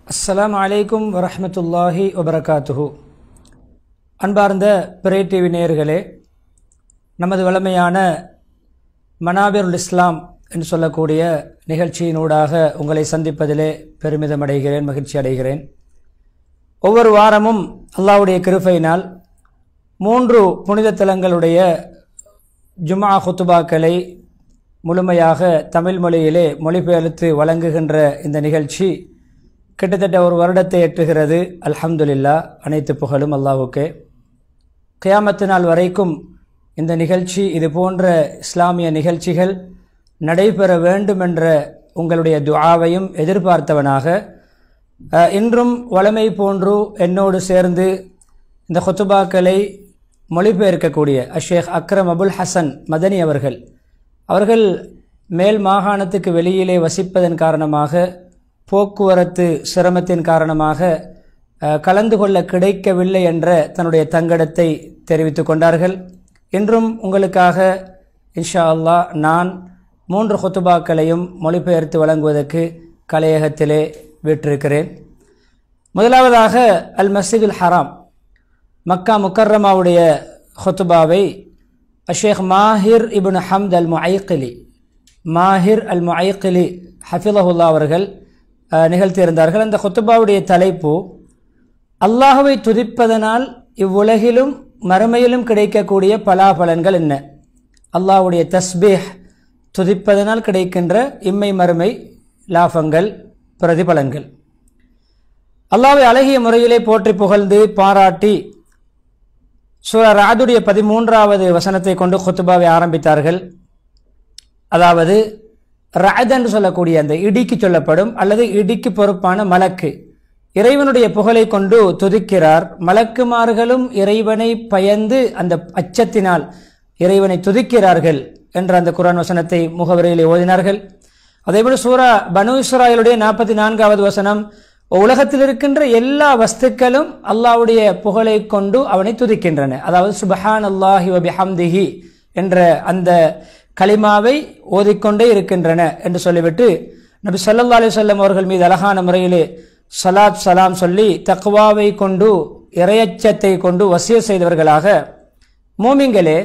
அஸ்ஸலாமு அலைக்கும் வரஹ்மத்துல்லாஹி வபரகாத்துஹு அன்பார்ந்த பிறை டிவி நேயர்களே நமது வளமையான மனாபிருல் இஸ்லாம் என்று சொல்லக்கூடிய நிகழ்ச்சியினூடாக உங்களை சந்திப்பதிலே பெருமிதம் அடைகிறேன் மகிழ்ச்சி அடைகிறேன் ஒவ்வொரு வாரமும் அல்லாஹ்வுடைய கிருபையினால் மூன்று புனித தலங்களுடைய ஜுமா ஹுத்துபாக்களை முழுமையாக தமிழ் மொழியிலே மொழிபெயர்த்து வழங்குகின்ற இந்த நிகழ்ச்சி கிட்டத்தட்ட ஒரு வருடத்தை எட்டுகிறது அல்ஹம்துலில்லா அனைத்து புகழும் அல்லாஹுக்கே கியாமத்து நாள் வரைக்கும் இந்த நிகழ்ச்சி இது போன்ற இஸ்லாமிய நிகழ்ச்சிகள் நடைபெற வேண்டும் என்ற உங்களுடைய துஆவையும் எதிர்பார்த்தவனாக அஹ், இன்றும் வளமை போன்று என்னோடு சேர்ந்து இந்த ஹொத்துபாக்களை மொழிபெயர்க்கக்கூடிய அஷேக் அக்ரம் அபுல் ஹசன் மதனி அவர்கள் அவர்கள் மேல் மாகாணத்துக்கு வெளியிலே வசிப்பதன் காரணமாக போக்குவரத்து சிரமத்தின் காரணமாக அஹ், கலந்து கொள்ள கிடைக்கவில்லை என்ற தன்னுடைய தங்கடத்தை தெரிவித்துக் கொண்டார்கள் இன்றும் உங்களுக்காக இன்ஷா அல்லாஹ் நான் மூன்று ஹுத்துபாக்களையும் மொழிபெயர்த்து வழங்குவதற்கு கலையகத்திலே விட்டிருக்கிறேன் முதலாவதாக அல் மஸ்ஜிதுல் ஹராம் மக்கா முக்கர்ரமாவுடைய ஹுத்துபாவை அஷேக் மாஹிர் இப்னு ஹம்த் அல் முஐக்கிலி மாஹிர் அல் முஐக்கிலி ஹஃபிலஹுல்லா அவர்கள் அஹ், நிகழ்த்தியிருந்தார்கள் அந்த ஹுத்துபாவுடைய தலைப்பு அல்லாஹுவை துதிப்பதனால் இவ்வுலகிலும் மறுமையிலும் கிடைக்கக்கூடிய பலாபலன்கள் என்ன அல்லாஹ்வுடைய தஸ்பீஹ் துதிப்பதனால் கிடைக்கின்ற இம்மை மறுமை லாபங்கள் பிரதிபலன்கள் அல்லாஹ்வை அழகிய முறையிலே போற்றி புகழ்ந்து பாராட்டி சூரா ராதுடைய பதிமூன்றாவது வசனத்தை கொண்டு குத்துபாவை ஆரம்பித்தார்கள் அதாவது ரஅத் என்று சொல்லக்கூடிய அந்த இடிக்கு சொல்லப்படும் அல்லது இடிக்கு பொறுப்பான மலக்கு இறைவனுடைய புகழை கொண்டு துதிக்கிறார் மலக்குமார்களும் இறைவனை பயந்து அந்த அச்சத்தினால் இறைவனை துதிக்கிறார்கள் என்ற அந்த குர்ஆன் வசனத்தை முகவரியிலே ஓதினார்கள் அதேபோல சூரா பனு இஸ்ராயலுடைய நாற்பத்தி நான்காவது வசனம் உலகத்தில் இருக்கின்ற எல்லா வஸ்துக்களும் அல்லாஹ்வுடைய புகழை கொண்டு அவனை துதிக்கின்றன அதாவது சுபஹான் அல்லாஹி வபிஹம்திஹி என்ற அந்த கலிமாவை ஓதிக்கொண்டே இருக்கின்றன என்று சொல்லிவிட்டு நபி ஸல்லல்லாஹு அலைஹி வஸல்லம் அவர்கள் மீது அழகான முறையிலே சலாத் சலாம் சொல்லி தக்வாவை கொண்டு இரையச்சத்தை கொண்டு வசிய செய்தவர்களாக மோமிங்களே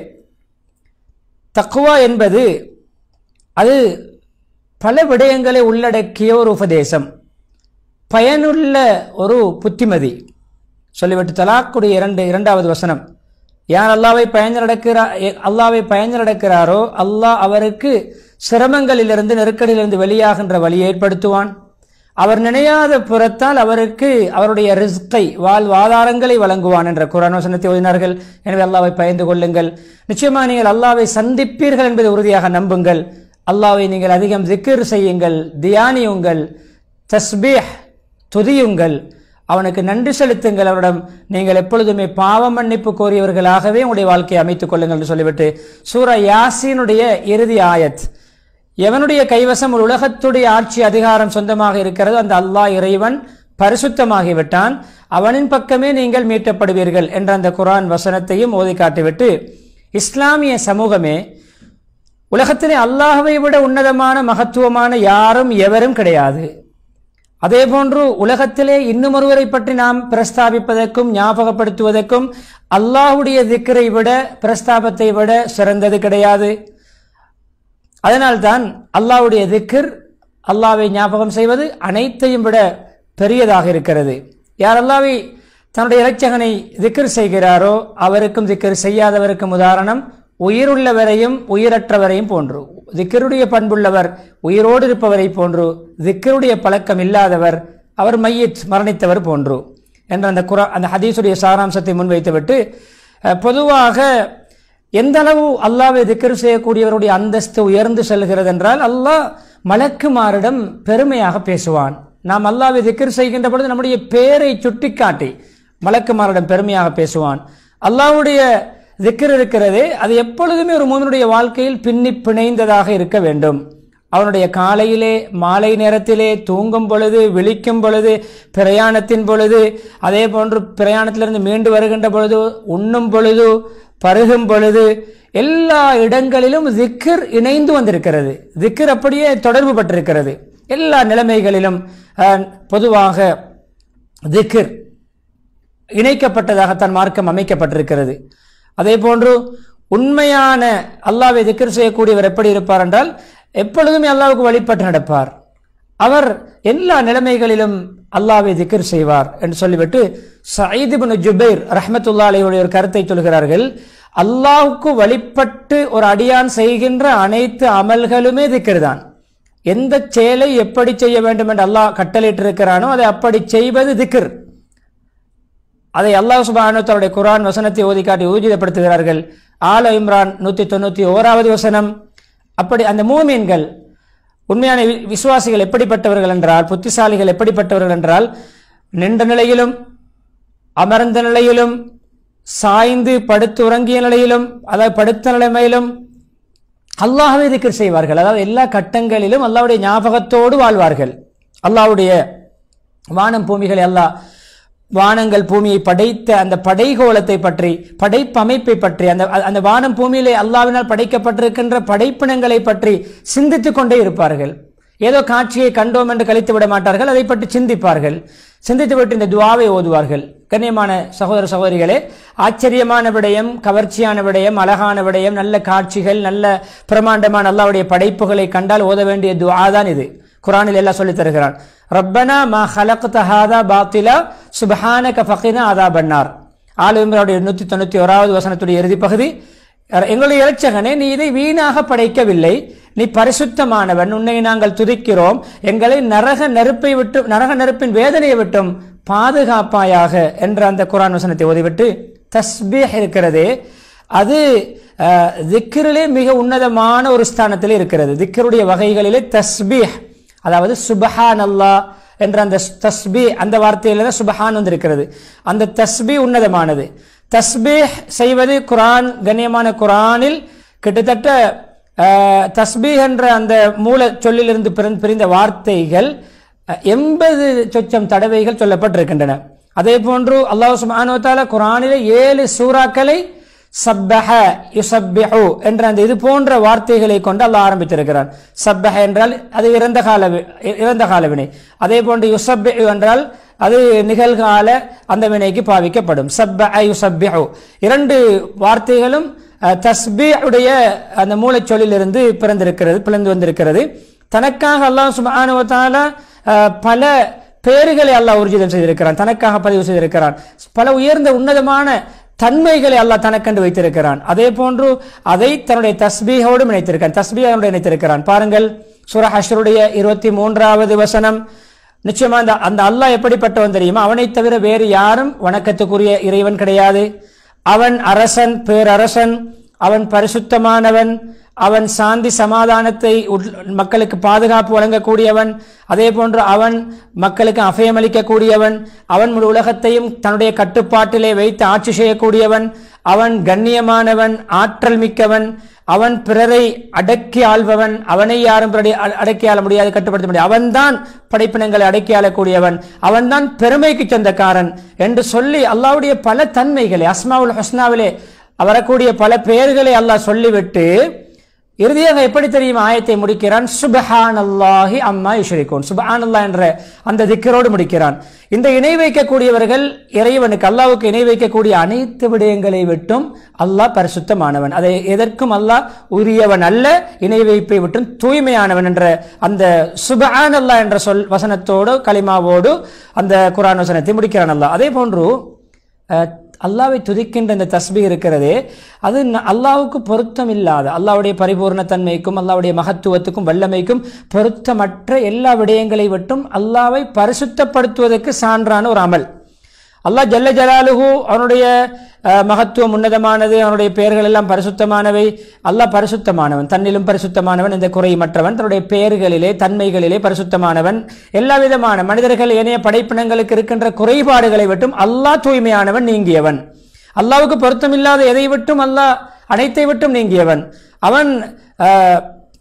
தக்குவா என்பது அது பல விடயங்களை உள்ளடக்கிய ஒரு உபதேசம் பயனுள்ள ஒரு புத்திமதி சொல்லிவிட்டு தலாக்குடைய இரண்டு இரண்டாவது வசனம் யார் அல்லாவை பயந்து நடக்கிறா அல்லாவை பயந்து நடக்கிறாரோ அல்லாஹ் அவருக்கு சிரமங்களிலிருந்து நெருக்கடியிலிருந்து வெளியாகின்ற வழியை ஏற்படுத்துவான் அவர் நினையாத புறத்தால் அவருக்கு அவருடைய ரிஸ்கை வாழ்வாதாரங்களை வழங்குவான் என்ற குரான் வசனத்தை ஓதினார்கள் எனவே அல்லாவை பயந்து கொள்ளுங்கள் நிச்சயமாக நீங்கள் அல்லாவை சந்திப்பீர்கள் என்பதை உறுதியாக நம்புங்கள் அல்லாவை நீங்கள் அதிகம் திக்ர் செய்யுங்கள் தியானியுங்கள் தஸ்பீஹ் துதியுங்கள் அவனுக்கு நன்றி செலுத்துங்கள் அவரிடம் நீங்கள் எப்பொழுதுமே பாவ மன்னிப்பு கோரியவர்களாகவே உங்களுடைய வாழ்க்கையை அமைத்துக் கொள்ளுங்கள் என்று சொல்லிவிட்டு சூரா யாசீனுடைய இறுதி ஆயத் எவனுடைய கைவசம் ஒரு உலகத்துடைய ஆட்சி அதிகாரம் சொந்தமாக இருக்கிறதோ அந்த அல்லாஹ் இறைவன் பரிசுத்தமாகிவிட்டான் அவனின் பக்கமே நீங்கள் மீட்டப்படுவீர்கள் என்ற அந்த குரான் வசனத்தையும் ஓதி காட்டிவிட்டு இஸ்லாமிய சமூகமே உலகத்திலே அல்லாஹ்வை விட உன்னதமான மகத்துவமான யாரும் எவரும் கிடையாது அதே போன்று உலகத்திலே இன்னும் ஒருவரை பற்றி நாம் பிரஸ்தாபிப்பதற்கும் ஞாபகப்படுத்துவதற்கும் அல்லாஹ்வுடைய திக்கரை விட பிரஸ்தாபத்தை விட சிறந்தது கிடையாது அதனால்தான் அல்லாஹ்வுடைய திக்ர் அல்லாவை ஞாபகம் செய்வது அனைத்தையும் விட பெரியதாக இருக்கிறது யார் அல்லாவை தன்னுடைய இறைச்சகனை திக்ர் செய்கிறாரோ அவருக்கும் திக்ர் செய்யாதவருக்கும் உதாரணம் உயிருள்ளவரையும் உயிரற்றவரையும் போன்று திக்கருடைய பண்புள்ளவர் உயிரோடு இருப்பவரை போன்று திக்கருடைய பழக்கம் இல்லாதவர் அவர் மையத் மரணித்தவர் போன்று என்ற அந்த குரா அந்த ஹதீஸுடைய சாராம்சத்தை முன்வைத்துவிட்டு அஹ், பொதுவாக எந்த அளவு அல்லாவை திக்கர் செய்யக்கூடியவருடைய அந்தஸ்து உயர்ந்து செல்கிறது என்றால் அல்லாஹ் மலக்குமாரிடம் பெருமையாக பேசுவான் நாம் அல்லாவை திக்கர் செய்கின்ற பொழுது நம்முடைய பேரை சுட்டிக்காட்டி மலக்குமாரிடம் பெருமையாக பேசுவான் அல்லாஹ்வுடைய திக்கர் இருக்கிறதே அது எப்பொழுதுமே ஒரு மூமினுடைய வாழ்க்கையில் பின்னி பிணைந்ததாக இருக்க வேண்டும் அவனுடைய காலையிலே மாலை நேரத்திலே தூங்கும் பொழுது விழிக்கும் பொழுது பிரயாணத்தின் பொழுது அதே போன்று பிரயாணத்திலிருந்து மீண்டு வருகின்ற பொழுது உண்ணும் பொழுது பருகும் பொழுது எல்லா இடங்களிலும் திக்கர் இணைந்து வந்திருக்கிறது திக்கர் அப்படியே தொடர்பு பட்டிருக்கிறது எல்லா நிலைமைகளிலும் அஹ், பொதுவாக திக்ர் இணைக்கப்பட்டதாகத்தான் மார்க்கம் அமைக்கப்பட்டிருக்கிறது அதே போன்று உண்மையான அல்லாவை திக்ர் செய்யக்கூடியவர் எப்படி இருப்பார் என்றால் எப்பொழுதுமே அல்லாவுக்கு வழிபட்டு நடப்பார் அவர் எல்லா நிலைமைகளிலும் அல்லாவை திக்ர் செய்வார் என்று சொல்லிவிட்டு சயீதிபின் ஜுபைர் ரஹமத்துல்லா அலையுடைய ஒரு கருத்தை சொல்கிறார்கள் அல்லாஹுக்கு வழிபட்டு ஒரு அடியான் செய்கின்ற அனைத்து அமல்களுமே திக்ர் தான் எந்த செயலை எப்படி செய்ய வேண்டும் என்று அல்லாஹ் கட்டளையிட்டிருக்கிறானோ அதை அப்படி செய்வது திக்ர் அதை அல்லாஹ் சுபானு தன்னுடைய குரான் வசனத்தை ஓதி காட்டி ஊர்ஜிதப்படுத்துகிறார்கள் ஆல இம்ரான் நூற்றி தொண்ணூற்றி ஓராவது வசனம் அப்படி அந்த மூமீன்கள் உண்மையான வி- விசுவாசிகள் எப்படிப்பட்டவர்கள் என்றால் புத்திசாலிகள் எப்படிப்பட்டவர்கள் என்றால் நின்ற நிலையிலும் அமர்ந்த நிலையிலும் சாய்ந்து படுத்து உறங்கிய நிலையிலும் அதாவது படுத்த நிலைமையிலும் அல்லாஹ்வை திக்ர் செய்வார்கள் அதாவது எல்லா கட்டங்களிலும் அல்லாஹ்வுடைய ஞாபகத்தோடு வாழ்வார்கள் அல்லாஹ்வுடைய வானம் பூமிகளை அல்லாஹ் வானங்கள் பூமியை படைத்த அந்த படைகோலத்தை பற்றி படைப்பமைப்பை பற்றி அந்த அந்த வானம் பூமியிலே அல்லாவினால் படைக்கப்பட்டிருக்கின்ற படைப்பினங்களை பற்றி சிந்தித்துக் கொண்டே இருப்பார்கள் ஏதோ காட்சியை கண்டோம் என்று கழித்து விட மாட்டார்கள் அதை பற்றி சிந்திப்பார்கள் சிந்தித்துவிட்டு இந்த துவாவை ஓதுவார்கள் கண்ணியமான சகோதர சகோதரிகளே ஆச்சரியமான விடயம் கவர்ச்சியான விடயம் அழகான விடயம் நல்ல காட்சிகள் நல்ல பிரமாண்டமான அல்லாவுடைய படைப்புகளை கண்டால் ஓத வேண்டிய துவா தான் இது குரானில் எல்லாம் சொல்லித் தருகிறான் ரப்பனா மா ஹலக்த ஹாதா பாத்திலா சுபஹானக ஃபகினா அதா பன்னார் ஆல் இம்ரானுடைய நூற்றி தொண்ணூற்றி ஓராவது வசனத்துடைய இறுதி பகுதி எங்களுடைய இறைச்சகனே நீ இதை வீணாக படைக்கவில்லை நீ பரிசுத்தமானவன் உன்னை நாங்கள் துதிக்கிறோம் எங்களை நரக நெருப்பை விட்டு நரக நெருப்பின் வேதனையை விட்டும் பாதுகாப்பாயாக என்ற அந்த குரான் வசனத்தை ஓதிவிட்டு தஸ்பீஹ் இருக்கிறதே அது அஹ், திக்ரிலே மிக உன்னதமான ஒரு ஸ்தானத்தில் இருக்கிறது திக்ருடைய வகைகளிலே தஸ்பீஹ் அதாவது சுபஹான் அல்லாஹ் என்ற அந்த தஸ்பீ அந்த வார்த்தையில தான் சுபஹான் வந்திருக்கிறது அந்த தஸ்பீ உன்னதமானது தஸ்பீஹ் செய்வது குரான் கண்ணியமான குரானில் கிட்டத்தட்ட அஹ், தஸ்பீஹ் என்ற அந்த மூல சொல்லிலிருந்து பிறந்த- பிரிந்த வார்த்தைகள் எண்பது சொச்சம் தடவைகள் சொல்லப்பட்டிருக்கின்றன அதே போன்று அல்லாஹ் சுப்ஹானஹு வ தஆலா குர்ஆனிலே ஏழு சூறாக்களை சப்பஹ யுசப்பிஹு என்ற அந்த இது போன்ற வார்த்தைகளை கொண்டு அல்லாஹ் ஆரம்பித்திருக்கிறான் சப்பஹ என்றால் அது இறந்த கால வி- இறந்த கால வினை அதே போன்று யுசப்பிஹு என்றால் அது நிகழ்கால அந்த வினைக்கு பாவிக்கப்படும் சப்பஹ யுசப்பிஹு இரண்டு வார்த்தைகளும் அஹ், தஸ்பீஹுடைய அந்த மூலச்சொல்லிலிருந்து பிறந்திருக்கிறது பிளந்து வந்திருக்கிறது தனக்காக அல்லாஹ் சுப்ஹானஹு வ தஆலா அஹ், பல பெயர்களை அல்லாஹ் ஊர்ஜிதம் செய்திருக்கிறான் தனக்காக பதிவு செய்திருக்கிறான் பல உயர்ந்த உன்னதமான தன்மைகளை அல்லாஹ் தனக்கண்டு வைத்திருக்கிறான் அதே போன்று அதை தன்னுடைய தஸ்பீகோடு இணைத்திருக்கான் தஸ்பீகோடு இணைத்திருக்கிறான் பாருங்கள் சூரா ஹஷ்ருடைய இருபத்தி மூன்றாவது வசனம் நிச்சயமா அந்த அந்த அல்லாஹ் எப்படிப்பட்டவன் தெரியுமா அவனைத் தவிர வேறு யாரும் வணக்கத்துக்குரிய இறைவன் கிடையாது அவன் அரசன் பேரரசன் அவன் பரிசுத்தமானவன் அவன் சாந்தி சமாதானத்தை உட்- மக்களுக்கு பாதுகாப்பு வழங்கக்கூடியவன் அதே போன்று அவன் மக்களுக்கு அபயமளிக்கக்கூடியவன் அவன் முழு உலகத்தையும் தன்னுடைய கட்டுப்பாட்டிலே வைத்து ஆட்சி செய்யக்கூடியவன் அவன் கண்ணியமானவன் ஆற்றல் மிக்கவன் அவன் பிறரை அடக்கி ஆள்பவன் அவனை யாரும் பிறரை அ- அடக்கி ஆள முடியாது கட்டுப்படுத்த முடியாது அவன்தான் படைப்பினங்களை அடக்கி ஆளக்கூடியவன் அவன்தான் பெருமைக்கு சொந்தக்காரன் என்று சொல்லி அல்லாஹ்வுடைய பல தன்மைகளை அஸ்மாவுல் ஹஸ்னாவிலே வரக்கூடிய பல பெயர்களை அல்லாஹ் சொல்லிவிட்டு இறுதியாக எப்படி தெரியும் ஆயத்தை முடிக்கிறான் சுபஹான் அல்லாஹி அம்மா யுஷ்ரிகூன் சுபஹான் அல்லாஹ் என்ற அந்த திக்கரோடு முடிக்கிறான் இந்த இணை வைக்கக்கூடியவர்கள் இறைவனுக்கு அல்லாஹ்வுக்கு இணை வைக்கக்கூடிய அனைத்து விடயங்களை விட்டும் அல்லாஹ் பரிசுத்தமானவன் அதை எதற்கும் அல்லாஹ் உரியவன் அல்ல இணை வைப்பை விட்டும் தூய்மையானவன் என்ற அந்த சுபஹான் அல்லாஹ் என்ற சொல் வசனத்தோடு கலிமாவோடு அந்த குரான் வசனத்தை முடிக்கிறான் அல்லாஹ் அதே போன்று அஹ், அல்லாவை துதிக்கின்ற இந்த தஸ்பீ இருக்கிறதே அது ந- அல்லாஹ்வுக்கு பொருத்தம் இல்லாத அல்லாஹ்வுடைய பரிபூர்ணத்தன்மைக்கும் அல்லாஹ்வுடைய மகத்துவத்துக்கும் வல்லமைக்கும் பொருத்தமற்ற எல்லா விடயங்களை விட்டும் அல்லாவை பரிசுத்தப்படுத்துவதற்கு சான்றான ஒரு அமல் அல்லாஹ் ஜல்ல ஜலாலுஹு அவனுடைய அஹ், மகத்துவம் உன்னதமானது அவனுடைய பெயர்கள் எல்லாம் பரிசுத்தமானவை அல்லாஹ் பரிசுத்தமானவன் தன்னிலும் பரிசுத்தமானவன் இந்த குறைமற்றவன் தன்னுடைய பெயர்களிலே தன்மைகளிலே பரிசுத்தமானவன் எல்லா விதமான மனிதர்கள் ஏனைய படைப்பினங்களுக்கு இருக்கின்ற குறைபாடுகளை விட்டும் அல்லாஹ் தூய்மையானவன் நீங்கியவன் அல்லாஹ்வுக்கு பொருத்தமில்லாத எதை விட்டும் அல்லாஹ் அனைத்தை விட்டும் நீங்கியவன் அவன் அஹ்,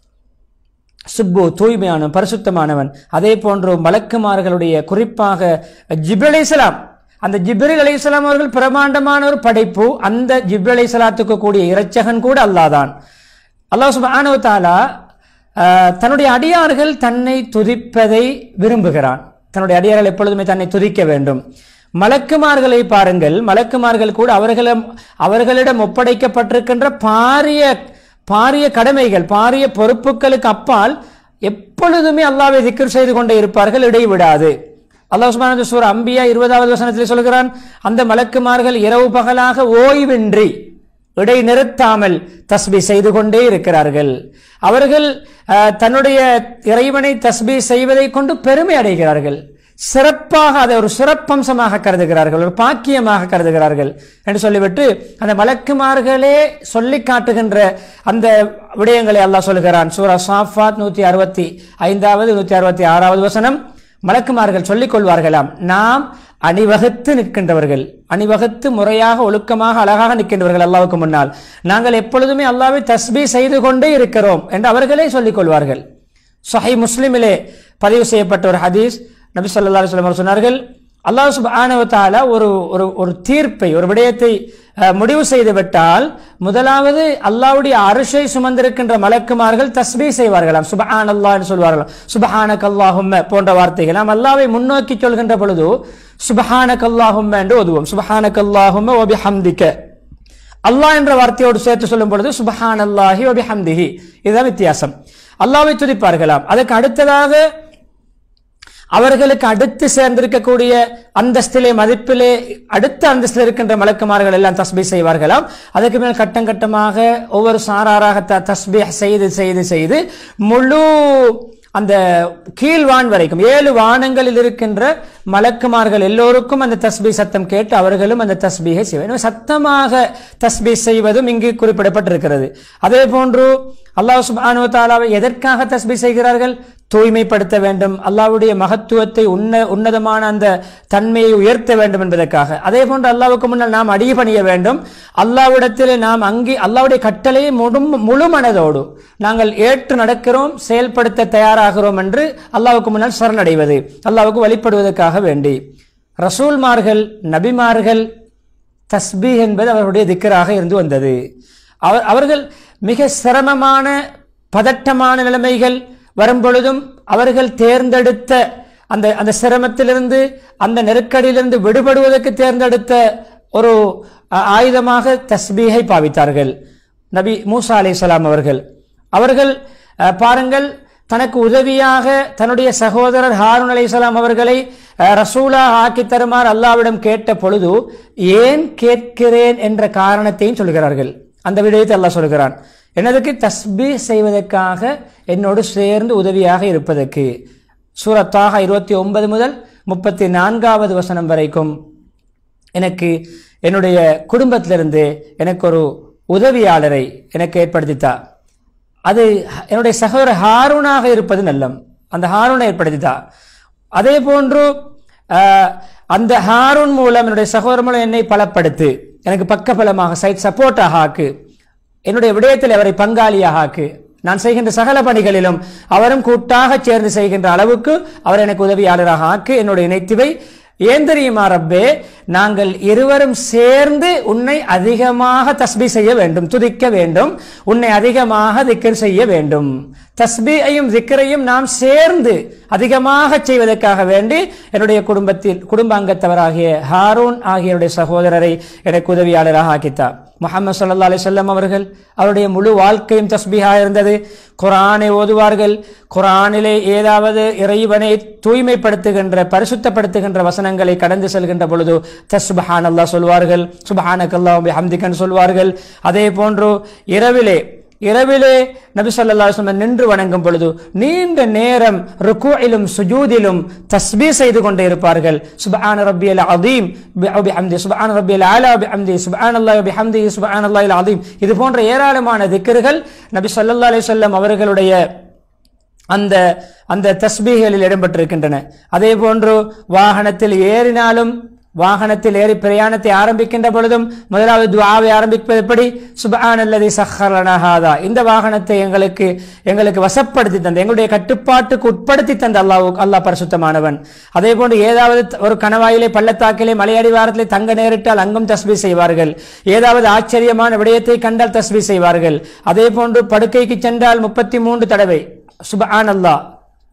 சுப்பு தூய்மையானவன் பரிசுத்தமானவன் அதே போன்று மலக்குமார்களுடைய குறிப்பாக ஜிப்ரல் அலைஹிஸ்ஸலாம் அந்த ஜிப்ரில் அலைஹிஸ்ஸலாம் அவர்கள் பிரமாண்டமான ஒரு படைப்பு அந்த ஜிப்ரல் அலைஹிஸ்ஸலாத்துக்கு கூடிய இறைச்சகன் கூட அல்லாதான் அல்லாஹ் சுப்ஹானஹு வ தஆலா அஹ், தன்னுடைய அடியார்கள் தன்னை துதிப்பதை விரும்புகிறான் தன்னுடைய அடியார்கள் எப்பொழுதுமே தன்னை துதிக்க வேண்டும் மலக்குமார்களை பாருங்கள் மலக்குமார்கள் கூட அவர்களிடம் அவர்களிடம் ஒப்படைக்கப்பட்டிருக்கின்ற பாரிய பாரிய கடமைகள் பாரிய பொறுப்புகளுக்கு அப்பால் எப்பொழுதுமே அல்லாவை திக்ர் செய்து கொண்டே இருப்பார்கள் இடைவிடாது அல்லாஹ் சுப்ஹானஹு சூரா அம்பியா இருபதாவது வசனத்தில் சொல்கிறான் அந்த மலக்குமார்கள் இரவு பகலாக ஓய்வின்றி இடை நிறுத்தாமல் தஸ்பி செய்து கொண்டே இருக்கிறார்கள் அவர்கள் அஹ், தன்னுடைய இறைவனை தஸ்பி செய்வதை கொண்டு பெருமை அடைகிறார்கள் சிறப்பாக அதை ஒரு சிறப்பம்சமாக கருதுகிறார்கள் ஒரு பாக்கியமாக கருதுகிறார்கள் என்று சொல்லிவிட்டு அந்த மலக்குமார்களே சொல்லி காட்டுகின்ற அந்த விடயங்களை அல்லாஹ் சொல்கிறான் சூரா சாஃபாத் நூத்தி அறுபத்தி ஐந்தாவது நூத்தி அறுபத்தி ஆறாவது வசனம் மலக்குமார்கள் சொல்லிக் கொள்வார்களாம் நாம் அணிவகுத்து நிற்கின்றவர்கள் அணிவகுத்து முறையாக ஒழுக்கமாக அழகாக நிற்கின்றவர்கள் அல்லாவுக்கு முன்னால் நாங்கள் எப்பொழுதுமே அல்லாவை தஸ்பீ செய்து கொண்டே இருக்கிறோம் என்று அவர்களே சொல்லிக் கொள்வார்கள் சஹி முஸ்லிமிலே பதிவு செய்யப்பட்ட ஒரு ஹதீஸ் நபி ஸல்லல்லாஹு அலைஹி வஸல்லம் அவர்கள் சொன்னார்கள் அல்லாஹ் சுப்ஹானஹு வ தஆலா ஒரு ஒரு ஒரு தீர்ப்பை ஒரு விடயத்தை அஹ், முடிவு செய்து விட்டால் முதலாவது அல்லாஹ்வுடைய அரிசை சுமந்திருக்கின்ற மலக்குமார்கள் தஸ்பீ செய்வார்களாம் சுபஹான் அல்லாஹ் என்று சொல்வார்களாம் சுபஹானக் அல்லாஹும்ம போன்ற வார்த்தைகள் நாம் அல்லாஹ்வை முன்னோக்கி சொல்கின்ற பொழுது சுபஹானக் அல்லாஹும்ம என்று ஓதுவோம் சுபஹானக் அல்லாஹும்ம வ பிஹம்திக அல்லாஹ் என்ற வார்த்தையோடு சேர்த்து சொல்லும் பொழுது சுபஹான் அல்லாஹி வபிஹம்திஹி இதுதான் வித்தியாசம் அல்லாஹ்வை துதிப்பார்களாம் அதுக்கு அடுத்ததாக அவர்களுக்கு அடுத்து சேர்ந்திருக்கக்கூடிய அந்தஸ்திலே மதிப்பிலே அடுத்த அந்தஸ்தில் இருக்கின்ற மலக்குமார்கள் எல்லாம் தஸ்பீ செய்வார்களாம் அதுக்கு மேல் கட்டம் கட்டமாக ஒவ்வொரு சாராராக த தஸ்பீ செய்து செய்து செய்து முழு அந்த கீழ்வான் வரைக்கும் ஏழு வானங்களில் இருக்கின்ற மலக்குமார்கள் எல்லோருக்கும் அந்த தஸ்பீ சத்தம் கேட்டு அவர்களும் அந்த தஸ்பீகை செய்வார் எனவே சத்தமாக தஸ்பீ செய்வதும் இங்கு குறிப்பிடப்பட்டிருக்கிறது அதே போன்று அல்லாஹ் சுப்ஹானஹு வ தஆலாவை எதற்காக தஸ்பீ செய்கிறார்கள் தூய்மைப்படுத்த வேண்டும் அல்லாஹ்வுடைய மகத்துவத்தை உன்ன உன்னதமான அந்த தன்மையை உயர்த்த வேண்டும் என்பதற்காக அதே போன்று அல்லாஹ்வுக்கு முன்னால் நாம் அடிபணிய வேண்டும் அல்லாஹ்விடத்தில் நாம் அங்கே அல்லாஹ்வுடைய கட்டளையை முழு முழு மனதோடு நாங்கள் ஏற்று நடக்கிறோம் செயல்படுத்த தயாராகிறோம் என்று அல்லாஹ்வுக்கு முன்னால் சரணடைவது அல்லாஹ்வுக்கு வழிபடுவதற்காக வேண்டி ரசூல்மார்கள் நபிமார்கள் தஸ்பீஹ் என்பது அவர்களுடைய திக்கராக இருந்து வந்தது அவர் அவர்கள் மிக சிரமமான பதட்டமான நிலைமைகள் வரும்பொழுதும் அவர்கள் தேர்ந்தெடுத்த அந்த அந்த சிரமத்திலிருந்து அந்த நெருக்கடியிலிருந்து விடுபடுவதற்கு தேர்ந்தெடுத்த ஒரு அ- ஆயுதமாக தஸ்பீஹை பாவித்தார்கள் நபி மூசா அலைஹிஸ்ஸலாம் அவர்கள் அவர்கள் அஹ், பாருங்கள் தனக்கு உதவியாக தன்னுடைய சகோதரர் ஹாரூன் அலைஹிஸ்ஸலாம் அவர்களை அஹ், ரசூலா ஆக்கி தருமாறு அல்லாவிடம் கேட்ட பொழுது ஏன் கேட்கிறேன் என்ற காரணத்தையும் சொல்கிறார்கள் அந்த விடயத்தை அல்லாஹ் சொல்கிறான் என்னதுக்கு தஸ்பீ செய்வதற்காக என்னோடு சேர்ந்து உதவியாக இருப்பதற்கு சூரத்தாக இருபத்தி ஒன்பது முதல் முப்பத்தி நான்காவது வசனம் வரைக்கும் எனக்கு என்னுடைய குடும்பத்திலிருந்து எனக்கு ஒரு உதவியாளரை எனக்கு ஏற்படுத்தித்தா அது என்னுடைய சகோதரர் ஹாரூனாக இருப்பது நல்லம் அந்த ஹாரூனை ஏற்படுத்தித்தா அதே போன்று ஆஹ், அந்த ஹாரூன் மூலம் என்னுடைய சகோதரர் மூலம் என்னை பலப்படுத்து எனக்கு பக்கபலமாக சைட் சப்போர்ட்டாக ஆக்கு என்னுடைய விடயத்தில் அவரை பங்காளியாக ஆக்கு நான் செய்கின்ற சகல பணிகளிலும் அவரும் கூட்டாக சேர்ந்து செய்கின்ற அளவுக்கு அவர் எனக்கு உதவியாளராக ஆக்கு என்னுடைய இணைத்திவை ஏன் தெரியுமா ரப்பே நாங்கள் இருவரும் சேர்ந்து உன்னை அதிகமாக தஸ்பீ செய்ய வேண்டும் துதிக்க வேண்டும் உன்னை அதிகமாக திக்கர் செய்ய வேண்டும் தஸ்பீயையும் திக்கரையும் நாம் சேர்ந்து அதிகமாக செய்வதற்காக வேண்டி என்னுடைய குடும்பத்தில் குடும்ப அங்கத்தவராகிய ஹாரூன் ஆகியோருடைய சகோதரரை எனக்கு உதவியாளராக ஆக்கித்தார் முஹம்மது ஸல்லல்லாஹு அலைஹி வஸல்லம் அவர்கள் அவருடைய முழு வாழ்க்கையும் தஸ்பீஹா இருந்தது குர்ஆனை ஓதுவார்கள் குர்ஆனிலே ஏதாவது இறைவனை தூய்மைப்படுத்துகின்ற பரிசுத்தப்படுத்துகின்ற வசனங்களை கடந்து செல்கின்ற பொழுது தஸ்பஹான் அல்லாஹ் சொல்வார்கள் சுபஹானக்கல்லாஹு பிஹம்திகன் சொல்வார்கள் அதே போன்று இரவிலே இரவிலே நபி ஸல்லல்லாஹு அலைஹி வஸல்லம் நின்று வணங்கும் பொழுது நீண்ட நேரம் ருக்குஇலும் சுஜூதிலும் தஸ்பீ செய்து கொண்டே இருப்பார்கள் சுப்ஹான ரப்பியல் அதீம் பிஹம்தி சுப்ஹான ரப்பியல் ஆலா பிஹம்தி சுப்ஹானல்லாஹி பிஹம்தி சுப்ஹானல்லாஹில் அதீம் இது போன்ற ஏராளமான திக்ருகள் நபி ஸல்லல்லாஹு அலைஹி வஸல்லம் அவர்களுடைய அந்த அந்த தஸ்பீகளில் இடம்பெற்றிருக்கின்றன அதே போன்று வாகனத்தில் ஏறினாலும் வாகனத்தில் ஏறி பிரயாணத்தை ஆரம்பிக்கின்ற பொழுதும் முதலாவது துஆவை ஆரம்பிப்பது எப்படி சுபஹான் அல்லதி சஹரனஹாதா இந்த வாகனத்தை எங்களுக்கு எங்களுக்கு வசப்படுத்தி தந்த எங்களுடைய கட்டுப்பாட்டுக்கு உட்படுத்தி தந்த அல்லாஹ் அல்லாஹ் பரிசுத்தமானவன் அதே போன்று ஏதாவது த- ஒரு கணவாயிலே பள்ளத்தாக்கிலே மலையடிவாரத்திலே தங்க நேரிட்டால் அங்கும் தஸ்பீ செய்வார்கள் ஏதாவது ஆச்சரியமான விடயத்தை கண்டால் தஸ்பீ செய்வார்கள் அதே போன்று படுக்கைக்கு சென்றால் முப்பத்தி மூன்று தடவை சுபஹான் அல்லாஹ்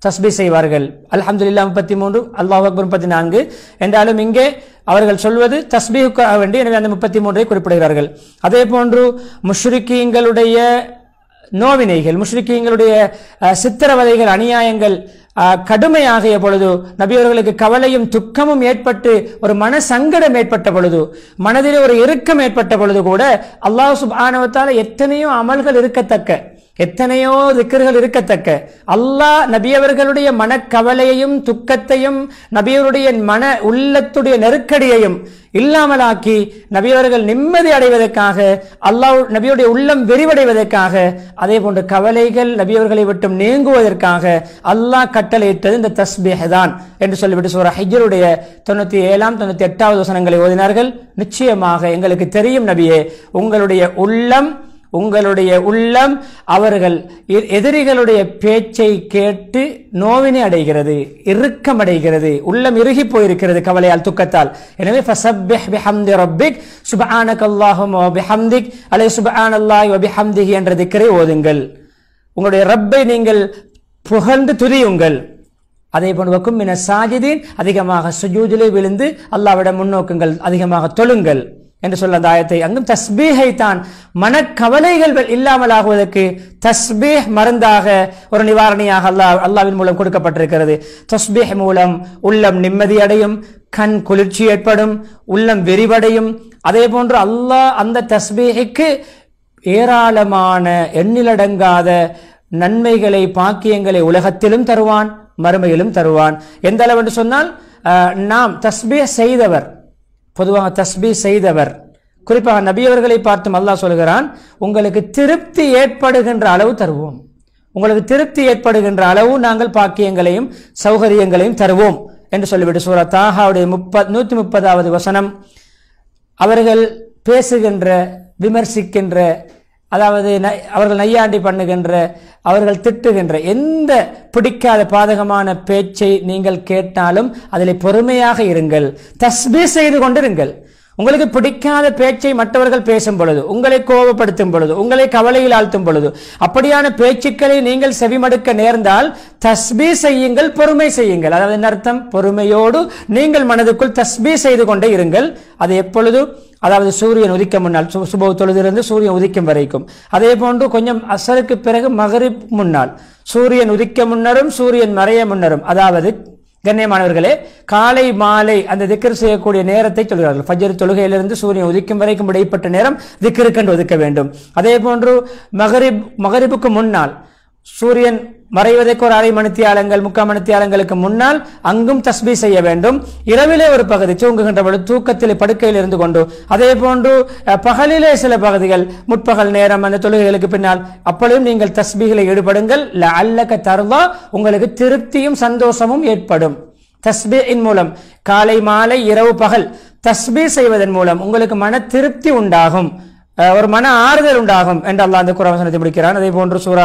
தஸ்பி செய்வார்கள் அல்ஹம்துலில்லாஹ் முப்பத்தி மூன்று அல்லாஹ் அக்பர் முப்பத்தி நான்கு என்றாலும் இங்கே அவர்கள் சொல்வது தஸ்பீஹுக்காக வேண்டி எனவே அந்த முப்பத்தி மூன்றை குறிப்பிடுகிறார்கள் அதே போன்று முஷ்ரிக்கீங்களுடைய நோவினைகள் முஷ்ரிக்கீங்களுடைய அஹ், சித்திரவதைகள் அநியாயங்கள் அஹ், கடுமையாகிய பொழுது நபியவர்களுக்கு கவலையும் துக்கமும் ஏற்பட்டு ஒரு மன சங்கடம் ஏற்பட்ட பொழுது மனதிலே ஒரு இறுக்கம் ஏற்பட்ட பொழுது கூட அல்லாஹ் சுப்ஹானஹு எத்தனையோ அமல்கள் இருக்கத்தக்க எத்தனையோ திக்கர்கள் இருக்கத்தக்க அல்லாஹ் நபியவர்களுடைய மனக்கவலையையும் துக்கத்தையும் நபியவருடைய மன உள்ளத்துடைய நெருக்கடியையும் இல்லாமலாக்கி நபியவர்கள் நிம்மதி அடைவதற்காக அல்லாஹ் நபியுடைய உள்ளம் விரிவடைவதற்காக அதே போன்ற கவலைகள் நபியவர்களை விட்டும் நீங்குவதற்காக அல்லாஹ் கட்டளையிட்டது இந்த தஸ்பீஹ் தான் என்று சொல்லிவிட்டு சூரா ஹிஜ்ருடைய தொண்ணூத்தி ஏழாம் தொண்ணூத்தி எட்டாவது வசனங்களை ஓதினார்கள் நிச்சயமாக எங்களுக்கு தெரியும் நபியே உங்களுடைய உள்ளம் உங்களுடைய உள்ளம் அவர்கள் எ- எதிரிகளுடைய பேச்சை கேட்டு நோவினை அடைகிறது இறுக்கம் அடைகிறது உள்ளம் இறுகி போயிருக்கிறது கவலையால் துக்கத்தால் எனவே ஃபஸப்பிஹ் பிஹம்தி ரப்பிக் சுப்ஹானக அல்லாஹும்ம வ பிஹம்திக் அலை சுப்ஹானல்லாஹி வ பிஹம்திஹி என்ற திக்கரை ஓதுங்கள் உங்களுடைய ரப்பை நீங்கள் புகழ்ந்து துதியுங்கள் அதே போன்று வக்கும் மின சாஜிதீன் அதிகமாக சுஜூதிலே விழுந்து அல்லாவிடம் முன்னோக்குங்கள் அதிகமாக தொழுங்கள் என்று சொல்ல அந்த ஆயத்தை அங்கும் தஸ்பீஹை தான் மனக்கவலைகள் இல்லாமல் ஆகுவதற்கு தஸ்பீஹ் மருந்தாக ஒரு நிவாரணியாக அல்லாஹ் அல்லாவின் மூலம் கொடுக்கப்பட்டிருக்கிறது தஸ்பீஹ் மூலம் உள்ளம் நிம்மதி அடையும் கண் குளிர்ச்சி ஏற்படும் உள்ளம் விரிவடையும் அதே போன்று அல்லாஹ் அந்த தஸ்பீஹுக்கு ஏராளமான எண்ணிலடங்காத நன்மைகளை பாக்கியங்களை உலகத்திலும் தருவான் மறுமையிலும் தருவான் எந்த அளவு என்று சொன்னால் அஹ், நாம் தஸ்பீஹ் செய்தவர் பொதுவாக தஸ்பீ செய்தவர் குறிப்பாக நபியவர்களை பார்த்தும் அல்லாஹ் சொல்கிறான் உங்களுக்கு திருப்தி ஏற்படுகின்ற அளவு தருவோம் உங்களுக்கு திருப்தி ஏற்படுகின்ற அளவு நாங்கள் பாக்கியங்களையும் சௌகரியங்களையும் தருவோம் என்று சொல்லிவிட்டு சூரா தாஹாவுடைய முப்பத் நூற்றி முப்பதாவது வசனம் அவர்கள் பேசுகின்ற விமர்சிக்கின்ற அதாவது ந- அவர்கள் நையாண்டி பண்ணுகின்ற அவர்கள் திட்டுகின்ற எந்த பிடிக்காத பாதகமான பேச்சை நீங்கள் கேட்டாலும் அதில் பொறுமையாக இருங்கள் தஸ்பீ செய்து கொண்டிருங்கள் உங்களுக்கு பிடிக்காத பேச்சை மற்றவர்கள் பேசும் பொழுது உங்களை கோபப்படுத்தும் பொழுது உங்களை கவலையில் ஆழ்த்தும் பொழுது அப்படியான பேச்சுக்களை நீங்கள் செவிமடுக்க நேர்ந்தால் தஸ்பீ செய்யுங்கள் பொறுமை செய்யுங்கள் அதாவது என்ன அர்த்தம் பொறுமையோடு நீங்கள் மனதுக்குள் தஸ்பீ செய்து கொண்டே இருங்கள் அது எப்பொழுது அதாவது சூரியன் உதிக்கும் முன்னால் சு- சுப தொழுதிலிருந்து சூரியன் உதிக்கும் வரைக்கும் அதே போன்று கொஞ்சம் அசருக்கு பிறகு மகரிப் முன்னால் சூரியன் உதிக்க முன்னரும் சூரியன் மறைய முன்னரும் அதாவது கண்ணியமானவர்களே காலை மாலை அந்த திக்கர் செய்யக்கூடிய நேரத்தை சொல்கிறார்கள் ஃபஜ்ர் தொழுகையிலிருந்து சூரியன் உதிக்கும் வரைக்கும் இடைப்பட்ட நேரம் திக்கிற்கென்று ஒதுக்க வேண்டும் அதே போன்று மகரிப் மகரிபுக்கு முன்னால் சூரியன் மறைவதற்கு ஒரு அரை மணித்தியாலங்கள் முக்கால் மணித்தியாலங்களுக்கு முன்னால் அங்கும் தஸ்பீ செய்ய வேண்டும் இரவிலே ஒரு பகுதி தூங்குகின்ற பொழுது தூக்கத்தில் படுக்கையில் இருந்து கொண்டு அதே போன்று அஹ், பகலிலே சில பகுதிகள் முற்பகல் நேரம் அந்த தொழுகைகளுக்கு பின்னால் அப்பொழுதும் நீங்கள் தஸ்பீகளை ஈடுபடுங்கள் அல்லக்க தருவா உங்களுக்கு திருப்தியும் சந்தோஷமும் ஏற்படும் தஸ்பீயின் மூலம் காலை மாலை இரவு பகல் தஸ்பீ செய்வதன் மூலம் உங்களுக்கு மன திருப்தி உண்டாகும் அஹ், ஒரு மன ஆறுதல் உண்டாகும் என்று அல்லாஹ் அந்த குரவசனத்தை முடிக்கிறான் அதே போன்று சூரா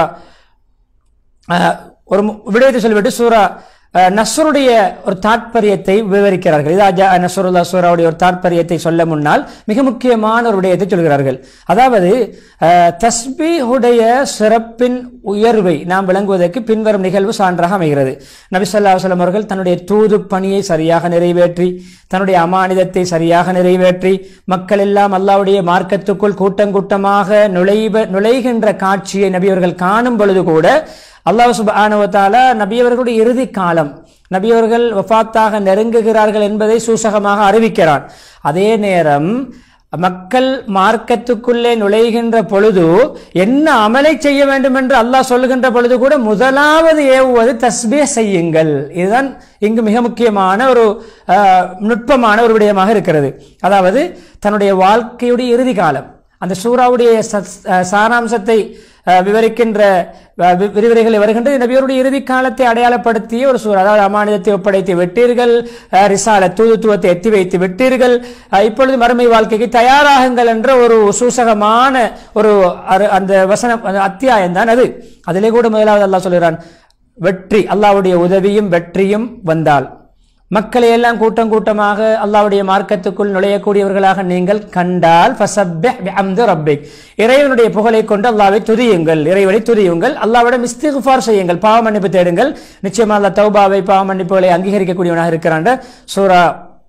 அஹ், ஒரு மு- விடயத்தை சொல்லிவிட்டு சூரா அஹ், நஸ்ருடைய ஒரு தாற்பயத்தை விவரிக்கிறார்கள் இதா ஜா நஸ்ருல்லா சூராவுடைய ஒரு தாற்பயத்தை சொல்ல முன்னால் மிக முக்கியமான ஒரு விடயத்தை சொல்கிறார்கள் அதாவது அஹ், தஸ்பீஹுடைய சிறப்பின் உயர்வை நாம் விளங்குவதற்கு பின்வரும் நிகழ்வு சான்றாக அமைகிறது நபி ஸல்லல்லாஹு அலைஹி வஸல்லம் அவர்கள் தன்னுடைய தூது பணியை சரியாக நிறைவேற்றி தன்னுடைய அமானிதத்தை சரியாக நிறைவேற்றி மக்கள் எல்லாம் அல்லாஹ்வுடைய மார்க்கத்துக்குள் கூட்டம் கூட்டமாக நுழைவ நுழைகின்ற காட்சியை நபி அவர்கள் காணும் பொழுது கூட அல்லாஹ் சுப்ஹானஹு வ தஆலா நபியவர்களுடைய இறுதி காலம் நபியவர்கள் வஃபாத்தாக நெருங்குகிறார்கள் என்பதை சூசகமாக அறிவிக்கிறான் அதே நேரம் மக்கள் மார்க்கத்துக்குள்ளே நுழைகின்ற பொழுது என்ன அமலை செய்ய வேண்டும் என்று அல்லாஹ் சொல்லுகின்ற பொழுது கூட முதலாவது ஏவுவது தஸ்பீஹ் செய்யுங்கள் இதுதான் இங்கு மிக முக்கியமான ஒரு அஹ், நுட்பமான ஒரு விடயமாக இருக்கிறது அதாவது தன்னுடைய வாழ்க்கையுடைய இறுதி காலம் அந்த சூறாவுடைய சத்- அஹ், சாராம்சத்தை அஹ், விவரிக்கின்ற அஹ், வி- விரிவுரைகள் வருகின்றது நபியருடைய இறுதி காலத்தை அடையாளப்படுத்திய ஒரு சூறா அதாவது அமானிதத்தை ஒப்படைத்து விட்டீர்கள் அஹ், ரிசால தூதுத்துவத்தை எத்தி வைத்து விட்டீர்கள் அஹ், இப்பொழுது மறுமை வாழ்க்கைக்கு தயாராகுங்கள் என்ற ஒரு சூசகமான ஒரு அரு- அந்த வசனம் அந்த அத்தியாயம் தான் அது அதிலே கூட முதலாவது அல்லாஹ் சொல்கிறான் வெற்றி அல்லாஹ்வுடைய உதவியும் வெற்றியும் வந்தால் மக்களை எல்லாம் கூட்டம் கூட்டமாக அல்லாஹ்வுடைய மார்க்கத்துக்குள் நுழையக்கூடியவர்களாக நீங்கள் கண்டால் ஃபசப்பிஹ் பிஹம்தி ரப்பிக் இறைவனுடைய புகழை கொண்டு அல்லாஹ்வை துதியுங்கள் இறைவனை துதியுங்கள் அல்லாஹ்விடம் இஸ்திக்ஃபார் செய்யுங்கள் பாவ மன்னிப்பு தேடுங்கள் நிச்சயமா அல்லாஹ் தௌபாவை பாவ மன்னிப்புகளை அங்கீகரிக்கக்கூடியவனாக இருக்கிறான் சூரா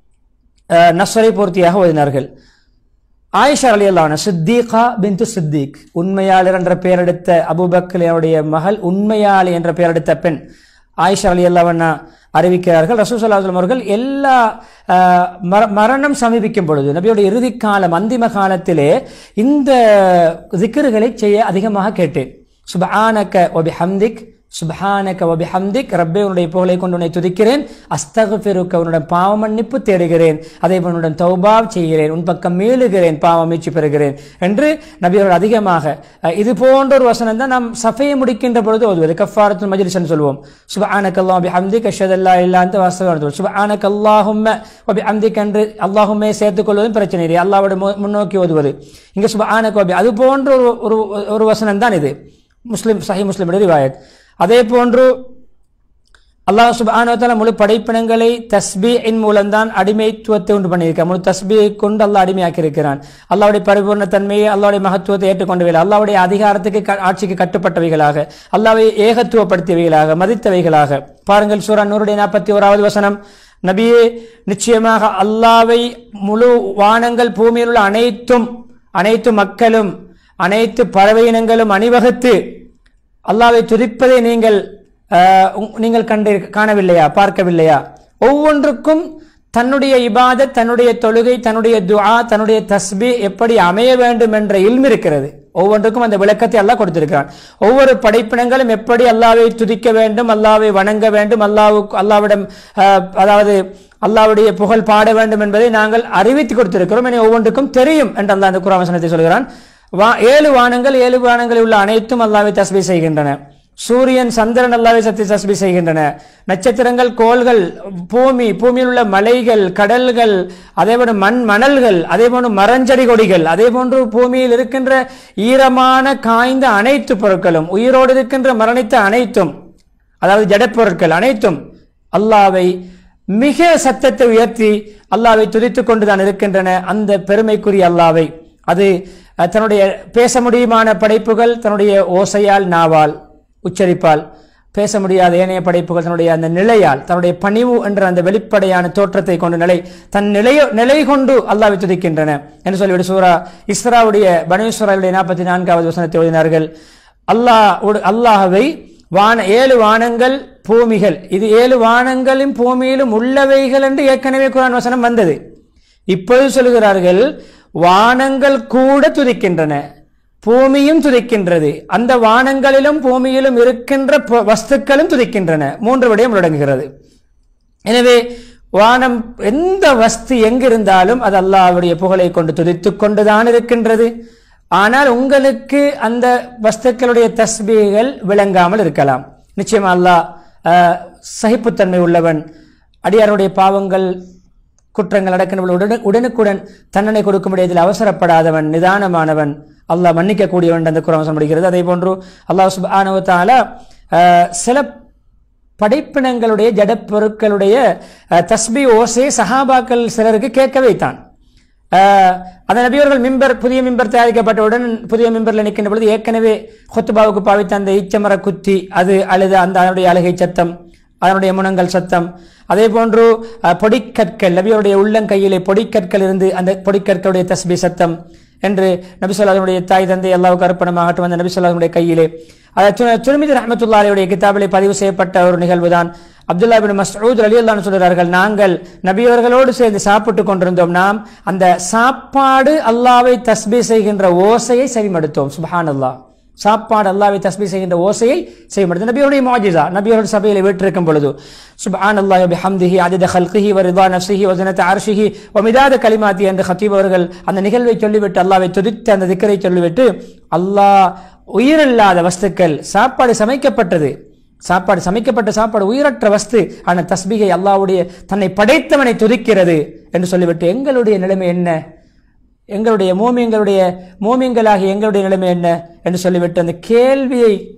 அஹ், நஸ்ரை பூர்த்தியாக ஓதினார்கள் ஆயிஷா அலி அல்லான சித்தீகா பிந்து சித்திக் உண்மையாளர் என்ற பெயரெடுத்த அபுபக்கலினுடைய மகள் உண்மையாளி என்ற பெயரெடுத்த பெண் ஆயிஷா அலி அல்லாவண்ணா அறிவிக்கிறார்கள் ரசூசல்லாஸ்லம் அவர்கள் எல்லா ஆஹ், மர- மரணம் சமீபிக்கும் பொழுது நபியோட இறுதி காலம் அந்திம காலத்திலே இந்த திக்ருகளை செய்ய அதிகமாக கேட்டேன் சுபஆனக ஒபி ஹம்திக் சுபஹானக வபி ஹம்திக் ரப்பே உன்னுடைய புகழை கொண்டு உன்னை துதிக்கிறேன் அஸ்தகஃபிருக்க உன்னுடன் பாவ மன்னிப்பு தேடுகிறேன் அதே போல் உன்னுடன் தௌபா செய்கிறேன் உன் பக்கம் மீளுகிறேன் பாவ மீட்சி பெறுகிறேன் என்று நபி அவர்கள் அதிகமாக அஹ், இது போன்ற ஒரு வசனம் தான் நாம் சஃபையை முடிக்கின்ற பொழுது ஓதுவது கஃபாரத்துல் மஜ்லிஸ் என்று சொல்வோம் சுபஹானக அல்லாஹ் பி ஹம்திக் அஷ்ஹது அல்லா இல்லா அன்த வாஸ்தவன் சுபஹானக அல்லாஹும்ம வபி ஹம்திக் என்று அல்லாஹும்மே சேர்த்துக் கொள்வதும் பிரச்சனை இல்லை அல்லாஹ்வோட மு- முன்னோக்கி ஓதுவது இங்க சுபஹானக வபி அது போன்ற ஒரு ஒரு ஒரு வசனம் தான் இது முஸ்லிம் சஹி முஸ்லிமுடைய ரிவாயத் அதே போன்று அல்லாஹ் சுப்ஹானஹு வ தஆலா முழு படைப்பினங்களை தஸ்பீஹின் மூலம்தான் அடிமைத்துவத்தை உண்டு பண்ணியிருக்கான் முழு தஸ்பீஹை கொண்டு அல்லாஹ் அடிமையாக்கி இருக்கிறான் அல்லாஹ்வுடைய பரிபூர்ண தன்மையை அல்லாஹ்வுடைய மகத்துவத்தை ஏற்றுக்கொண்டவைகள் அல்லாஹ்வுடைய அதிகாரத்துக்கு க- ஆட்சிக்கு கட்டுப்பட்டவைகளாக அல்லாஹ்வை ஏகத்துவப்படுத்தியவைகளாக மதித்தவைகளாக பாருங்கள் சூரா நூறுடைய நாற்பத்தி ஓராவது வசனம் நபியே நிச்சயமாக அல்லாஹ்வை முழு வானங்கள் பூமியில் உள்ள அனைத்தும் அனைத்து மக்களும் அனைத்து பறவை இனங்களும் அணிவகுத்து அல்லாஹ்வை துதிப்பதை நீங்கள் ஆஹ், உங்- நீங்கள் கண்டு காணவில்லையா பார்க்கவில்லையா ஒவ்வொன்றுக்கும் தன்னுடைய இபாதத் தன்னுடைய தொழுகை தன்னுடைய துஆ தன்னுடைய தஸ்பி எப்படி அமைய வேண்டும் என்ற இல்ம் இருக்கிறது ஒவ்வொன்றுக்கும் அந்த விளக்கத்தை அல்லாஹ் கொடுத்திருக்கிறான் ஒவ்வொரு படைப்பினங்களும் எப்படி அல்லாஹ்வை துதிக்க வேண்டும் அல்லாஹ்வை வணங்க வேண்டும் அல்லாஹ்வுக்கு அல்லாஹ்விடம் ஆஹ், அதாவது அல்லாஹ்வுடைய புகழ் பாட வேண்டும் என்பதை நாங்கள் அறிவித்து கொடுத்திருக்கிறோம் என ஒவ்வொன்றுக்கும் தெரியும் என்று அல்லாஹ் அந்த குர்ஆன் வசனத்தை சொல்கிறான் வா ஏழு வானங்கள் ஏழு வானங்களில் உள்ள அனைத்தும் அல்லாஹ்வை தஸ்பீ செய்கின்றன சூரியன் சந்திரன் அல்லாஹ்வை சத்தி தஸ்பீ செய்கின்றன நட்சத்திரங்கள் கோள்கள் பூமி பூமியில் உள்ள மலைகள் கடல்கள் அதேபோன்று மண் மணல்கள் அதேபோன்று மரஞ்செடி கொடிகள் அதேபோன்று பூமியில் இருக்கின்ற ஈரமான காய்ந்த அனைத்து பொருட்களும் உயிரோடு இருக்கின்ற மரணித்த அனைத்தும் அதாவது ஜடப்பொருட்கள் அனைத்தும் அல்லாவை மிக சத்தத்தை உயர்த்தி அல்லாவை துதித்துக் கொண்டுதான் இருக்கின்றன அந்த பெருமைக்குரிய அல்லாவை அது அஹ், தன்னுடைய பேச முடியுமான படைப்புகள் தன்னுடைய ஓசையால் நாவால் உச்சரிப்பால் பேச முடியாத ஏனைய படைப்புகள் தன்னுடைய அந்த நிலையால் தன்னுடைய பணிவு என்ற அந்த வெளிப்படையான தோற்றத்தை கொண்டு நிலை தன் நிலைய நிலை கொண்டு அல்லாவை துதிக்கின்றன என்று சொல்லிவிட்டு சூரா இஸ்ராவுடைய பனீஸ்வராவுடைய நாற்பத்தி நான்காவது வசனத்தை ஓதினார்கள் அல்லாஹ் அல்லாஹவை வான ஏழு வானங்கள் பூமிகள் இது ஏழு வானங்களும் பூமியிலும் உள்ளவைகள் என்று ஏற்கனவே குரான் வசனம் வந்தது இப்பொழுது சொல்கிறார்கள் வானங்கள் கூட துதிக்கின்றன பூமியும் துதிக்கின்றது அந்த வானங்களிலும் பூமியிலும் இருக்கின்ற பொ- வஸ்துக்களும் துதிக்கின்றன மூன்று விடயம் உள்ளடங்குகிறது எனவே வானம் எந்த வஸ்து எங்கிருந்தாலும் அது அல்லாஹ்வுடைய புகழை கொண்டு துதித்துக் கொண்டுதான் இருக்கின்றது ஆனால் உங்களுக்கு அந்த வஸ்துக்களுடைய தஸ்பீகள் விளங்காமல் இருக்கலாம் நிச்சயமா அல்லாஹ் ஆஹ், சகிப்புத்தன்மை உள்ளவன் அடியாருடைய பாவங்கள் குற்றங்கள் நடக்கின்ற உடனே உடனுக்குடன் தண்டனை கொடுக்கும்படியதில் அவசரப்படாதவன் நிதானமானவன் அல்லாஹ் மன்னிக்கக்கூடியவன் அந்த குரம் முடிகிறது அதே போன்று அல்லாஹ் சுப்ஹானஹு வ தஆலா ஆஹ், சில படைப்பினங்களுடைய ஜடப்பொருட்களுடைய அஹ், தஸ்பி ஓசை சஹாபாக்கள் சிலருக்கு கேட்க வைத்தான் அஹ், அந்த நபியவர்கள் மிம்பர் புதிய மிம்பர் தயாரிக்கப்பட்டவுடன் புதிய மிம்பரில் நிற்கின்ற பொழுது ஏற்கனவே கொத்துபாவுக்கு பாவித்த அந்த ஈச்சமர குத்தி அது அழுத அந்த அதனுடைய அழுகை சத்தம் அதனுடைய முனங்கள் சத்தம் அதே போன்று அஹ், பொடிக்கற்கள் நபியோருடைய உள்ளங்கையிலே பொடிக்கற்கள் இருந்து அந்த பொடிக்கற்களுடைய தஸ்பி சத்தம் என்று நபி சொல்லாஹனுடைய தாய் தந்தை அல்லாவுக்கு அர்ப்பணமாகட்டும் அந்த நபி சொல்லாஹனுடைய கையிலே துருமிதி ரஹமத்துல்லாருடைய கிதாபிலே பதிவு செய்யப்பட்ட ஒரு நிகழ்வுதான் அப்துல்லா பின் மஸ்ஊத் அலி அல்லான்னு சொல்கிறார்கள் நாங்கள் நபியவர்களோடு சேர்ந்து சாப்பிட்டு கொண்டிருந்தோம் நாம் அந்த சாப்பாடு அல்லாவை தஸ்பீ செய்கின்ற ஓசையை செவிமடுத்தோம் சுபஹான் அல்லாஹ் சாப்பாடு அல்லாவை தஸ்பீ செய்கின்ற ஓசையை செய்யப்படுது நபியுடைய மாஜிசா நபியோட சபையில் வீற்றிருக்கும் பொழுது சுப்ஹான் அல்லாஹ் பிஹம்திஹி அதித ஹல்கிஹி வ ரிதா நஃப்ஸிஹி வ ஸினத அர்ஷிஹி வ மிதாத கலிமாத்தி என்று ஹத்தீப் அவர்கள் அந்த நிகழ்வை சொல்லிவிட்டு அல்லாவை துதித்து அந்த திக்கரை சொல்லிவிட்டு அல்லாஹ் உயிரில்லாத வஸ்துக்கள் சாப்பாடு சமைக்கப்பட்டது சாப்பாடு சமைக்கப்பட்ட சாப்பாடு உயிரற்ற வஸ்து ஆன தஸ்பிகை அல்லாஹ்வுடைய தன்னை படைத்தவனை துதிக்கிறது என்று சொல்லிவிட்டு எங்களுடைய நிலைமை என்ன எங்களுடைய மோமியங்களுடைய மோமியங்களாகிய எங்களுடைய நிலைமை என்ன என்று சொல்லிவிட்டு அந்த கேள்வியை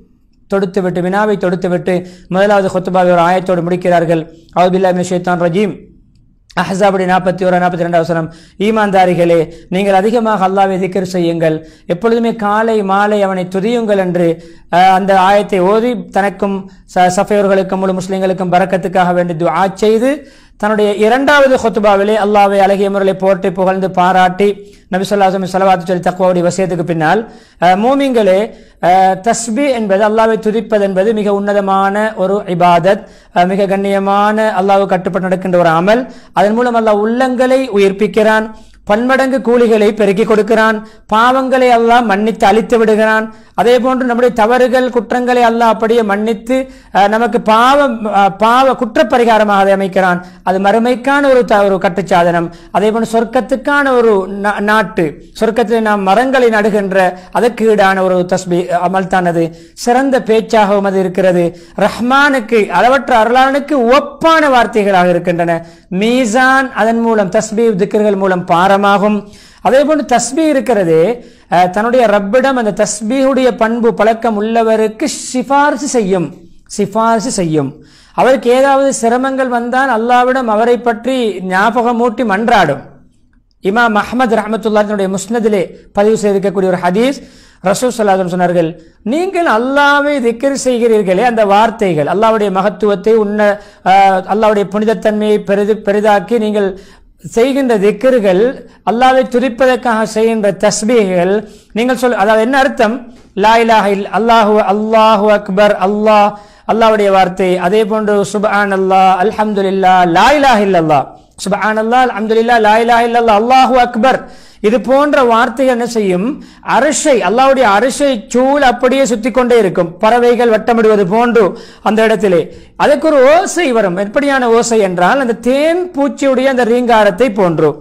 தொடுத்துவிட்டு வினாவை தொடுத்துவிட்டு முதலாவது ஹுத்துபாவை ஒரு ஆயத்தோடு முடிக்கிறார்கள் அவுபில்லா மின் ஷைத்தான் ரஜீம் அஹ்ஸாபுடைய நாற்பத்தி ஒரு நாற்பத்தி ரெண்டாவது வசனம் ஈமான்தாரிகளே நீங்கள் அதிகமாக அல்லாவை திக்கர் செய்யுங்கள் எப்பொழுதுமே காலை மாலை அவனை துதியுங்கள் என்று அஹ், அந்த ஆயத்தை ஓதி தனக்கும் ச- சஃபையர்களுக்கும் முழு முஸ்லிம்களுக்கும் பறக்கத்துக்காக வேண்டி துஆ செய்து தன்னுடைய இரண்டாவது ஹுத்துபாவிலே அல்லாவை அழகிய முறையில் போற்றி புகழ்ந்து பாராட்டி நபி சொல்லாசமி சலவாத்து சொல்லி தக்குவாவுடைய வசியத்துக்கு பின்னால் அஹ், மூமிங்களே அஹ், தஸ்பி என்பது அல்லாவை துதிப்பது என்பது மிக உன்னதமான ஒரு இபாதத் அஹ், மிக கண்ணியமான அல்லாஹ்வு கட்டுப்பட்டு நடக்கின்ற ஒரு அமல் அதன் மூலம் அல்லாஹ் உள்ளங்களை உயிர்ப்பிக்கிறான் பன்மடங்கு கூலிகளை பெருக்கி கொடுக்கிறான் பாவங்களை அல்லாஹ் மன்னித்து அழித்து விடுகிறான் அதே போன்று நம்முடைய தவறுகள் குற்றங்களை அல்லாஹ் அப்படியே மன்னித்து அஹ், நமக்கு பாவம் அஹ், பாவ குற்றப்பரிகாரமாக அதை அமைக்கிறான் அது மறுமைக்கான ஒரு த- ஒரு கட்டுச்சாதனம் அதே போன்று சொர்க்கத்துக்கான ஒரு நா- நாட்டு சொர்க்கத்தில் நாம் மரங்களை நடுகின்ற அதற்கு ஈடான ஒரு தஸ்பி அமல்தானது சிறந்த பேச்சாகவும் அது இருக்கிறது ரஹ்மானுக்கு அளவற்ற அருளாளனுக்கு ஒப்பான வார்த்தைகளாக இருக்கின்றன மீசான் அதன் மூலம் தஸ்பி திக்கர்கள் மூலம் பாரமாகும் அதே போன்று தஸ்பி இருக்கிறதே அஹ், தன்னுடைய ரப்பிடம் அந்த தஸ்பீஹுடைய பண்பு பழக்கம் உள்ளவருக்கு சிபாரிசு செய்யும் சிபாரிசு செய்யும் அவருக்கு ஏதாவது சிரமங்கள் வந்தால் அல்லாவிடம் அவரை பற்றி ஞாபகமூட்டி மன்றாடும் இமாம் அஹ்மத் ரஹமத்துல்லாஹினுடைய முஸ்னதிலே பதிவு செய்திருக்கக்கூடிய ஒரு ஹதீஸ் ரசூல் ஸல்லல்லாஹு சொன்னார்கள் நீங்கள் அல்லாவை திக்ர் செய்கிறீர்களே அந்த வார்த்தைகள் அல்லாஹ்வுடைய மகத்துவத்தை உன்ன ஆஹ், அல்லாஹ்வுடைய புனிதத்தன்மையை பெரிது பெரிதாக்கி நீங்கள் செய்கின்ற திக்ர்கள் அல்லாவை துதிப்பதற்காக செய்கின்ற தஸ்பீகள் நீங்கள் சொல் அதாவது என்ன அர்த்தம் லா இலாஹ இல் அல்லாஹு அல்லாஹு அக்பர் அல்லாஹ் அல்லாஹ்வுடைய வார்த்தை அதே போன்று சுப்ஹான் அல்லாஹ் அல்ஹம்துலில்லாஹ் லா இலாஹ இல்லல்லாஹ் சுப்ஹான் அல்லாஹ் அல்ஹம்துலில்லாஹ் லா இலாஹ இல்லல்லாஹ் அல்லாஹு அக்பர் இது போன்ற வார்த்தைகள் என்ன செய்யும் அரிசை அல்லாஹ்வுடைய அரிசை சூழ் அப்படியே சுத்தி கொண்டே இருக்கும் பறவைகள் வட்டமிடுவது போன்று அந்த இடத்திலே அதுக்கு ஒரு ஓசை வரும் எப்படியான ஓசை என்றால் அந்த தேன் பூச்சியுடைய அந்த ரீங்காரத்தை போன்று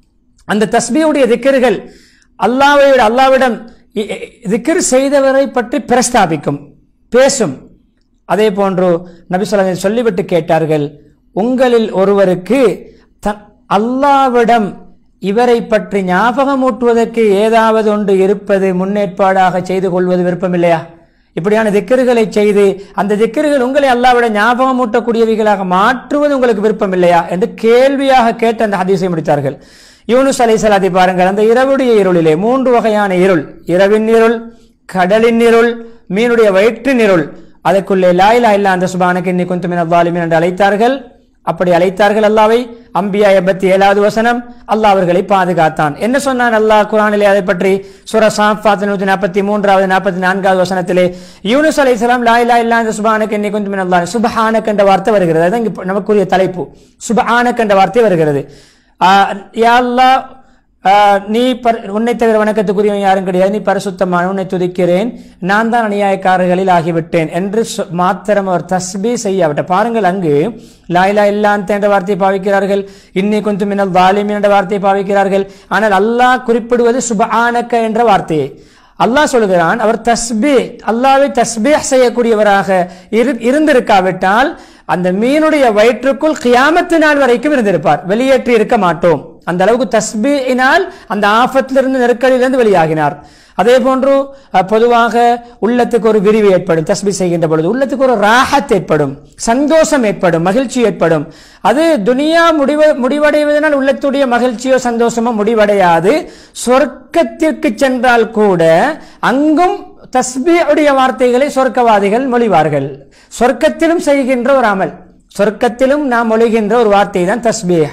அந்த தஸ்பியுடைய திக்கர்கள் அல்லாவை அல்லாவிடம் இ- இ- திக்ர் செய்தவரை பற்றி பிரஸ்தாபிக்கும் பேசும் அதே போன்று நபி சொல்லி சொல்லிவிட்டு கேட்டார்கள் உங்களில் ஒருவருக்கு த- அல்லாவிடம் இவரை பற்றி ஞாபகமூட்டுவதற்கு ஏதாவது ஒன்று இருப்பது முன்னேற்பாடாக செய்து கொள்வது விருப்பமில்லையா இப்படியான திக்கர்களை செய்து அந்த திக்கர்கள் உங்களை அல்லாவிட ஞாபகமூட்டக்கூடியவைகளாக மாற்றுவது உங்களுக்கு விருப்பம் இல்லையா என்று கேள்வியாக கேட்டு அந்த ஹதீஸை முடித்தார்கள் யூனுஸ் அலைஹிஸ்ஸலாத்தை பாருங்கள் அந்த இரவுடைய இருளிலே மூன்று வகையான இருள் இரவின் இருள் கடலின் இருள் மீனுடைய வயிற்றின் இருள் அதற்குள்ளே லாயிலா இல்லா அந்த சுபானுக்கு இன்னி குந்துமின் அவ்வாலிமின் என்று அழைத்தார்கள் அப்படி அழைத்தார்கள் அல்லாவை அம்பியா எண்பத்தி ஏழாவது வசனம் அல்லாஹ் அவர்களை பாதுகாத்தான் என்ன சொன்னான் அல்லாஹ் குரானிலே அதை பற்றி சுர சாஃபாத் நூத்தி நாற்பத்தி மூன்றாவது நாற்பத்தி நான்காவது வசனத்திலே யூனுஸ் அலை இஸ்லாம் லாயிலா இல்லா இந்த சுபானுக்கு இன்னி குந்துமின் அல்லாஹ் சுபஹானக் என்ற வார்த்தை வருகிறது அதுதான் இங்க நமக்குரிய தலைப்பு சுபஹானக் என்ற வார்த்தை வருகிறது ஆஹ் யா அல்லாஹ் ஆஹ் நீ பர் உன்னை தவிர வணக்கத்துக்குரியவன் யாரும் கிடையாது நீ பரிசுத்தமான உன்னை துதிக்கிறேன் நான் தான் அநியாயக்காரர்களில் ஆகிவிட்டேன் என்று சொ- மாத்திரம் அவர் தஸ்பீ செய்யாவிட்ட பாருங்கள் அங்கு லாயிலா இல்லாந்த என்ற வார்த்தையை பாவிக்கிறார்கள் இன்னி கொஞ்சம் மின்னல் வாலிமின் என்ற வார்த்தையை பாவிக்கிறார்கள் ஆனால் அல்லாஹ் குறிப்பிடுவது சுபஆனக்க என்ற வார்த்தையை அல்லாஹ் சொல்கிறான் அவர் தஸ்பீ அல்லாவை தஸ்பீஹ் செய்யக்கூடியவராக இரு இருந்திருக்காவிட்டால் அந்த மீனுடைய வயிற்றுக்குள் கியாமத்து நாள் வரைக்கும் இருந்திருப்பார் வெளியேற்றி இருக்க மாட்டோம் அந்த அளவுக்கு தஸ்பீயினால் அந்த ஆபத்திலிருந்து நெருக்கடியிலிருந்து வெளியாகினார் அதே போன்று அஹ், பொதுவாக உள்ளத்துக்கு ஒரு விரிவு ஏற்படும் தஸ்பி செய்கின்ற பொழுது உள்ளத்துக்கு ஒரு ராஹத் ஏற்படும் சந்தோஷம் ஏற்படும் மகிழ்ச்சி ஏற்படும் அது துனியா முடிவ முடிவடைவதனால் உள்ளத்துடைய மகிழ்ச்சியோ சந்தோஷமோ முடிவடையாது சொர்க்கத்திற்கு சென்றால் கூட அங்கும் தஸ்பீஉடைய வார்த்தைகளை சொர்க்கவாதிகள் மொழிவார்கள் சொர்க்கத்திலும் செய்கின்ற ஒரு அமல் சொர்க்கத்திலும் நாம் மொழிகின்ற ஒரு வார்த்தை தான் தஸ்பீஹ்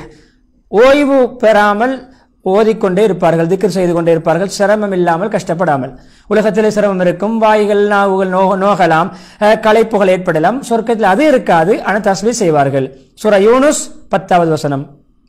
ஓய்வு பெறாமல் ஓதிக்கொண்டே இருப்பார்கள் திக்ர் செய்து கொண்டே இருப்பார்கள் சிரமம் இல்லாமல் கஷ்டப்படாமல் உலகத்திலே சிரமம் இருக்கும் வாய்கள் நாவுகள் நோக நோகலாம் அஹ், களைப்புகள் ஏற்படலாம் சொர்க்கத்தில் அது இருக்காது ஆனால் தஸ்பீ செய்வார்கள் சூரா யூனுஸ் பத்தாவது வசனம்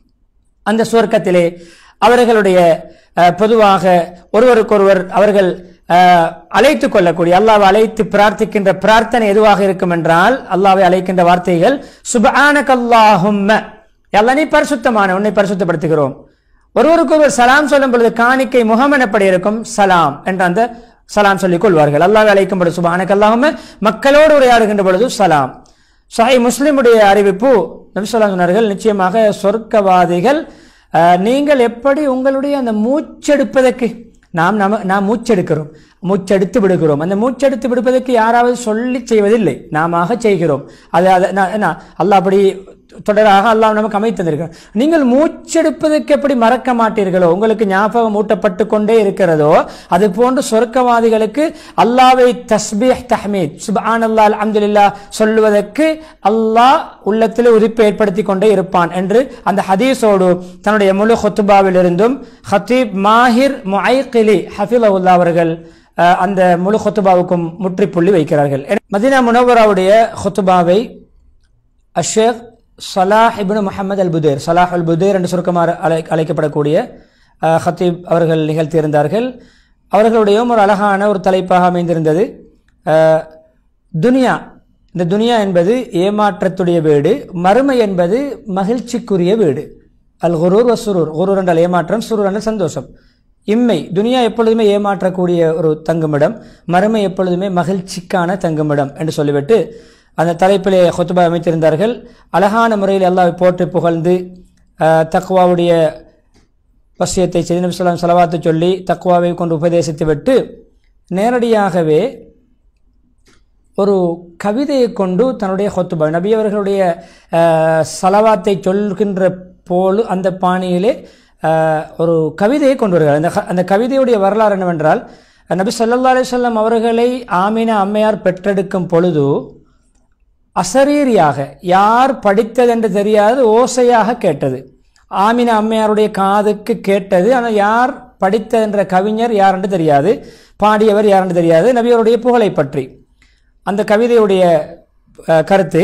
அந்த சுவர்க்கத்திலே அவர்களுடைய அஹ், பொதுவாக ஒருவருக்கொருவர் அவர்கள் அஹ், அழைத்துக் கொள்ளக்கூடிய அல்லாவை அழைத்து பிரார்த்திக்கின்ற பிரார்த்தனை எதுவாக இருக்கும் என்றால் அல்லாவை அழைக்கின்ற வார்த்தைகள் சுபஆனகல்லாஹும்ம அல்லா நீ பரிசுத்தமான உன்னை பரிசுத்தப்படுத்துகிறோம் ஒருவருக்கொருவர் சலாம் சொல்லும் பொழுது காணிக்கை முகம் எனப்படி இருக்கும் சலாம் என்ற அந்த சலாம் சொல்லிக் கொள்வார்கள் அல்லாவை அழைக்கும் பொழுது சுபஹானகல்லாஹும்ம மக்களோடு உரையாடுகின்ற பொழுது சலாம் சஹி முஸ்லிமுடைய அறிவிப்பு நபிசல்லா சொன்னார்கள் நிச்சயமாக சொர்க்கவாதிகள் அஹ், நீங்கள் எப்படி உங்களுடைய அந்த மூச்செடுப்பதற்கு நாம் நம நாம் மூச்செடுக்கிறோம் மூச்செடுத்து விடுகிறோம் அந்த மூச்செடுத்து விடுவதற்கு யாராவது சொல்லி செய்வதில்லை நாம செய்கிறோம் அது அதை நான் என்ன, அல்லாஹ் அப்படி தொடராக அல்லாஹ் நமக்கு அமைத்திருக்கிறார் நீங்கள் மூச்செடுப்பதற்கு எப்படி மறக்க மாட்டீர்களோ உங்களுக்கு ஞாபகம் ஊட்டப்பட்டு கொண்டே இருக்கிறதோ அது போன்று சொர்க்கவாதிகளுக்கு அல்லாவை தஸ்பீஹ் தஹ்மீத் சுப்ஹான் அல்லாஹ் அல்ஹம்துலில்லாஹ் சொல்லுவதற்கு அல்லாஹ் உள்ளத்தில் உதிப்பை ஏற்படுத்தி கொண்டே இருப்பான் என்று அந்த ஹதீஸோடு தன்னுடைய முழு ஹுத்துபாவிலிருந்தும் ஹத்தீப் மாஹிர் முஐகிலி ஹஃபிலவுல்லா அவர்கள் அஹ், அந்த முழு ஹுத்துபாவுக்கும் முற்றுப்புள்ளி வைக்கிறார்கள் மதீனா முனவராவுடைய ஹுத்துபாவை அஷேக் சலாஹ் இப்னு முஹம்மது அல் புதேர் சலாஹ் அல் புதேர் என்று சுருக்கமாக அழை அழைக்கப்படக்கூடிய அஹ், ஹத்தீப் அவர்கள் நிகழ்த்தியிருந்தார்கள் அவர்களுடைய ஒரு அழகான ஒரு தலைப்பாக அமைந்திருந்தது அஹ், துனியா இந்த துனியா என்பது ஏமாற்றத்துடைய வீடு மறுமை என்பது மகிழ்ச்சிக்குரிய வீடு அல் குரூர் வசுரூர் குரூர் என்றால் ஏமாற்றம் சுரூர் என்றால் சந்தோஷம் இம்மை துனியா எப்பொழுதுமே ஏமாற்றக்கூடிய ஒரு தங்குமிடம் மறுமை எப்பொழுதுமே மகிழ்ச்சிக்கான தங்குமிடம் என்று சொல்லிவிட்டு அந்த தலைப்பிலே ஹொத்துபா அமைத்திருந்தார்கள் அழகான முறையில் அல்லாஹ் போட்டு புகழ்ந்து அஹ், தக்வாவுடைய வசியத்தை செய்து நபி சொல்லாம் செலவாத்து சொல்லி தக்வாவை கொண்டு உபதேசித்து விட்டு நேரடியாகவே ஒரு கவிதையை கொண்டு தன்னுடைய ஹொத்துபா நபி அவர்களுடைய அஹ், சலவாத்தை சொல்கின்ற போல் அந்த பாணியிலே அஹ், ஒரு கவிதையை கொண்டு வருகிறார் அந்த க- அந்த கவிதையுடைய வரலாறு என்னவென்றால் நபி ஸல்லல்லாஹு அலைஹி வஸல்லம் அவர்களை ஆமினா அம்மையார் பெற்றெடுக்கும் பொழுது அசரீரியாக யார் படித்ததென்று தெரியாது ஓசையாக கேட்டது ஆமினா அம்மையாருடைய காதுக்கு கேட்டது ஆனால் யார் படித்தது என்ற கவிஞர் யார் என்று தெரியாது பாடியவர் யார் என்று தெரியாது நபியருடைய புகழை பற்றி அந்த கவிதையுடைய அஹ், கருத்து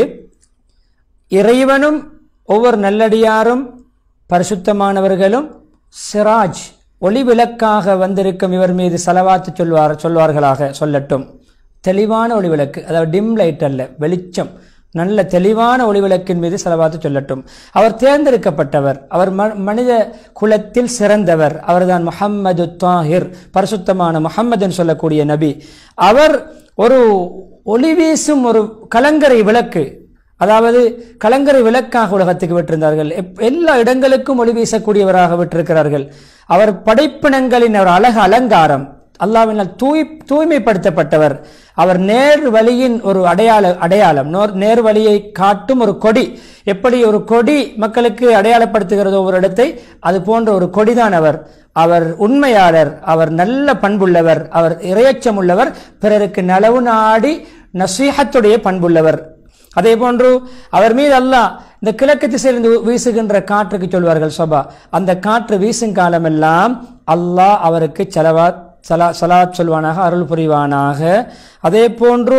இறைவனும் ஒவ்வொரு நல்லடியாரும் பரிசுத்தமானவர்களும் சிராஜ் ஒளி விளக்காக வந்திருக்கும் இவர் மீது செலவாத்து சொல்வார் சொல்வார்களாக சொல்லட்டும் தெளிவான ஒளி விளக்கு அதாவது டிம் லைட் அல்ல வெளிச்சம் நல்ல தெளிவான ஒளி விளக்கின் மீது செலவாத்து சொல்லட்டும் அவர் தேர்ந்தெடுக்கப்பட்டவர் அவர் ம- மனித குலத்தில் சிறந்தவர் அவர்தான் முஹம்மது தாஹிர் பரிசுத்தமான முஹம்மதுன்னு சொல்லக்கூடிய நபி அவர் ஒரு ஒளி வீசும் ஒரு கலங்கரை விளக்கு அதாவது கலங்கரை விளக்காக உலகத்துக்கு விட்டிருந்தார்கள் எப்- எல்லா இடங்களுக்கும் ஒளி வீசக்கூடியவராக விட்டிருக்கிறார்கள் அவர் படைப்பினங்களின் ஒரு அழகு அலங்காரம் அல்லாவினால் தூய் தூய்மைப்படுத்தப்பட்டவர் அவர் நேர் வழியின் ஒரு அடையாள அடையாளம் நோர் நேர் வழியை காட்டும் ஒரு கொடி எப்படி ஒரு கொடி மக்களுக்கு அடையாளப்படுத்துகிறதோ ஒரு இடத்தை அது போன்ற ஒரு கொடிதான் அவர் அவர் உண்மையாளர் அவர் நல்ல பண்புள்ளவர் அவர் இரையச்சம் உள்ளவர் பிறருக்கு நலவு நாடி நசீஹத்துடைய பண்புள்ளவர் அதே போன்று அவர் மீது அல்லாஹ் இந்த கிழக்கு திசையிலிருந்து வீசுகின்ற காற்றுக்கு சொல்வார்கள் சபா அந்த காற்று வீசும் காலமெல்லாம் அல்லாஹ் அவருக்கு செலவாத் சலா சலாத் சொல்வானாக அருள் புரிவானாக அதே போன்று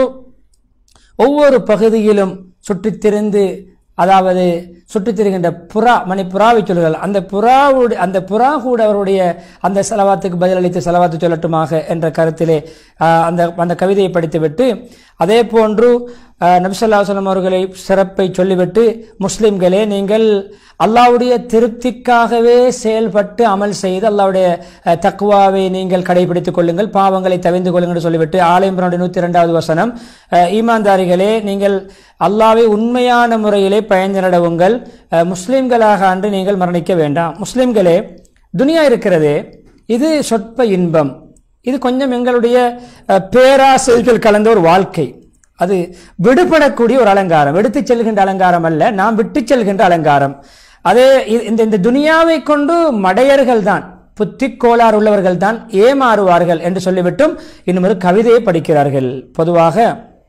ஒவ்வொரு பகுதியிலும் சுற்றித் திரிந்து அதாவது சுற்றித் திரிகின்ற புறா மணி புறாவை சொல்கிறார்கள் அந்த புறாவுடைய அந்த புறா கூட அவருடைய அந்த செலவாத்துக்கு பதிலளித்து செலவாத்து சொல்லட்டுமாக என்ற கருத்திலே ஆஹ், அந்த அந்த கவிதையை படித்துவிட்டு அதே போன்று ஆஹ், நபிசல்லா சொல்லம் அவர்களை சிறப்பை சொல்லிவிட்டு முஸ்லிம்களே நீங்கள் அல்லாவுடைய திருப்திக்காகவே செயல்பட்டு அமல் செய்து அல்லாவுடைய அஹ், தக்வாவை நீங்கள் கடைபிடித்துக் கொள்ளுங்கள் பாவங்களை தவிர்ந்து கொள்ளுங்கள் என்று சொல்லிவிட்டு ஆலயம்பரனுடைய நூற்றி இரண்டாவது வசனம் அஹ், ஈமான்தாரிகளே நீங்கள் அல்லாவை உண்மையான முறையிலே பயந்து நடவுங்கள் அஹ், முஸ்லிம்களாக அன்று நீங்கள் மரணிக்க வேண்டாம் முஸ்லிம்களே துனியா இருக்கிறதே இது சொற்ப இன்பம் இது கொஞ்சம் எங்களுடைய அஹ், பேராசைகள் கலந்த ஒரு வாழ்க்கை அது விடுபடக்கூடிய ஒரு அலங்காரம் எடுத்துச் செல்கின்ற அலங்காரம் அல்ல நாம் விட்டுச் செல்கின்ற அலங்காரம் அதே இ- இந்த இந்த துனியாவை கொண்டு மடையர்கள் தான் புத்தி கோளாறு உள்ளவர்கள் தான் ஏமாறுவார்கள் என்று சொல்லிவிட்டும் இன்னும் ஒரு கவிதையை படிக்கிறார்கள் பொதுவாக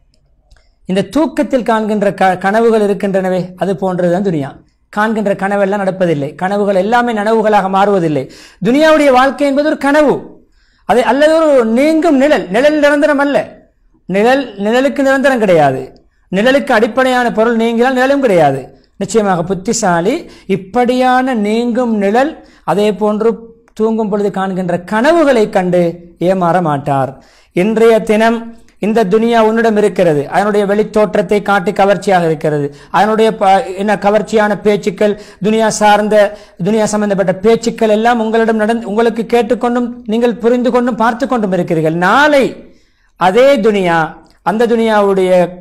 இந்த தூக்கத்தில் காண்கின்ற க கனவுகள் இருக்கின்றனவே அது போன்றதுதான் துனியா காண்கின்ற கனவெல்லாம் நடப்பதில்லை கனவுகள் எல்லாமே நனவுகளாக மாறுவதில்லை துனியாவுடைய வாழ்க்கை என்பது ஒரு கனவு அது அல்லது ஒரு நீங்கும் நிழல் நிழல் நிரந்தரம் அல்ல நிழல் நிழலுக்கு நிரந்தரம் கிடையாது நிழலுக்கு அடிப்படையான பொருள் நீங்கினால் நிழலும் கிடையாது நிச்சயமாக புத்திசாலி இப்படியான நீங்கும் நிழல் அதே போன்று தூங்கும் பொழுது காண்கின்ற கனவுகளை கண்டு ஏமாற மாட்டார் இன்றைய தினம் இந்த துனியா உன்னிடம் இருக்கிறது அதனுடைய வெளித்தோற்றத்தை காட்டி கவர்ச்சியாக இருக்கிறது அதனுடைய ப- என்ன கவர்ச்சியான பேச்சுக்கள் துனியா சார்ந்த துனியா சம்பந்தப்பட்ட பேச்சுக்கள் எல்லாம் உங்களிடம் நடந்து உங்களுக்கு கேட்டுக்கொண்டும் நீங்கள் புரிந்து கொண்டும் பார்த்து கொண்டும் இருக்கிறீர்கள் நாளை அதே துனியா அந்த துனியாவுடைய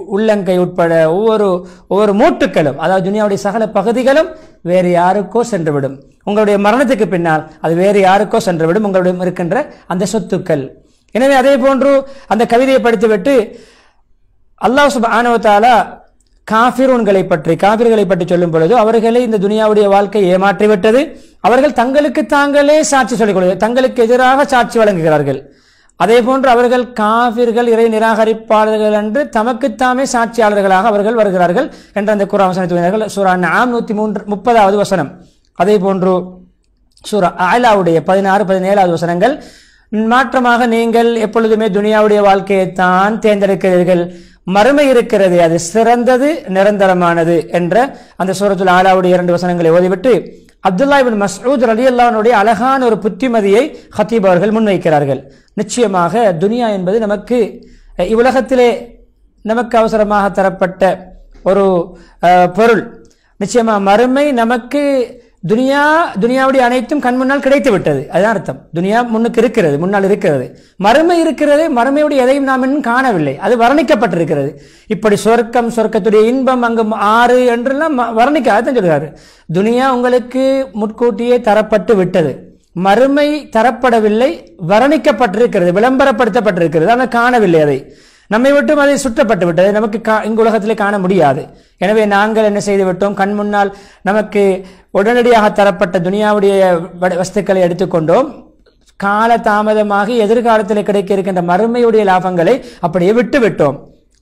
உள்ளங்கை உட்பட ஒவ்வொரு ஒவ்வொரு மூட்டுக்களும் அதாவது துனியாவுடைய சகல பகுதிகளும் வேறு யாருக்கோ சென்றுவிடும் உங்களுடைய மரணத்துக்கு பின்னால் அது வேறு யாருக்கோ சென்றுவிடும் உங்களுடைய இருக்கின்ற அந்த சொத்துக்கள் எனவே அதே போன்று அந்த கவிதையை படித்துவிட்டு அல்லாஹ் சுப்ஹானஹு வ தஆலா காஃபிரூன்களை பற்றி காபிர்களை பற்றி சொல்லும் பொழுது அவர்களை இந்த துனியாவுடைய வாழ்க்கை ஏமாற்றி விட்டது அவர்கள் தங்களுக்கு தாங்களே சாட்சி சொல்லிக் கொள்கிறார்கள் தங்களுக்கு எதிராக சாட்சி வழங்குகிறார்கள் அதே போன்று அவர்கள் காபிர்கள் இறை நிராகரிப்பாளர்கள் என்று தமக்குத்தாமே சாட்சியாளர்களாக அவர்கள் வருகிறார்கள் என்ற அந்த குரான் வசனத்துவர்கள் சூரா நாம் நூற்றி மூன்று முப்பதாவது வசனம் அதே போன்று சூரா ஆலாவுடைய பதினாறு பதினேழாவது வசனங்கள் மாற்றமாக நீங்கள் எப்பொழுதுமே துனியாவுடைய வாழ்க்கையைத்தான் தேர்ந்தெடுக்கிறீர்கள் மறுமை இருக்கிறது அது சிறந்தது நிரந்தரமானது என்ற அந்த சூரத்துல் ஆலாவுடைய இரண்டு வசனங்களை ஓதிவிட்டு அப்துல்லா இபின் மஸ்ஊத் ரலியல்லாஹுடைய அழகான ஒரு புத்திமதியை ஹத்தீப் அவர்கள் முன்வைக்கிறார்கள் நிச்சயமாக துனியா என்பது நமக்கு அஹ், இவ்வுலகத்திலே நமக்கு அவசரமாக தரப்பட்ட ஒரு அஹ், பொருள் நிச்சயமா மறுமை நமக்கு துனியா துனியாவுடைய அனைத்தும் கண் முன்னால் கிடைத்து விட்டது அதுதான் அர்த்தம் துனியா முன்னுக்கு இருக்கிறது முன்னால் இருக்கிறது மறுமை இருக்கிறது மறுமையுடைய எதையும் நாம் இன்னும் காணவில்லை அது வர்ணிக்கப்பட்டிருக்கிறது இப்படி சொர்க்கம் சொர்க்கத்துடைய இன்பம் அங்கு ஆறு என்றெல்லாம் ம- வர்ணிக்க அதான் சொல்கிறாரு துனியா உங்களுக்கு முன்கூட்டியே தரப்பட்டு விட்டது மறுமை தரப்படவில்லை வர்ணிக்கப்பட்டிருக்கிறது விளம்பரப்படுத்தப்பட்டிருக்கிறது ஆனால் காணவில்லை அதை நம்மை விட்டும் அதை சுற்றப்பட்டு விட்டது நமக்கு கா இங்கு உலகத்திலே காண முடியாது எனவே நாங்கள் என்ன செய்து விட்டோம் கண் முன்னால் நமக்கு உடனடியாக தரப்பட்ட துனியாவுடைய வ- வஸ்துக்களை எடுத்துக்கொண்டோம் கால தாமதமாகி எதிர்காலத்தில் கிடைக்க இருக்கின்ற மறுமையுடைய லாபங்களை அப்படியே விட்டு விட்டோம்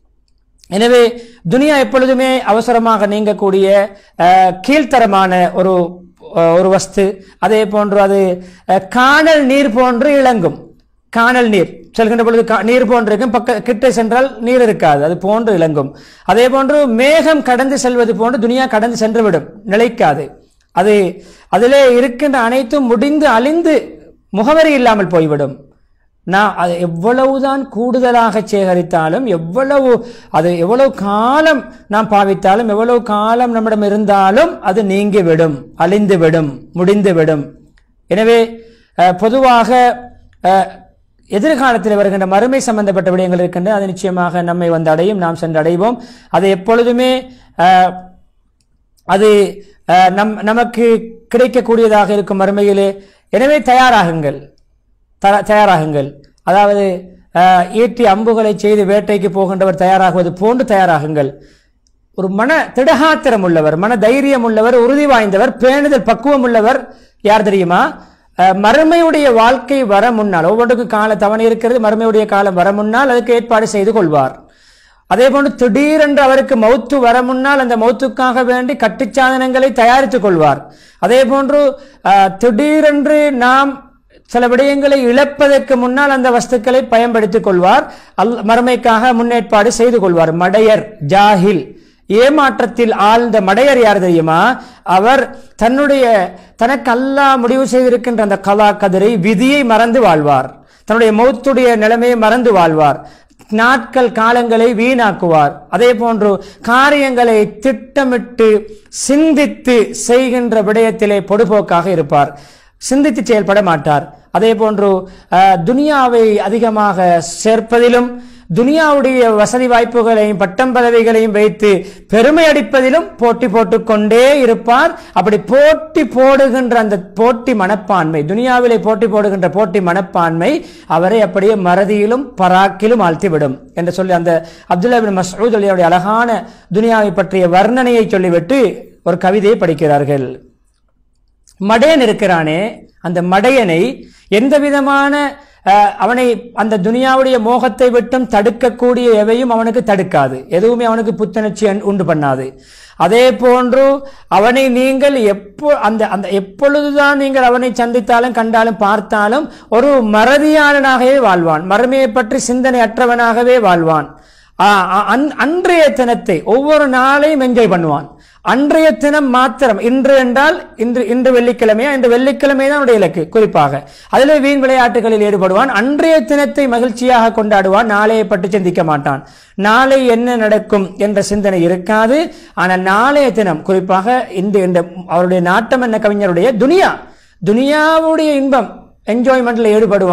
எனவே துனியா எப்பொழுதுமே அவசரமாக நீங்கக்கூடிய அஹ், கீழ்த்தரமான ஒரு அஹ், ஒரு வஸ்து அதே போன்று அது அஹ், காணல் நீர் போன்று இளங்கும் காணல் நீர் செல்கின்ற பொழுது கா- நீர் போன்று இருக்கும் பக்க கிட்ட சென்றால் நீர் இருக்காது அது போன்று இளங்கும் அதே போன்று மேகம் கடந்து செல்வது போன்று துனியா கடந்து சென்றுவிடும் நிலைக்காது அது அதிலே இருக்கின்ற அனைத்தும் முடிந்து அழிந்து முகவரி இல்லாமல் போய்விடும் நான் அது எவ்வளவுதான் கூடுதலாக சேகரித்தாலும் எவ்வளவு அது எவ்வளவு காலம் நாம் பாவித்தாலும் எவ்வளவு காலம் நம்மிடம் இருந்தாலும் அது நீங்கிவிடும் அழிந்துவிடும் முடிந்துவிடும் எனவே அஹ், பொதுவாக அஹ், எதிர்காலத்தில் வருகின்ற மறுமை சம்பந்தப்பட்ட விடயங்கள் இருக்கின்றன அது நிச்சயமாக நம்மை வந்து அடையும் நாம் சென்று அடைவோம் அது எப்பொழுதுமே அஹ், அது அஹ், நம் நமக்கு கிடைக்கக்கூடியதாக இருக்கும் மறுமையிலே எனவே தயாராகுங்கள் த- தயாராகுங்கள் அதாவது அஹ், ஈட்டி அம்புகளை செய்து வேட்டைக்கு போகின்றவர் தயாராகுவது போன்று தயாராகுங்கள் ஒரு மன திடகாத்திரம் உள்ளவர் மன தைரியம் உள்ளவர் உறுதி வாய்ந்தவர் பேணுதல் பக்குவம் உள்ளவர் யார் தெரியுமா அஹ், மறுமையுடைய வாழ்க்கை வர முன்னால் ஒவ்வொன்றுக்கும் கால தவணை இருக்கிறது மறுமையுடைய காலம் வர முன்னால் அதுக்கு ஏற்பாடு செய்து கொள்வார் அதே போன்று திடீரென்று அவருக்கு மௌத்து வர முன்னால் அந்த மௌத்துக்காக வேண்டி கட்டுச்சாதனங்களை தயாரித்துக் கொள்வார் அதே போன்று அஹ், திடீரென்று நாம் சில விடயங்களை இழப்பதற்கு முன்னால் அந்த வஸ்துக்களை பயன்படுத்திக் கொள்வார் அல் மறுமைக்காக முன்னேற்பாடு செய்து கொள்வார் மடையர் ஜாஹில் ஏமாற்றத்தில் ஆழ்ந்த மடையர் யார் தெரியுமா அவர் தன்னுடைய தனக்கு அல்லாஹ் முடிவு செய்திருக்கின்ற அந்த கலா கதிரை விதியை மறந்து வாழ்வார் தன்னுடைய மௌத்துடைய நிலைமையை மறந்து வாழ்வார் நாட்கள் காலங்களை வீணாக்குவார் அதே போன்று காரியங்களை திட்டமிட்டு சிந்தித்து செய்கின்ற விடயத்திலே பொடுபோக்காக இருப்பார் சிந்தித்து செயல்பட மாட்டார் அதே போன்று அஹ், துனியாவை அதிகமாக சேர்ப்பதிலும் துனியாவுடைய வசதி வாய்ப்புகளையும் பட்டம் பதவிகளையும் வைத்து பெருமை அடிப்பதிலும் போட்டி போட்டுக்கொண்டே இருப்பார் அப்படி போட்டி போடுகின்ற அந்த போட்டி மனப்பான்மை துனியாவிலே போட்டி போடுகின்ற போட்டி மனப்பான்மை அவரை அப்படியே மறதியிலும் பராக்கிலும் ஆழ்த்திவிடும் என்று சொல்லி அந்த அப்துல்லா பின் மஸ்ஊத் அலியுடைய அழகான துனியாவை பற்றிய வர்ணனையை சொல்லிவிட்டு ஒரு கவிதையை படிக்கிறார்கள் மடையன் இருக்கிறானே அந்த மடையனை எந்த விதமான அஹ், அவனை அந்த துனியாவுடைய மோகத்தை விட்டும் தடுக்கக்கூடிய எவையும் அவனுக்கு தடுக்காது எதுவுமே அவனுக்கு புத்துணர்ச்சி அன்- உண்டு பண்ணாது அதே போன்று அவனை நீங்கள் எப்போ அந்த அந்த எப்பொழுதுதான் நீங்கள் அவனை சந்தித்தாலும் கண்டாலும் பார்த்தாலும் ஒரு மறதியாளனாகவே வாழ்வான் மறுமையை பற்றி சிந்தனை அற்றவனாகவே வாழ்வான் ஆ, அ- அன்- அன்றைய தினத்தை ஒவ்வொரு நாளையும் என்ஜாய் பண்ணுவான் அன்றைய தினம் மாத்திரம் இன்று என்றால் இன்று இன்று வெள்ளிக்கிழமையா இன்று வெள்ளிக்கிழமை தான் அவனுடைய இலக்கு குறிப்பாக அதிலே வீண் விளையாட்டுகளில் ஈடுபடுவான் அன்றைய தினத்தை மகிழ்ச்சியாக கொண்டாடுவான் நாளையை பற்றி சிந்திக்க மாட்டான் நாளை என்ன நடக்கும் என்ற சிந்தனை இருக்காது ஆனால் நாளைய தினம் குறிப்பாக இந்த இந்த அவருடைய நாட்டம் என்ன கவிஞருடைய துனியா துனியாவுடைய இன்பம் என்ஜாய்மெண்ட்ல ஈடுபடுவான்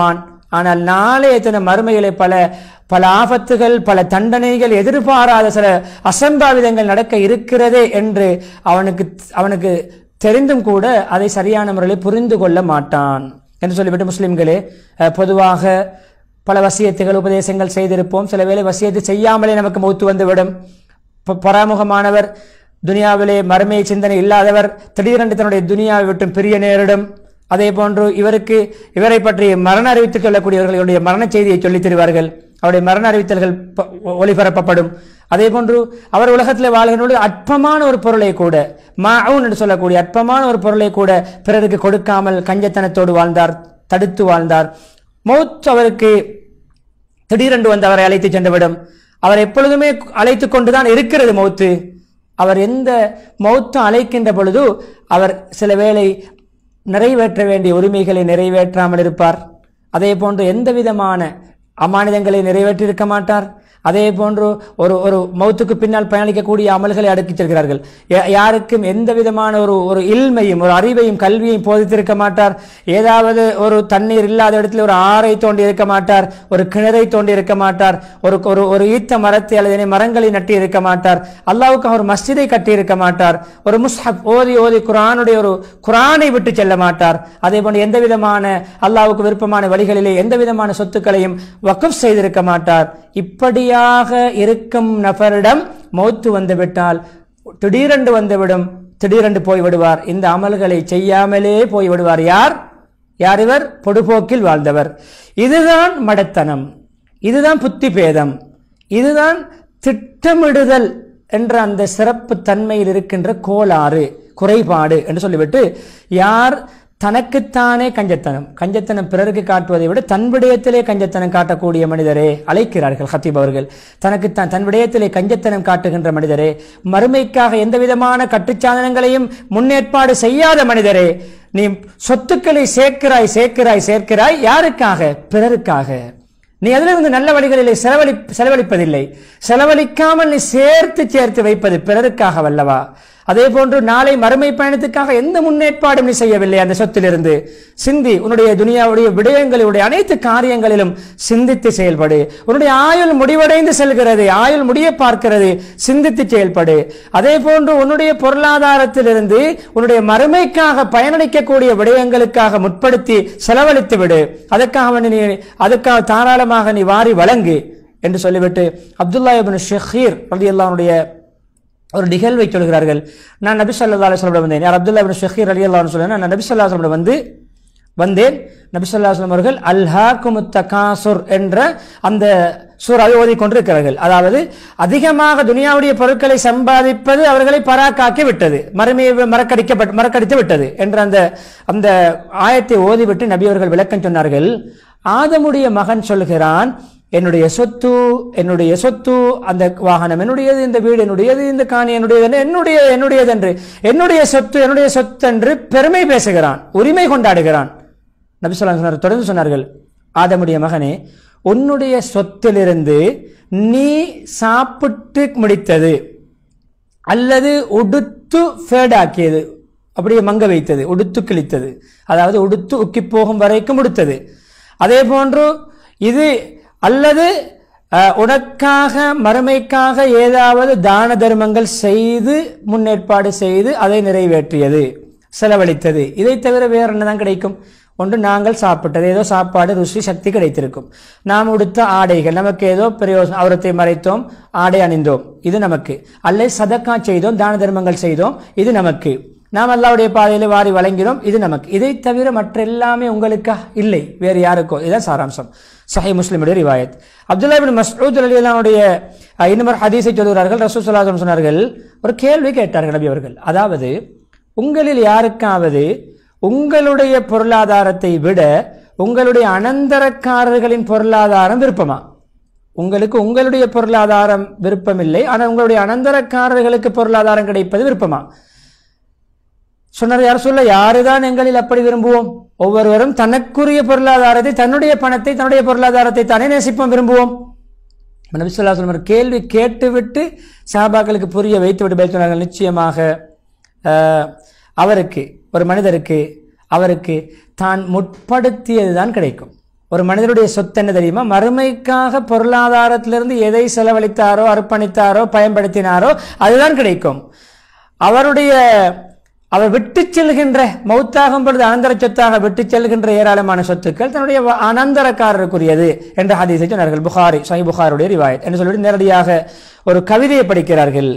ஆனால் நாளைய தின மறுமையிலே பல பல ஆபத்துகள் பல தண்டனைகள் எதிர்பாராத சில அசம்பாவிதங்கள் நடக்க இருக்கிறதே என்று அவனுக்கு அவனுக்கு தெரிந்தும் கூட அதை சரியான முறையில் புரிந்து கொள்ள மாட்டான் என்று சொல்லிவிட்டு முஸ்லிம்களே அஹ், பொதுவாக பல வசியத்துகள் உபதேசங்கள் செய்திருப்போம் சில வேளை வசியத்து செய்யாமலே நமக்கு மௌத்து வந்துவிடும் ப- பராமுகமானவர் துனியாவிலே மறுமை சிந்தனை இல்லாதவர் திடீரென்று தன்னுடைய துனியாவை விட்டு பிரிய நேரிடும் அதே போன்று இவருக்கு இவரை பற்றி மரண அறிவித்துக் கொள்ளக்கூடியவர்களுடைய மரண செய்தியை சொல்லித் தருவார்கள் அவருடைய மரண அறிவித்தல்கள் ப- ஒ- ஒளிபரப்பப்படும் அதே போன்று அவர் உலகத்தில் வாழ்கின்ற அற்பமான ஒரு பொருளை கூட மாவுன் என்று சொல்லக்கூடிய அற்பமான ஒரு பொருளை கூட பிறருக்கு கொடுக்காமல் கஞ்சத்தனத்தோடு வாழ்ந்தார் தடுத்து வாழ்ந்தார் மௌத் அவருக்கு திடீரென்று வந்து அவரை அழைத்து சென்றுவிடும் அவர் எப்பொழுதுமே அழைத்து கொண்டுதான் இருக்கிறது மௌத்து அவர் எந்த மௌத்தும் அழைக்கின்ற பொழுது அவர் சில வேளை நிறைவேற்ற வேண்டிய உரிமைகளை நிறைவேற்றாமல் இருப்பார் அதே போன்று எந்த விதமான அமானிதங்களை நிறைவேற்றியிருக்க மாட்டார் அதே போன்று ஒரு ஒரு மௌத்துக்கு பின்னால் பயணிக்கக்கூடிய அமல்களை அடுக்கிச் செல்கிறார்கள் யா- யாருக்கும் எந்த விதமான ஒரு ஒரு இல்மையும் ஒரு அறிவையும் கல்வியையும் போதித்திருக்க மாட்டார் ஏதாவது ஒரு தண்ணீர் இல்லாத இடத்துல ஒரு ஆறை தோண்டி இருக்க மாட்டார் ஒரு கிணறை தோண்டி இருக்க மாட்டார் ஒரு ஒரு ஒரு ஈத்த மரத்தை அல்லது மரங்களை நட்டி இருக்க மாட்டார் அல்லாவுக்கு ஒரு மஸ்ஜிதை கட்டி இருக்க மாட்டார் ஒரு முஸ்ஹப் ஓதி ஓதி குரானுடைய ஒரு குரானை விட்டு செல்ல மாட்டார் அதே போன்று எந்த விதமான அல்லாவுக்கு விருப்பமான வழிகளிலே எந்த விதமான சொத்துக்களையும் வக்குப் செய்திருக்க மாட்டார் இப்படியாக இருக்கும் நபரிடம் மௌத்து வந்துவிட்டால் திடீரென்று வந்துவிடும் திடீரென்று போய்விடுவார் இந்த அமல்களை செய்யாமலே போய்விடுவார் யார் யார் இவர் பொடுபோக்கில் வாழ்ந்தவர் இதுதான் மடத்தனம் இதுதான் புத்தி பேதம் இதுதான் திட்டமிடுதல் என்ற அந்த சிறப்பு தன்மையில் இருக்கின்ற கோளாறு குறைபாடு என்று சொல்லிவிட்டு யார் தனக்குத்தானே கஞ்சத்தனம் கஞ்சத்தனம் பிறருக்கு காட்டுவதை விட தன் விடயத்திலே கஞ்சத்தனம் காட்டக்கூடிய மனிதரே அழைக்கிறார்கள் ஹத்தீப் அவர்கள் தனக்குத்தான் தன் விடயத்திலே கஞ்சத்தனம் காட்டுகின்ற மனிதரே மறுமைக்காக எந்த விதமான கட்டுச்சாதனங்களையும் முன்னேற்பாடு செய்யாத மனிதரே நீ சொத்துக்களை சேர்க்கிறாய் சேர்க்கிறாய் சேர்க்கிறாய் யாருக்காக பிறருக்காக நீ அதிலிருந்து நல்ல வழிகளிலே செலவழி செலவழிப்பதில்லை செலவழிக்காமல் நீ சேர்த்து சேர்த்து வைப்பது பிறருக்காக வல்லவா அதே போன்று நாளை மறுமை பயணத்துக்காக எந்த முன்னேற்பாடும் நீ செய்யவில்லை அந்த சொத்திலிருந்து சிந்தி உன்னுடைய துனியாவுடைய விடயங்களுடைய அனைத்து காரியங்களிலும் சிந்தித்து செயல்படு உன்னுடைய ஆயுள் முடிவடைந்து செல்கிறது ஆயுள் முடிய பார்க்கிறது சிந்தித்து செயல்படு அதே போன்று உன்னுடைய பொருளாதாரத்திலிருந்து உன்னுடைய மறுமைக்காக பயனளிக்கக்கூடிய விடயங்களுக்காக முற்படுத்தி செலவழித்து விடு அதற்காக நீ அதுக்காக தாராளமாக நீ வாரி வழங்கு என்று சொல்லிவிட்டு அப்துல்லா இப்னு ஷஹீர் ரலியல்லாஹுடைய ஒரு நிகழ்வை சொல்கிறார்கள் நான் நபி ஸல்லல்லாஹு அலைஹி வஸல்லம் வந்தேன் யார் அப்துல்லா இப்னு ஷஹீர் ரலியல்லாஹு சொல்ல நான் நபி ஸல்லல்லாஹு அலைஹி வஸல்லம் வந்து வந்தேன் நபி ஸல்லல்லாஹு அலைஹி வஸல்லம் அவர்கள் அல்ஹாக்குமுத் தகாசுர் என்ற அந்த சூறாவை ஓதிக்கொண்டிருக்கிறார்கள் அதாவது அதிகமாக துனியாவுடைய பொருட்களை சம்பாதிப்பது அவர்களை பராக்காக்கி விட்டது மறுமையை மறக்கடிக்கப்பட்டு மறக்கடித்து விட்டது என்ற அந்த அந்த ஆயத்தை ஓதிவிட்டு நபி அவர்கள் விளக்கம் சொன்னார்கள் ஆதமுடைய மகன் சொல்கிறான் என்னுடைய சொத்து என்னுடைய சொத்து அந்த வாகனம் என்னுடையது இந்த வீடு என்னுடையது இந்த காணி என்னுடையது என்னுடைய என்னுடையது என்று என்னுடைய சொத்து என்னுடைய சொத்து என்று பெருமை பேசுகிறான் உரிமை கொண்டாடுகிறான் நபி சொல்லாஹ் சொன்னார் தொடர்ந்து சொன்னார்கள் ஆதமுடைய மகனே உன்னுடைய சொத்திலிருந்து நீ சாப்பிட்டு முடித்தது அல்லது உடுத்து ஃபேடாக்கியது அப்படியே மங்க வைத்தது உடுத்து கிழித்தது அதாவது உடுத்து உக்கி போகும் வரைக்கும் உடுத்தது அதே போன்று இது அல்லது அஹ், உனக்காக மறுமைக்காக ஏதாவது தான தர்மங்கள் செய்து முன்னேற்பாடு செய்து அதை நிறைவேற்றியது செலவழித்தது இதை தவிர வேற என்னதான் கிடைக்கும் ஒன்று நாங்கள் சாப்பிட்டது ஏதோ சாப்பாடு ருசி சக்தி கிடைத்திருக்கும் நாம் உடுத்த ஆடைகள் நமக்கு ஏதோ பிரயோசனம் அவரத்தை மறைத்தோம் ஆடை அணிந்தோம் இது நமக்கு அல்லது சதக்கா செய்தோம் தான தர்மங்கள் செய்தோம் இது நமக்கு நாம் அல்லாவுடைய பாதையில வாரி வழங்கினோம் இது நமக்கு இதை தவிர மற்ற எல்லாமே உங்களுக்கா இல்லை வேறு யாருக்கோ இதுதான் சாராம்சம் சஹி முஸ்லிமுடைய ரிவாயத் அப்துல்லா பின் மஸ்ஊத் அலிலானுடைய இன்னொரு ஹதீஸை சொல்கிறார்கள் ரசூல் ஸல்லல்லாஹு அலைஹி வஸல்லம் சொன்னார்கள் ஒரு கேள்வி கேட்டார்கள் நபி அவர்கள் அதாவது உங்களில் யாருக்காவது உங்களுடைய பொருளாதாரத்தை விட உங்களுடைய அனந்தரக்காரர்களின் பொருளாதாரம் விருப்பமா உங்களுக்கு உங்களுடைய பொருளாதாரம் விருப்பமில்லை ஆனால் உங்களுடைய அனந்தரக்காரர்களுக்கு பொருளாதாரம் கிடைப்பது விருப்பமா சொன்னார் யார் சொல்ல யாருதான் எங்களில் அப்படி விரும்புவோம் ஒவ்வொருவரும் தனக்குரிய பொருளாதாரத்தை தன்னுடைய பணத்தை தன்னுடைய பொருளாதாரத்தை தானே நேசிப்போம் விரும்புவோம் நபி ஸல்லல்லாஹு அலைஹி வஸல்லம் கேள்வி கேட்டுவிட்டு சஹாபாக்களுக்கு புரிய வைத்துவிட்டு பதில் சொன்னார்கள் நிச்சயமாக அஹ், அவருக்கு ஒரு மனிதருக்கு அவருக்கு தான் முற்படுத்தியது தான் கிடைக்கும் ஒரு மனிதனுடைய சொத்து என்ன தெரியுமா மறுமைக்காக பொருளாதாரத்திலிருந்து எதை செலவழித்தாரோ அர்ப்பணித்தாரோ பயன்படுத்தினாரோ அதுதான் கிடைக்கும் அவருடைய அவர் விட்டு செல்கின்ற மௌத்தாகும் பொழுது அனந்தர சொத்தாக விட்டு செல்கின்ற ஏராளமான சொத்துக்கள் தன்னுடைய வ- அனந்தரக்காரருக்குரியது என்ற ஹதீஸை சொன்னார்கள் புகாரி சை புகாருடைய ரிவாயத் என்று சொல்லிட்டு நேரடியாக ஒரு கவிதையை படிக்கிறார்கள்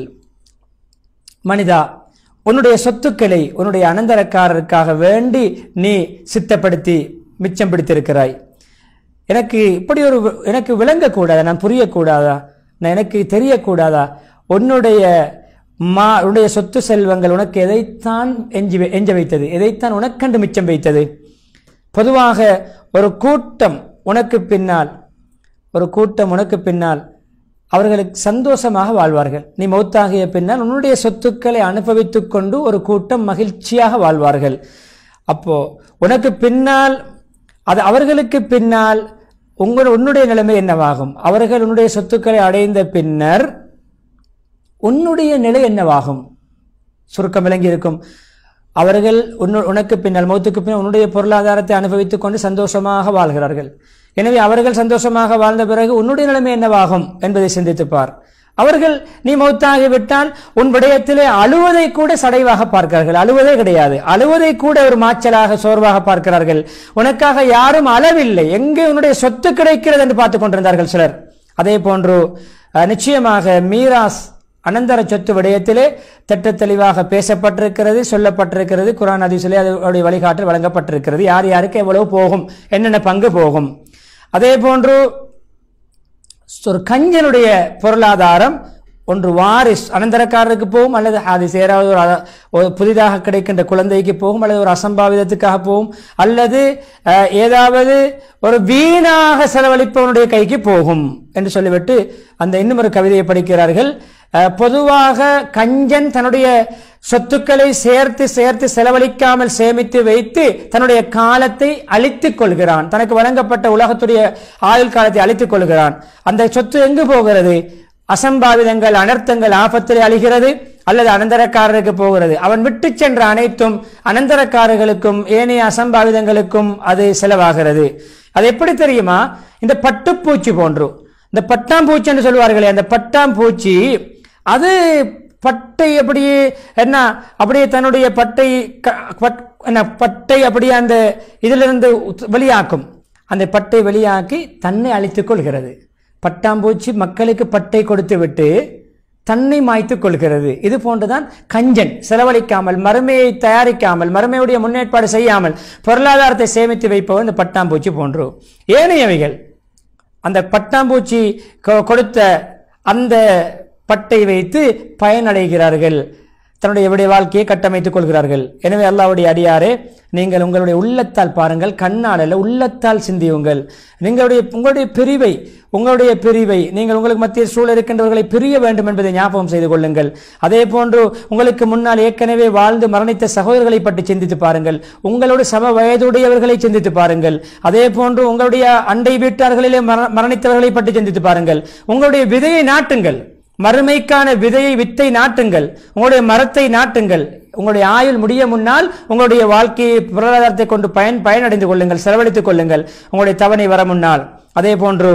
மனிதா உன்னுடைய சொத்துக்களை உன்னுடைய அனந்தரக்காரருக்காக வேண்டி நீ சித்தப்படுத்தி மிச்சம் பிடித்திருக்கிறாய் எனக்கு இப்படி ஒரு வி- எனக்கு விளங்கக்கூடாதா நான் புரியக்கூடாதா நான் எனக்கு தெரியக்கூடாதா உன்னுடைய மா உன்னுடைய சொத்து செல்வங்கள் உனக்கு எதைத்தான் எஞ்சி வை- எஞ்ச வைத்தது எதைத்தான் உனக்கண்டு மிச்சம் வைத்தது பொதுவாக ஒரு கூட்டம் உனக்கு பின்னால் ஒரு கூட்டம் உனக்கு பின்னால் அவர்களுக்கு சந்தோஷமாக வாழ்வார்கள் நீ மௌத்தாகிய பின்னால் உன்னுடைய சொத்துக்களை அனுபவித்துக் கொண்டு ஒரு கூட்டம் மகிழ்ச்சியாக வாழ்வார்கள் அப்போ உனக்கு பின்னால் அது அவர்களுக்கு பின்னால் உங்கள் உன்னுடைய நிலைமை என்னவாகும் அவர்கள் உன்னுடைய சொத்துக்களை அடைந்த பின்னர் உன்னுடைய நிலை என்னவாகும் சுருக்கம் விளங்கி இருக்கும் அவர்கள் உன்னு- உனக்கு பின்னால் மௌத்துக்கு பின்னால் உன்னுடைய பொருளாதாரத்தை அனுபவித்துக் கொண்டு சந்தோஷமாக வாழ்கிறார்கள் எனவே அவர்கள் சந்தோஷமாக வாழ்ந்த பிறகு உன்னுடைய நிலைமை என்னவாகும் என்பதை சிந்தித்துப் பார் அவர்கள் நீ மௌத்தாகி விட்டால் உன் விடயத்திலே அழுவதை கூட சடைவாக பார்க்கிறார்கள் அழுவதே கிடையாது அழுவதை கூட ஒரு மாச்சலாக சோர்வாக பார்க்கிறார்கள் உனக்காக யாரும் அளவில்லை எங்கே உன்னுடைய சொத்து கிடைக்கிறது என்று பார்த்துக் கொண்டிருந்தார்கள் சிலர் அதே போன்று அஹ், நிச்சயமாக மீராஸ் அனந்தர சொத்து விடயத்திலே திட்ட தெளிவாக பேசப்பட்டிருக்கிறது சொல்லப்பட்டிருக்கிறது குரான் அதிசிலே அதனுடைய வழிகாட்டல் வழங்கப்பட்டிருக்கிறது யார் யாருக்கு எவ்வளவு போகும் என்னென்ன பங்கு போகும் அதே போன்று ஒரு கஞ்சனுடைய பொருளாதாரம் ஒன்று வாரிஸ் அனந்தரக்காரருக்கு போகும் அல்லது அது சேராவது ஒரு அ- ஒரு புதிதாக கிடைக்கின்ற குழந்தைக்கு போகும் அல்லது ஒரு அசம்பாவிதத்துக்காக போகும் அல்லது அஹ், ஏதாவது ஒரு வீணாக செலவழிப்பவனுடைய கைக்கு போகும் என்று சொல்லிவிட்டு அந்த இன்னும் ஒரு கவிதையை படிக்கிறார்கள் அஹ், பொதுவாக கஞ்சன் தன்னுடைய சொத்துக்களை சேர்த்து சேர்த்து செலவழிக்காமல் சேமித்து வைத்து தன்னுடைய காலத்தை அழித்துக் கொள்கிறான் தனக்கு வழங்கப்பட்ட உலகத்துடைய ஆயுள் காலத்தை அழித்துக் கொள்கிறான் அந்த சொத்து எங்கு போகிறது அசம்பாவிதங்கள் அனர்த்தங்கள் ஆபத்தில் அழிகிறது அல்லது அனந்தரக்காரருக்கு போகிறது அவன் விட்டு சென்ற அனைத்தும் அனந்தரக்காரர்களுக்கும் ஏனைய அசம்பாவிதங்களுக்கும் அது செலவாகிறது அது எப்படி தெரியுமா இந்த பட்டுப்பூச்சி போன்று இந்த பட்டாம்பூச்சி என்று சொல்வார்களே அந்த பட்டாம்பூச்சி அது பட்டை அப்படியே என்ன அப்படியே தன்னுடைய பட்டை க- பட்- என்ன பட்டை அப்படியே அந்த இதிலிருந்து உத்- வெளியாக்கும் அந்த பட்டை வெளியாக்கி தன்னை அழித்துக் கொள்கிறது பட்டாம்பூச்சி மக்களுக்கு பட்டை கொடுத்து விட்டு தன்னை மாய்த்துக் கொள்கிறது இது போன்றுதான் கஞ்சன் செலவழிக்காமல் மறுமையை தயாரிக்காமல் மறுமையுடைய முன்னேற்பாடு செய்யாமல் பொருளாதாரத்தை சேமித்து வைப்பவர் இந்த பட்டாம்பூச்சி போன்று ஏனையவைகள் அந்த பட்டாம்பூச்சி கொ- கொடுத்த அந்த பட்டை வைத்து பயனடைகிறார்கள் தன்னுடைய விடைய வாழ்க்கையை கட்டமைத்துக் கொள்கிறார்கள் எனவே அல்லாஹ்வுடைய அடியாரே நீங்கள் உங்களுடைய உள்ளத்தால் பாருங்கள் கண்ணால் அல்ல உள்ளத்தால் சிந்தியுங்கள் நீங்களுடைய உங்களுடைய பிரிவை உங்களுடைய பிரிவை நீங்கள் உங்களுக்கு மத்திய சூழல் இருக்கின்றவர்களை பிரிய வேண்டும் என்பதை ஞாபகம் செய்து கொள்ளுங்கள் அதே போன்று உங்களுக்கு முன்னால் ஏற்கனவே வாழ்ந்து மரணித்த சகோதரர்களை பற்றி சிந்தித்து பாருங்கள் உங்களோட சம வயதுடையவர்களை சிந்தித்து பாருங்கள் அதே போன்று உங்களுடைய அண்டை வீட்டார்களிலே மர- மரணித்தவர்களை பற்றி சிந்தித்து பாருங்கள் உங்களுடைய விதையை நாட்டுங்கள் மறுமைக்கான விதையை வித்தை நாட்டுங்கள் உங்களுடைய மரத்தை நாட்டுங்கள் உங்களுடைய ஆயுள் முடிய முன்னால் உங்களுடைய வாழ்க்கையை பொருளாதாரத்தை கொண்டு பயன் பயனடைந்து கொள்ளுங்கள் செலவழித்துக் கொள்ளுங்கள் உங்களுடைய தவணை வர முன்னால் அதே போன்று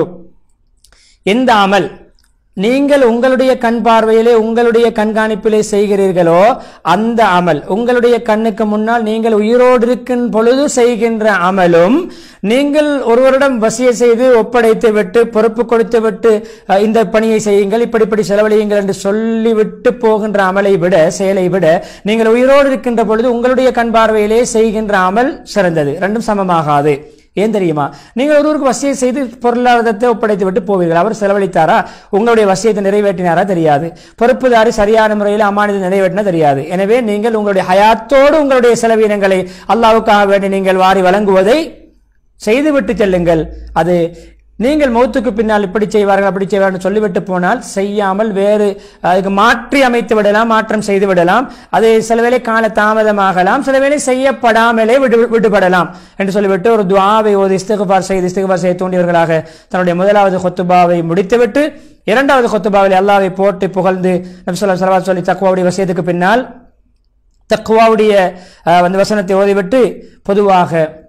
எந்த அமல் நீங்கள் உங்களுடைய கண் பார்வையிலே உங்களுடைய கண்காணிப்பிலே செய்கிறீர்களோ அந்த அமல் உங்களுடைய கண்ணுக்கு முன்னால் நீங்கள் உயிரோடு இருக்கும் பொழுது செய்கின்ற அமலும் நீங்கள் ஒருவரிடம் வசிய செய்து ஒப்படைத்து விட்டு பொறுப்பு கொடுத்து விட்டு அஹ், இந்த பணியை செய்யுங்கள் இப்படி இப்படி செலவழியுங்கள் என்று சொல்லிவிட்டு போகின்ற அமலை விட செயலை விட நீங்கள் உயிரோடு இருக்கின்ற பொழுது உங்களுடைய கண் பார்வையிலே செய்கின்ற அமல் சிறந்தது ரெண்டும் சமமாகாது ஏன் தெரியுமா நீங்கள் ஒருவருக்கு வசியை செய்து பொருளாதாரத்தை ஒப்படைத்து விட்டு போவீர்கள் அவர் செலவழித்தாரா உங்களுடைய வசியத்தை நிறைவேற்றினாரா தெரியாது பொறுப்புதாரி சரியான முறையில் அமானிதை நிறைவேற்றினா தெரியாது எனவே நீங்கள் உங்களுடைய ஹயாத்தோடு உங்களுடைய செலவினங்களை அல்லாவுக்காக வேண்டி நீங்கள் வாரி வழங்குவதை செய்துவிட்டு செல்லுங்கள் அது நீங்கள் மௌத்துக்கு பின்னால் இப்படி செய்வார்கள் அப்படி செய்வார்கள் சொல்லிவிட்டு போனால் செய்யாமல் வேறு அதுக்கு மாற்றி அமைத்து விடலாம் மாற்றம் செய்து விடலாம் அது சில வேளை கால தாமதமாகலாம் சில வேளை செய்யப்படாமலே விடு விடுபடலாம் என்று சொல்லிவிட்டு ஒரு துவாவை ஓதி இஸ்திகுபார் செய்து இஸ்திகுபார் செய்ய தூண்டியவர்களாக தன்னுடைய முதலாவது கொத்துபாவை முடித்துவிட்டு இரண்டாவது கொத்துபாவில் அல்லாவை போட்டு புகழ்ந்து நபிசுல்லா சலவாத் சொல்லி தக்குவாவுடைய விஷயத்துக்கு பின்னால் தக்குவாவுடைய அஹ், வந்து வசனத்தை ஓதிவிட்டு பொதுவாக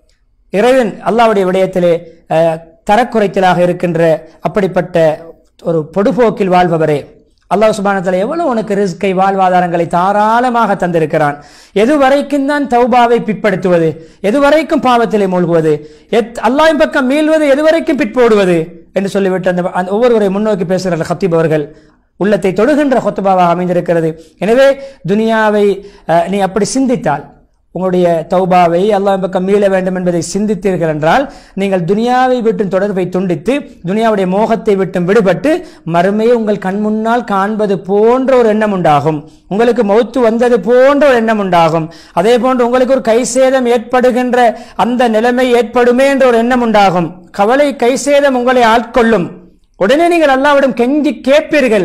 இறைவன் அல்லாஹ்வுடைய விடயத்திலே அஹ், தரக்குறைச்சலாக இருக்கின்ற அப்படிப்பட்ட ஒரு பொடுபோக்கில் வாழ்பவரே அல்லாஹ் சுபானத்தில் எவ்வளவு உனக்கு ரிஸ்கை வாழ்வாதாரங்களை தாராளமாக தந்திருக்கிறான் எதுவரைக்கும் தான் தௌபாவை பிற்படுத்துவது எதுவரைக்கும் பாவத்திலே மூழ்குவது எத் அல்லாஹ்வின் பக்கம் மீள்வது எதுவரைக்கும் பிற்போடுவது என்று சொல்லிவிட்டு அந்த அந்த ஒவ்வொருவரை முன்னோக்கி பேசுகிற ஹத்தீப் அவர்கள் உள்ளத்தை தொடுகின்ற ஹொத்துபாவாக அமைந்திருக்கிறது எனவே துனியாவை அஹ், நீ அப்படி சிந்தித்தால் உங்களுடைய தௌபாவை அல்லாஹ் பக்கம் மீள வேண்டும் என்பதை சிந்தித்தீர்கள் என்றால் நீங்கள் துனியாவை விட்டு தொடர்பை துண்டித்து துனியாவுடைய மோகத்தை விட்டு விடுபட்டு மறுமையை உங்கள் கண் முன்னால் காண்பது போன்ற ஒரு எண்ணம் உண்டாகும் உங்களுக்கு மௌத்து வந்தது போன்ற ஒரு எண்ணம் உண்டாகும் அதே போன்று உங்களுக்கு ஒரு கை சேதம் ஏற்படுகின்ற அந்த நிலைமை ஏற்படுமே என்ற ஒரு எண்ணம் உண்டாகும் கவலை கை சேதம் உங்களை ஆட்கொள்ளும் உடனே நீங்கள் அல்லாவிடம் கெஞ்சி கேட்பீர்கள்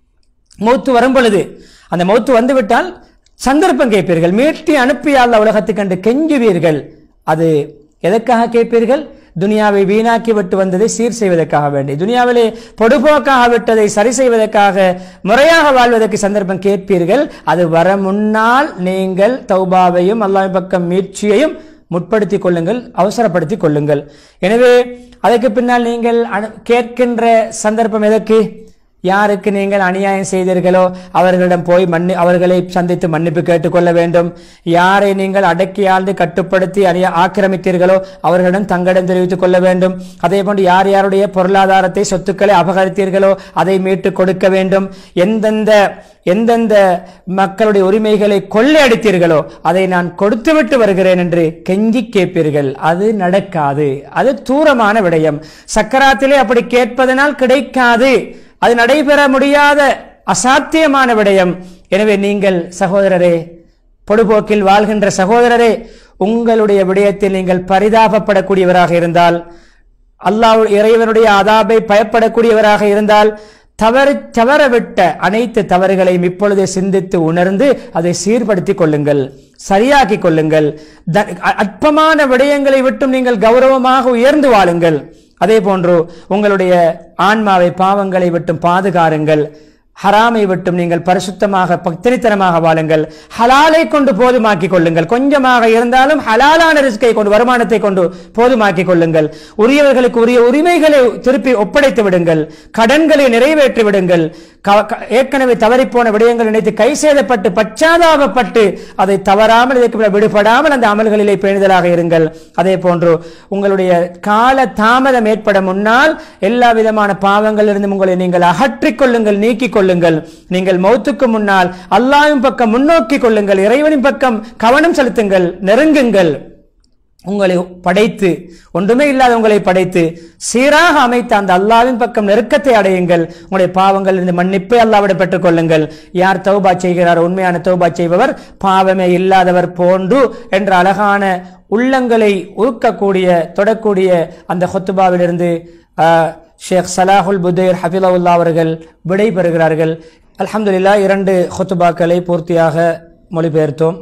மௌத்து வரும் பொழுது அந்த மௌத்து வந்துவிட்டால் சந்தர்ப்பம் கேட்பீர்கள் மீட்டி அனுப்பி அல்ல உலகத்துக்கு கண்டு கெஞ்சுவீர்கள் அது எதற்காக கேட்பீர்கள் துனியாவை வீணாக்கி விட்டு வந்ததை சீர் செய்வதற்காக வேண்டி துனியாவிலே பொடுபோக்காக விட்டதை சரி செய்வதற்காக முறையாக வாழ்வதற்கு சந்தர்ப்பம் கேட்பீர்கள் அது வர முன்னால் நீங்கள் தௌபாவையும் அல்லாஹ் பக்கம் மீட்சியையும் முற்படுத்திக் கொள்ளுங்கள் அவசரப்படுத்திக் கொள்ளுங்கள் எனவே அதற்கு பின்னால் நீங்கள் அனு- கேட்கின்ற சந்தர்ப்பம் எதற்கு யாருக்கு நீங்கள் அநியாயம் செய்தீர்களோ அவர்களிடம் போய் மன்னி அவர்களை சந்தித்து மன்னிப்பு கேட்டுக்கொள்ள வேண்டும் யாரை நீங்கள் அடக்கி ஆழ்ந்து கட்டுப்படுத்தி அணிய ஆக்கிரமித்தீர்களோ அவர்களிடம் தங்களிடம் தெரிவித்துக் கொள்ள வேண்டும் அதே போன்று யார் யாருடைய பொருளாதாரத்தை சொத்துக்களை அபகரித்தீர்களோ அதை மீட்டு கொடுக்க வேண்டும் எந்தெந்த எந்தெந்த மக்களுடைய உரிமைகளை கொள்ளையடித்தீர்களோ அதை நான் கொடுத்துவிட்டு வருகிறேன் என்று கெஞ்சி கேட்பீர்கள் அது நடக்காது அது தூரமான விடயம் சக்கராத்திலே அப்படி கேட்பதனால் கிடைக்காது அது நடைபெற முடியாத அசாத்தியமான விடயம் எனவே நீங்கள் சகோதரரே பொடுபோக்கில் வாழ்கின்ற சகோதரரே உங்களுடைய விடயத்தில் நீங்கள் பரிதாபப்படக்கூடியவராக இருந்தால் அல்லாஹ் இறைவனுடைய அதாபை பயப்படக்கூடியவராக இருந்தால் தவறு தவறவிட்ட அனைத்து தவறுகளையும் இப்பொழுதே சிந்தித்து உணர்ந்து அதை சீர்படுத்திக் கொள்ளுங்கள் சரியாக்கிக் கொள்ளுங்கள் த- அ- அற்பமான விடயங்களை விட்டும் நீங்கள் கௌரவமாக உயர்ந்து வாழுங்கள் அதே போன்று உங்களுடைய ஆன்மாவை பாவங்களை விட்டும் பாதுகாருங்கள் ஹராமை விட்டும் நீங்கள் பரிசுத்தமாக பக்தினித்தனமாக வாழுங்கள் ஹலாலை கொண்டு போதுமாக்கிக் கொள்ளுங்கள் கொஞ்சமாக இருந்தாலும் ஹலாலான ரிஸ்கை கொண்டு வருமானத்தை கொண்டு போதுமாக்கிக் கொள்ளுங்கள் உரியவர்களுக்கு உரிய உரிமைகளை திருப்பி ஒப்படைத்து விடுங்கள் கடன்களை நிறைவேற்றி விடுங்கள் க- க- ஏற்கனவே தவறிப்போன விடயங்கள் நினைத்து கை சேதப்பட்டு பச்சாதாபப்பட்டு அதை தவறாமல் இதற்கு விடுபடாமல் அந்த அமல்களிலே பேணுதலாக இருங்கள் அதே போன்று உங்களுடைய கால தாமதம் ஏற்பட முன்னால் எல்லா விதமான பாவங்களிலிருந்து உங்களை நீங்கள் அகற்றிக் கொள்ளுங்கள் நீக்கிக் கொள்ளுங்கள் நீங்கள் மௌத்துக்கு முன்னால் அல்லாஹ்வின் பக்கம் முன்னோக்கி கொள்ளுங்கள் இறைவனின் பக்கம் கவனம் செலுத்துங்கள் நெருங்குங்கள் உங்களை படைத்து ஒன்றுமே இல்லாத உங்களை படைத்து சீராக அமைத்த அந்த அல்லாவின் பக்கம் நெருக்கத்தை அடையுங்கள் உங்களுடைய பாவங்கள் இருந்து மன்னிப்பை அல்லாவிடம் பெற்றுக் கொள்ளுங்கள் யார் தௌபா செய்கிறார் உண்மையான தௌபா செய்பவர் பாவமே இல்லாதவர் போன்று என்ற அழகான உள்ளங்களை உருக்கக்கூடிய தொடக்கூடிய அந்த ஹொத்துபாவிலிருந்து ஆஹ், ஷேக் சலாஹுல் புதைர் ஹபிலவுல்லா அவர்கள் விடை பெறுகிறார்கள் அல்ஹம்துலில்லாஹ் இரண்டு ஹொத்துபாக்களை பூர்த்தியாக மொழிபெயர்த்தோம்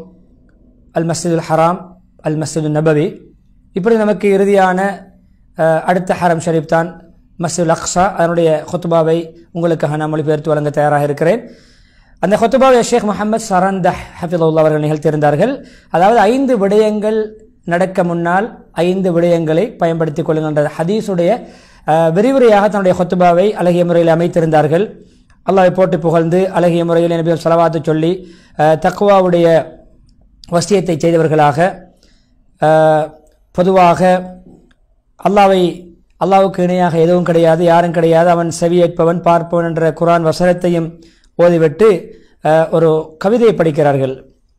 அல் மஸ்ஜிதுல் ஹராம் அல் மஸ்ஜிது நபவி இப்படி நமக்கு இறுதியான அஹ், அடுத்த ஹரம் ஷரீப் தான் மஸ்ஜிதுல் அக்ஸா அதனுடைய ஹொத்துபாவை உங்களுக்காக நான் மொழிபெயர்த்து வழங்க தயாராக இருக்கிறேன் அந்த ஹொத்துபாவை ஷேக் முகமது சரந்தஹ் ஹஃபிதுல்லா அவர்கள் நிகழ்த்தியிருந்தார்கள் அதாவது ஐந்து விடயங்கள் நடக்க முன்னால் ஐந்து விடயங்களை பயன்படுத்திக் கொள்ளுங்கள் ஹதீஸுடைய அஹ், விரிவுரையாக தன்னுடைய ஹொத்துபாவை அழகிய முறையில் அமைத்திருந்தார்கள் அல்லாஹ்வை போட்டு புகழ்ந்து அழகிய முறையில் நபிகள் செலவாத்து சொல்லி அஹ், தக்குவாவுடைய வசியத்தை செய்தவர்களாக அஹ், பொதுவாக அல்லாவை அல்லாவுக்கு இணையாக எதுவும் கிடையாது யாரும் கிடையாது அவன் செவியேற்பவன் பார்ப்பவன் என்ற குரான் வசனத்தையும் ஓதிவிட்டு அஹ், ஒரு கவிதையை படிக்கிறார்கள்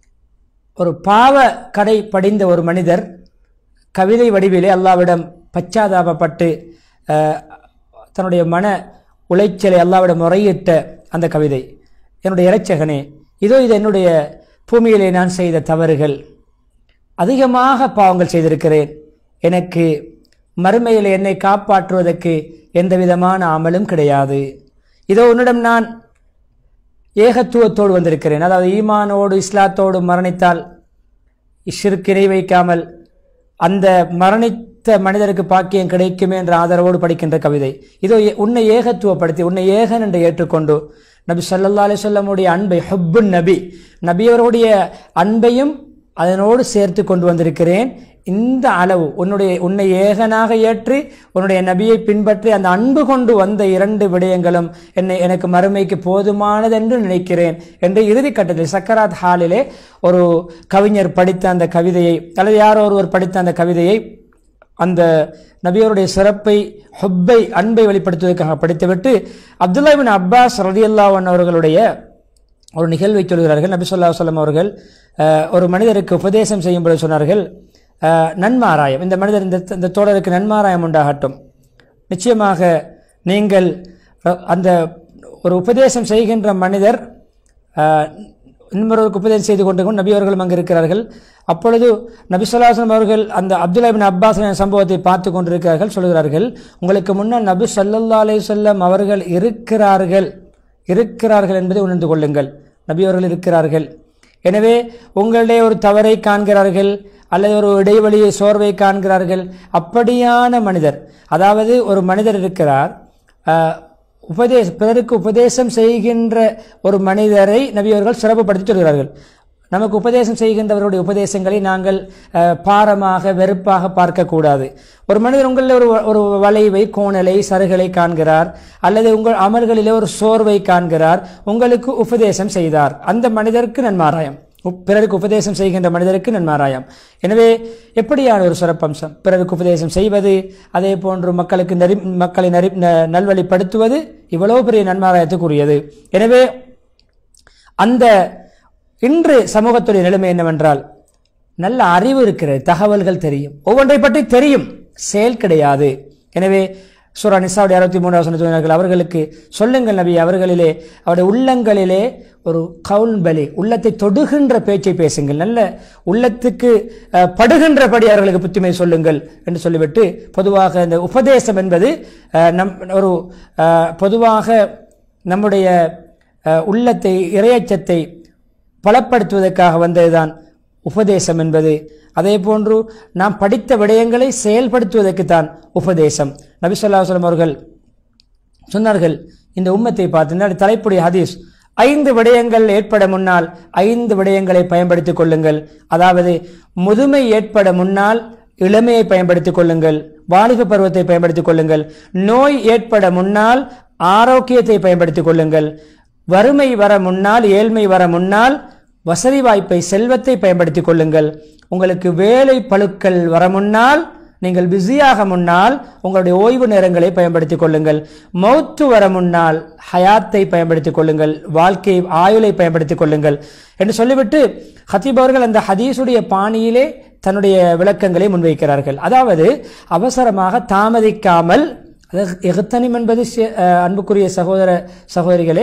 ஒரு பாவ கடை படிந்த ஒரு மனிதர் கவிதை வடிவிலே அல்லாவிடம் பச்சாதாபப்பட்டு அஹ், தன்னுடைய மன உளைச்சலை அல்லாவிடம் முறையிட்ட அந்த கவிதை என்னுடைய இறைச்சகனே இதோ இது என்னுடைய பூமியிலே நான் செய்த தவறுகள் அதிகமாக பாவங்கள் செய்திருக்கிறேன் எனக்கு மறுமையில் என்னை காப்பாற்றுவதற்கு எந்த விதமான அமலும் கிடையாது இதோ உன்னிடம் நான் ஏகத்துவத்தோடு வந்திருக்கிறேன் அதாவது ஈமானோடு இஸ்லாத்தோடு மரணித்தால் இஷிற்கு வைக்காமல் அந்த மரணித்த மனிதருக்கு பாக்கியம் கிடைக்குமே என்ற ஆதரவோடு படிக்கின்ற கவிதை இதோ எ- உன்னை ஏகத்துவப்படுத்தி உன்னை ஏகன் என்று ஏற்றுக்கொண்டு நபி ஸல்லல்லாஹு அலைஹி வஸல்லமுடைய அன்பை ஹுப்புன் நபி நபியவருடைய அன்பையும் அதனோடு சேர்த்து கொண்டு வந்திருக்கிறேன் இந்த அளவு உன்னுடைய உன்னை ஏகனாக ஏற்றி உன்னுடைய நபியை பின்பற்றி அந்த அன்பு கொண்டு வந்த இரண்டு விடயங்களும் என்னை எனக்கு மறுமைக்கு போதுமானது என்று நினைக்கிறேன் என்று இறுதி கட்டத்தில் சக்கராத் ஹாலிலே ஒரு கவிஞர் படித்த அந்த கவிதையை அல்லது யாரோ ஒருவர் படித்த அந்த கவிதையை அந்த நபியருடைய சிறப்பை ஹுப்பை அன்பை வெளிப்படுத்துவதற்காக படித்துவிட்டு அப்துல்லா பின் அப்பாஸ் ரலியல்லாஹு அவர்களுடைய ஒரு நிகழ்வை சொல்கிறார்கள் நபி சொல்லா சொல்லம் அவர்கள் அஹ், ஒரு மனிதருக்கு உபதேசம் செய்யும்போது சொன்னார்கள் அஹ், நன்மாராயம் இந்த மனிதர் இந்த இந்த தோழருக்கு நன்மாராயம் உண்டாகட்டும் நிச்சயமாக நீங்கள் அஹ், அந்த ஒரு உபதேசம் செய்கின்ற மனிதர் அஹ், இன்னொருவருக்கு உபதேசம் செய்து கொண்டு நபி அவர்களும் அங்கு இருக்கிறார்கள் அப்பொழுது நபி சொல்லாசலம் அவர்கள் அந்த அப்துல்லா பின் அப்பாஸ் என்ற சம்பவத்தை பார்த்து கொண்டிருக்கிறார்கள் சொல்கிறார்கள் உங்களுக்கு முன்னால் நபி ஸல்லல்லாஹு அலைஹி வஸல்லம் அவர்கள் இருக்கிறார்கள் இருக்கிறார்கள் என்பதை உணர்ந்து கொள்ளுங்கள் நபி அவர்கள் இருக்கிறார்கள் எனவே உங்களிடையே ஒரு தவறை காண்கிறார்கள் அல்லது ஒரு இடைவெளியை சோர்வை காண்கிறார்கள் அப்படியான மனிதர் அதாவது ஒரு மனிதர் இருக்கிறார் ஆஹ், உபதேச பிறருக்கு உபதேசம் செய்கின்ற ஒரு மனிதரை நபி அவர்கள் சிறப்புப்படுத்தி சொல்கிறார்கள் நமக்கு உபதேசம் செய்கின்றவருடைய உபதேசங்களை நாங்கள் அஹ், பாரமாக வெறுப்பாக பார்க்கக்கூடாது ஒரு மனிதர் உங்களில் ஒரு ஒரு வளைவை கோணலை சருகளை காண்கிறார் அல்லது உங்கள் அமல்களிலே ஒரு சோர்வை காண்கிறார் உங்களுக்கு உபதேசம் செய்தார் அந்த மனிதருக்கு நன்மாராயம் உப்- பிறருக்கு உபதேசம் செய்கின்ற மனிதருக்கு நன்மாராயம் எனவே எப்படியான ஒரு சிறப்பம்சம் பிறருக்கு உபதேசம் செய்வது அதே போன்று மக்களுக்கு நெறி மக்களை நெறி ந- நல்வழிப்படுத்துவது இவ்வளவு பெரிய நன்மாராயத்துக்குரியது எனவே அந்த இன்று சமூகத்துடைய நிலைமை என்னவென்றால் நல்ல அறிவு இருக்கிறது தகவல்கள் தெரியும் ஒவ்வொன்றை பற்றி தெரியும் செயல் கிடையாது எனவே சூரா நிசாவுடைய அறுபத்தி மூன்றாவது சொன்னார்கள் அவர்களுக்கு சொல்லுங்கள் நபி அவர்களிலே அவருடைய உள்ளங்களிலே ஒரு கவுல் பலி உள்ளத்தை தொடுகின்ற பேச்சை பேசுங்கள் நல்ல உள்ளத்துக்கு அஹ், படுகின்றபடி அவர்களுக்கு புத்திமை சொல்லுங்கள் என்று சொல்லிவிட்டு பொதுவாக இந்த உபதேசம் என்பது அஹ், நம் ஒரு அஹ், பொதுவாக நம்முடைய அஹ், உள்ளத்தை இரையச்சத்தை பலப்படுத்துவதற்காக வந்ததுதான் உபதேசம் என்பது அதே போன்று நாம் படித்த விடயங்களை செயல்படுத்துவதற்குத்தான் உபதேசம் நபி ஸல்லல்லாஹு அலைஹி வஸல்லம் அவர்கள் சொன்னார்கள் இந்த உம்மத்தை பார்த்து இந்த தலைப்புடைய ஹதீஸ் ஐந்து விடயங்கள் ஏற்பட முன்னால் ஐந்து விடயங்களை பயன்படுத்திக் கொள்ளுங்கள் அதாவது முதுமை ஏற்பட முன்னால் இளமையை பயன்படுத்திக் கொள்ளுங்கள் வாலிப பருவத்தை பயன்படுத்திக் கொள்ளுங்கள் நோய் ஏற்பட முன்னால் ஆரோக்கியத்தை பயன்படுத்திக் கொள்ளுங்கள் வறுமை வர முன்னால் ஏழ்மை வர முன்னால் வசதி வாய்ப்பை செல்வத்தை பயன்படுத்திக் கொள்ளுங்கள் உங்களுக்கு வேலை பழுக்கள் வர முன்னால் நீங்கள் பிஸியாக முன்னால் உங்களுடைய ஓய்வு நேரங்களை பயன்படுத்திக் கொள்ளுங்கள் மௌத்து வர முன்னால் ஹயாத்தை பயன்படுத்திக் கொள்ளுங்கள் வாழ்க்கை ஆயுளை பயன்படுத்திக் கொள்ளுங்கள் என்று சொல்லிவிட்டு ஹத்தீப் அவர்கள் அந்த ஹதீஸுடைய பாணியிலே தன்னுடைய விளக்கங்களை முன்வைக்கிறார்கள் அதாவது அவசரமாக தாமதிக்காமல் எகத்தனிம் என்பது சே- அஹ் அன்புக்குரிய சகோதர சகோதரிகளே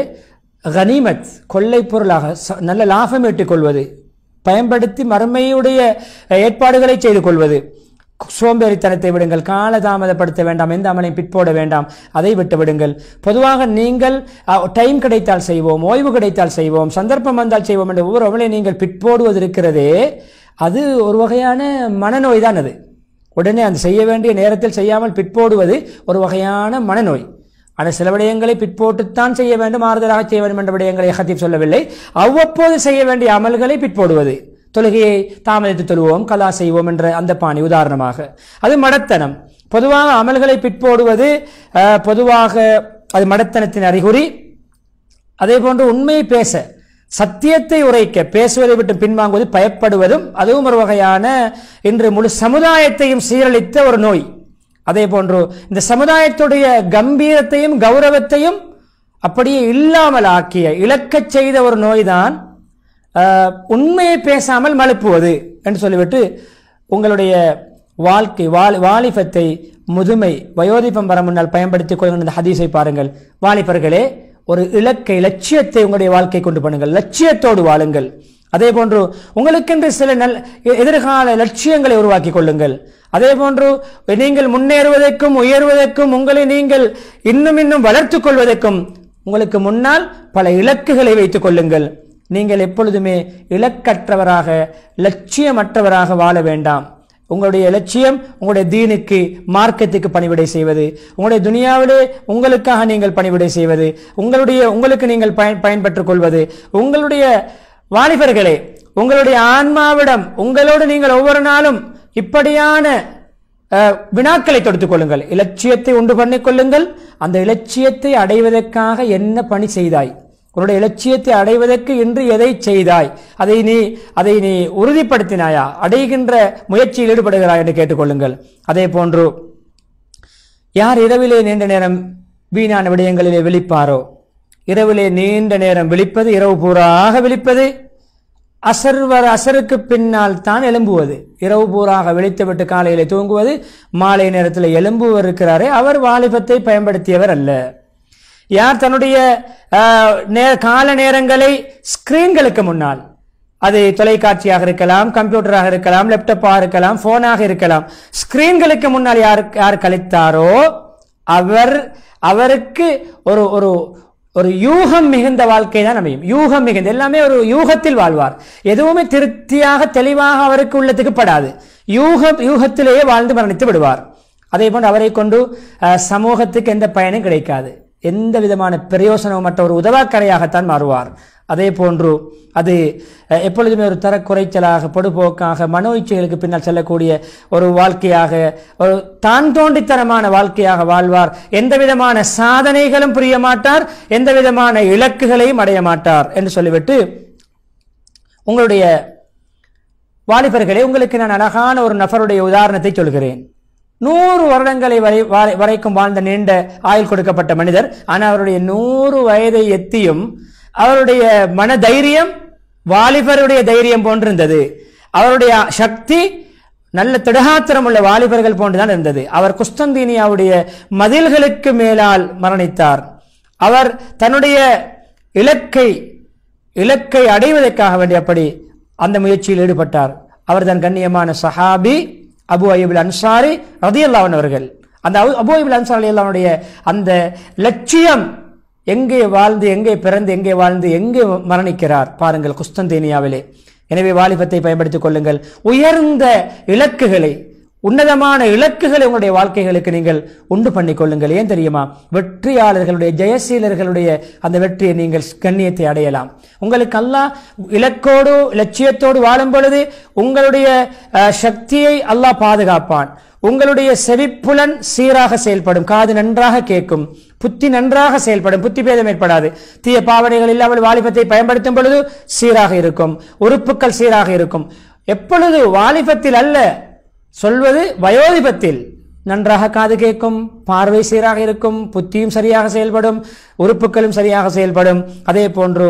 கனிமத் கொள்ளை பொருளாக ச- நல்ல லாபம் ஈட்டிக் கொள்வது பயன்படுத்தி மறுமையுடைய அஹ், ஏற்பாடுகளை செய்து கொள்வது சோம்பேறித்தனத்தை விடுங்கள் காலதாமதப்படுத்த வேண்டாம் எந்த அமலையும் பிற்போட வேண்டாம் அதை விட்டு விடுங்கள் பொதுவாக நீங்கள் டைம் கிடைத்தால் செய்வோம் ஓய்வு கிடைத்தால் செய்வோம் சந்தர்ப்பம் வந்தால் செய்வோம் என்ற ஒவ்வொரு அமலை நீங்கள் பிற்போடுவது இருக்கிறதே அது ஒரு வகையான மனநோய் தான் அது உடனே அந்த செய்ய வேண்டிய நேரத்தில் செய்யாமல் பிற்போடுவது ஒரு வகையான மனநோய் ஆனால் சில விடயங்களை பிற்போட்டுத்தான் செய்ய வேண்டும் ஆறுதலாக செய்ய வேண்டும் என்ற விடயங்களை ஹத்தீப் சொல்லவில்லை அவ்வப்போது செய்ய வேண்டிய அமல்களை பிற்போடுவது தொழுகையை தாமதித்து தொழுவோம் கலா செய்வோம் என்ற அந்த பாணி உதாரணமாக அது மடத்தனம் பொதுவாக அமல்களை பிற்போடுவது அஹ், பொதுவாக அது மடத்தனத்தின் அறிகுறி அதே போன்று உண்மையை பேச சத்தியத்தை உரைக்க பேசுவதை விட்டு பின்வாங்குவது பயப்படுவதும் அதுவும் ஒரு வகையான இன்று முழு சமுதாயத்தையும் சீரழித்த ஒரு நோய் அதே போன்று இந்த சமுதாயத்துடைய கம்பீரத்தையும் கௌரவத்தையும் அப்படியே இல்லாமல் ஆக்கிய இழக்கச் செய்த ஒரு நோய்தான் ஆஹ், உண்மையை பேசாமல் மழுப்புவது என்று சொல்லிவிட்டு உங்களுடைய வாழ்க்கை வாலி வாலிபத்தை முதுமை வயோதிபம் வர முன்னால் பயன்படுத்திக் கொள்ளுங்கள் இந்த ஹதீஸை பாருங்கள் வாலிபர்களே ஒரு இலக்கை லட்சியத்தை உங்களுடைய வாழ்க்கை கொண்டு பண்ணுங்கள் லட்சியத்தோடு வாழுங்கள் அதே போன்று உங்களுக்கென்று சில நல் எ- எதிர்கால லட்சியங்களை உருவாக்கி கொள்ளுங்கள் அதே போன்று நீங்கள் முன்னேறுவதற்கும் உயர்வதற்கும் உங்களை நீங்கள் இன்னும் இன்னும் வளர்த்துக் கொள்வதற்கும் உங்களுக்கு முன்னால் பல இலக்குகளை வைத்துக் கொள்ளுங்கள் நீங்கள் எப்பொழுதுமே இலக்கற்றவராக லட்சியமற்றவராக வாழ வேண்டாம் உங்களுடைய லட்சியம் உங்களுடைய தீனுக்கு மார்க்கத்துக்கு பணிவிடை செய்வது உங்களுடைய துனியாவிலே உங்களுக்காக நீங்கள் பணிவிடை செய்வது உங்களுடைய உங்களுக்கு நீங்கள் பயன் பயன்பெற்றுக் கொள்வது உங்களுடைய வாலிபர்களே உங்களுடைய ஆன்மாவிடம் உங்களோடு நீங்கள் ஒவ்வொரு நாளும் இப்படியான அஹ், வினாக்களை தொடுத்துக் கொள்ளுங்கள் இலட்சியத்தை உண்டு பண்ணிக் கொள்ளுங்கள் அந்த இலட்சியத்தை அடைவதற்காக என்ன பணி செய்தாய் உன்னுடைய இலட்சியத்தை அடைவதற்கு இன்று எதை செய்தாய் அதை நீ அதை நீ உறுதிப்படுத்தினாயா அடைகின்ற முயற்சியில் ஈடுபடுகிறாய் என்று கேட்டுக்கொள்ளுங்கள் அதே போன்று யார் இரவிலே நீண்ட நேரம் வீணான விடயங்களிலே விழிப்பாரோ இரவிலே நீண்ட நேரம் விழிப்பது இரவு பூராக விழிப்பது அசர் வர அசருக்கு பின்னால் தான் எழும்புவது இரவு பூராக விழித்துவிட்டு காலையிலே தூங்குவது மாலை நேரத்தில் எழும்புவர் இருக்கிறாரே அவர் வாலிபத்தை பயன்படுத்தியவர் அல்ல யார் தன்னுடைய ஆஹ், நே- கால நேரங்களை ஸ்கிரீன்களுக்கு முன்னால் அது தொலைக்காட்சியாக இருக்கலாம் கம்ப்யூட்டராக இருக்கலாம் லேப்டாப்பாக இருக்கலாம் போனாக இருக்கலாம் ஸ்கிரீன்களுக்கு முன்னால் யார் யார் கழித்தாரோ அவர் அவருக்கு ஒரு ஒரு ஒரு யூகம் மிகுந்த வாழ்க்கை தான் அமையும் யூகம் மிகுந்த எல்லாமே ஒரு யூகத்தில் வாழ்வார் எதுவுமே திருப்தியாக தெளிவாக அவருக்கு உள்ளத்துக்கு படாது யூக யூகத்திலேயே வாழ்ந்து மரணித்து விடுவார் அதே போன்று அவரை கொண்டு அஹ், சமூகத்துக்கு எந்த பயனும் கிடைக்காது எந்த விதமான பிரயோசனமற்ற ஒரு உதவாக்கரையாகத்தான் மாறுவார் அதே போன்று அது அஹ், எப்பொழுதுமே ஒரு தரக்குறைச்சலாக பொடுபோக்காக மனோ இச்சைகளுக்கு பின்னால் செல்லக்கூடிய ஒரு வாழ்க்கையாக ஒரு தான் தோண்டித்தனமான வாழ்க்கையாக வாழ்வார் எந்த விதமான சாதனைகளும் புரிய மாட்டார் எந்த விதமான இலக்குகளையும் அடைய மாட்டார் என்று சொல்லிவிட்டு உங்களுடைய வாலிபர்களே உங்களுக்கு நான் அழகான ஒரு நபருடைய உதாரணத்தை சொல்கிறேன் நூறு வருடங்களை வரை வரை- வரைக்கும் வாழ்ந்த நீண்ட ஆயுள் கொடுக்கப்பட்ட மனிதர் ஆனால் அவருடைய நூறு வயதை எத்தியும் அவருடைய மன தைரியம் வாலிபருடைய தைரியம் போன்றிருந்தது அவருடைய சக்தி நல்ல திடகாத்திரம் உள்ள வாலிபர்கள் போன்றுதான் இருந்தது அவர் குஸ்தந்தீனியாவுடைய மதில்களுக்கு மேலால் மரணித்தார் அவர் தன்னுடைய இலக்கை இலக்கை அடைவதற்காக வேண்டி அப்படி அந்த முயற்சியில் ஈடுபட்டார் அவர் தன் கண்ணியமான சஹாபி அபு அய்யுல் அன்சாரி ரதியல்லாவன் அவர்கள் அந்த அபு- அபு அய்யுல் அன்சாரி அல்லாவுடைய அந்த லட்சியம் எங்கே வாழ்ந்து எங்கே பிறந்து எங்கே வாழ்ந்து எங்கே மரணிக்கிறார் பாருங்கள் குஸ்தந்தேனியாவிலே எனவே வாலிபத்தை பயன்படுத்திக் கொள்ளுங்கள் உயர்ந்த இலக்குகளை உன்னதமான இலக்குகளை உங்களுடைய வாழ்க்கைகளுக்கு நீங்கள் உண்டு பண்ணிக் கொள்ளுங்கள் ஏன் தெரியுமா வெற்றியாளர்களுடைய ஜெயசீலர்களுடைய அந்த வெற்றியை நீங்கள் கண்ணியத்தை அடையலாம் உங்களுக்கு அல்லாஹ் இலக்கோடு லட்சியத்தோடு வாழும் பொழுது உங்களுடைய அஹ், சக்தியை அல்லாஹ் பாதுகாப்பான் உங்களுடைய செவிப்புலன் சீராக செயல்படும் காது நன்றாக கேட்கும் புத்தி நன்றாக செயல்படும் புத்தி பேதம் ஏற்படாது தீய பாவனைகள் இல்லாமல் வாலிபத்தை பயன்படுத்தும் பொழுது சீராக இருக்கும் உறுப்புகள் சீராக இருக்கும் எப்பொழுது வாலிபத்தில் அல்ல சொல்வது வயோதிபத்தில் நன்றாக காது கேட்கும் பார்வை சீராக இருக்கும் புத்தியும் சரியாக செயல்படும் உறுப்புகளும் சரியாக செயல்படும் அதே போன்று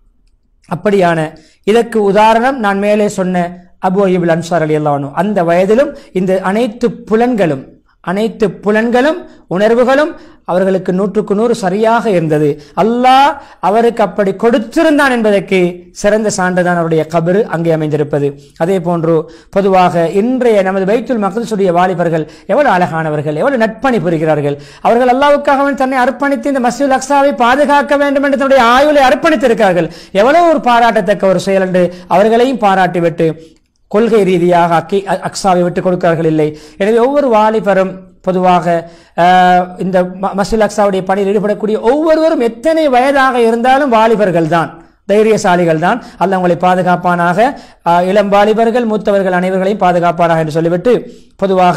அப்படியான இதற்கு உதாரணம் நான் மேலே சொன்ன அபு அய்யுல் அன்சார் அலி அல்லாஹ் அந்த வயதிலும் இந்த அனைத்து புலன்களும் அனைத்து புலன்களும் உணர்வுகளும் அவர்களுக்கு நூற்றுக்கு நூறு சரியாக இருந்தது அல்லாஹ் அவருக்கு அப்படி கொடுத்திருந்தான் என்பதற்கு சிறந்த சான்றுதான் அவருடைய கபரு அங்கே அமைந்திருப்பது அதே போன்று பொதுவாக இன்றைய நமது பைத்துல் மக்தசுடைய வாலிபர்கள் எவ்வளவு அழகானவர்கள் எவ்வளவு நட்பணி புரிகிறார்கள் அவர்கள் அல்லாவுக்காக தன்னை அர்ப்பணித்து இந்த மசூல் அக்ஸாவை பாதுகாக்க வேண்டும் என்று தன்னுடைய ஆயுளை அர்ப்பணித்திருக்கிறார்கள் எவ்வளவு ஒரு பாராட்டத்தக்க ஒரு செயல் என்று அவர்களையும் பாராட்டிவிட்டு கொள்கை ரீதியாக அக்கி அ- அக்ஸாவை விட்டு கொடுக்கிறார்கள் இல்லை எனவே ஒவ்வொரு வாலிபரும் பொதுவாக ஆஹ், இந்த ம- மசூல் அக்ஸாவுடைய பணியில் ஈடுபடக்கூடிய ஒவ்வொருவரும் எத்தனை வயதாக இருந்தாலும் வாலிபர்கள் தான் தைரியசாலிகள் தான் அல்ல உங்களை பாதுகாப்பானாக ஆஹ், இளம் வாலிபர்கள் மூத்தவர்கள் அனைவர்களையும் பாதுகாப்பானாக என்று சொல்லிவிட்டு பொதுவாக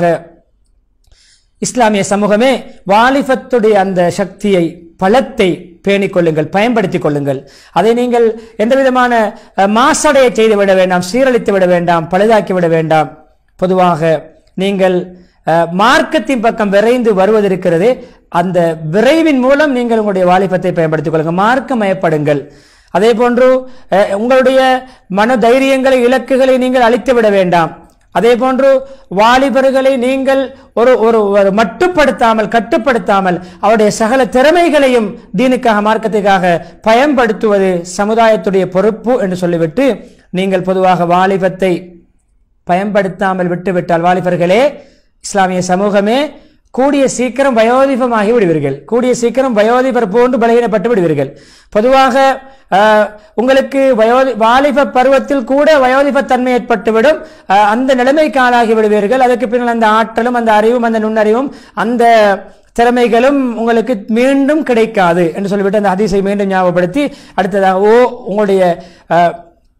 இஸ்லாமிய சமூகமே வாலிபத்துடைய அந்த சக்தியை பலத்தை பேணிக் கொள்ளுங்கள் பயன்படுத்திக் கொள்ளுங்கள் அதை நீங்கள் எந்த விதமான அஹ், மாசடைய செய்து விட வேண்டாம் சீரழித்து விட வேண்டாம் பழுதாக்கி விட வேண்டாம் பொதுவாக நீங்கள் அஹ், மார்க்கத்தின் பக்கம் விரைந்து வருவதற்கிறது அந்த விரைவின் மூலம் நீங்கள் உங்களுடைய வாலிபத்தை பயன்படுத்திக் கொள்ளுங்கள் மார்க்கமயப்படுங்கள் அதே போன்று அஹ், உங்களுடைய மன தைரியங்களை இலக்குகளை நீங்கள் அழித்து விட வேண்டாம் அதே போன்று வாலிபர்களை நீங்கள் ஒரு ஒரு ஒரு மட்டுப்படுத்தாமல் கட்டுப்படுத்தாமல் அவருடைய சகல திறமைகளையும் தீனுக்காக மார்க்கத்துக்காக பயன்படுத்துவது சமுதாயத்துடைய பொறுப்பு என்று சொல்லிவிட்டு நீங்கள் பொதுவாக வாலிபத்தை பயன்படுத்தாமல் விட்டுவிட்டால் வாலிபர்களே இஸ்லாமிய சமூகமே கூடிய சீக்கிரம் வயோதிபமாகி விடுவீர்கள் கூடிய சீக்கிரம் வயோதிபர் போன்று பலகீனப்பட்டு விடுவீர்கள் பொதுவாக ஆஹ், உங்களுக்கு வயோதி வாலிப பருவத்தில் கூட வயோதிபத்தன்மை ஏற்பட்டுவிடும் ஆஹ், அந்த நிலைமைக்கு ஆளாகி விடுவீர்கள் அதுக்கு பின்னால் அந்த ஆற்றலும் அந்த அறிவும் அந்த நுண்ணறிவும் அந்த திறமைகளும் உங்களுக்கு மீண்டும் கிடைக்காது என்று சொல்லிவிட்டு அந்த ஹதீஸை மீண்டும் ஞாபகப்படுத்தி அடுத்ததாக ஓ உங்களுடைய ஆஹ்,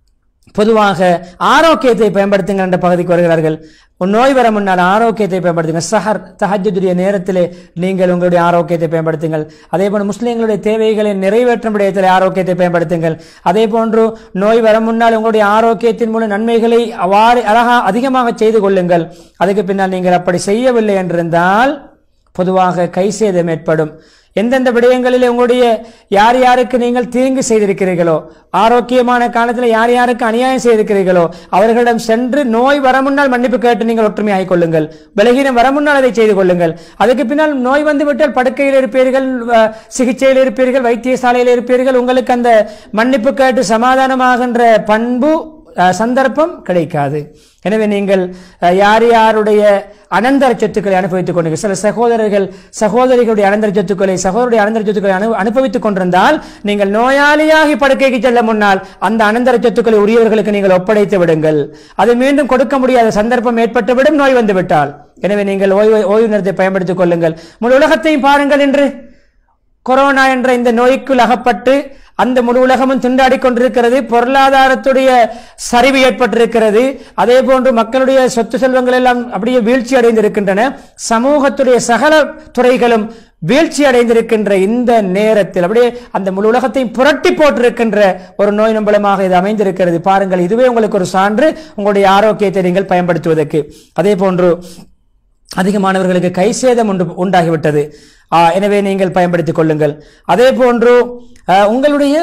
பொதுவாக ஆரோக்கியத்தை பயன்படுத்துங்கள் என்ற பகுதிக்கு வருகிறார்கள் ஒரு நோய் வர முன்னால் ஆரோக்கியத்தை பயன்படுத்துங்க சஹர் தஹஜுடைய நேரத்திலே நீங்கள் உங்களுடைய ஆரோக்கியத்தை பயன்படுத்துங்கள் அதே போன்று முஸ்லிம்களுடைய தேவைகளை நிறைவேற்றும் விடயத்தில் ஆரோக்கியத்தை பயன்படுத்துங்கள் அதே போன்று நோய் வர முன்னால் உங்களுடைய ஆரோக்கியத்தின் மூலம் நன்மைகளை அவ்வாறு அழகா அதிகமாக செய்து கொள்ளுங்கள் அதுக்கு பின்னால் நீங்கள் அப்படி செய்யவில்லை என்றிருந்தால் பொதுவாக கை சேதம் ஏற்படும் எந்தெந்த விடயங்களிலே உங்களுடைய யார் யாருக்கு நீங்கள் தீங்கு செய்திருக்கிறீர்களோ ஆரோக்கியமான காலத்தில் யார் யாருக்கு அநியாயம் செய்திருக்கிறீர்களோ அவர்களிடம் சென்று நோய் வர முன்னால் மன்னிப்பு கேட்டு நீங்கள் ஒற்றுமையாகிக் கொள்ளுங்கள் பலகீனம் வர முன்னால் அதை செய்து கொள்ளுங்கள் அதுக்கு பின்னால் நோய் வந்து விட்டால் படுக்கையில் இருப்பீர்கள் அஹ், சிகிச்சையில் இருப்பீர்கள் வைத்தியசாலையில் இருப்பீர்கள் உங்களுக்கு அந்த மன்னிப்பு கேட்டு சமாதானமாகின்ற பண்பு அஹ், சந்தர்ப்பம் கிடைக்காது எனவே நீங்கள் அஹ், யார் யாருடைய அனந்தர சொத்துக்களை அனுபவித்துக் கொண்டீர்கள் சில சகோதரர்கள் சகோதரிகளுடைய அனந்தர சொத்துக்களை சகோதரருடைய அனந்தர சொத்துக்களை அனு அனுபவித்துக் கொண்டிருந்தால் நீங்கள் நோயாளியாகி படுக்கைக்கு செல்ல முன்னால் அந்த அனந்தர சொத்துக்களை உரியவர்களுக்கு நீங்கள் ஒப்படைத்து விடுங்கள் அதை மீண்டும் கொடுக்க முடியாத சந்தர்ப்பம் ஏற்பட்டுவிடும் நோய் வந்து விட்டால் எனவே நீங்கள் ஓய்வு ஓய்வு நேரத்தை பயன்படுத்திக் கொள்ளுங்கள் முழு உலகத்தையும் பாருங்கள் என்று கொரோனா என்ற இந்த நோய்க்குள் அகப்பட்டு அந்த முழு உலகமும் திண்டாடி கொண்டிருக்கிறது பொருளாதாரத்துடைய சரிவு ஏற்பட்டிருக்கிறது அதே போன்று மக்களுடைய சொத்து செல்வங்கள் எல்லாம் அப்படியே வீழ்ச்சி அடைந்திருக்கின்றன சமூகத்துடைய சகல துறைகளும் வீழ்ச்சி அடைந்திருக்கின்ற இந்த நேரத்தில் அப்படியே அந்த முழு உலகத்தையும் புரட்டி போட்டிருக்கின்ற ஒரு நோய் நம்பலமாக இது அமைந்திருக்கிறது பாருங்கள் இதுவே உங்களுக்கு ஒரு சான்று உங்களுடைய ஆரோக்கியத்தை நீங்கள் பயன்படுத்துவதற்கு அதே போன்று அதிகமானவர்களுக்கு கை சேதம் உண்டு உண்டாகிவிட்டது ஆ, எனவே நீங்கள் பயன்படுத்திக் கொள்ளுங்கள் அதே போன்று ஆ, உங்களுடைய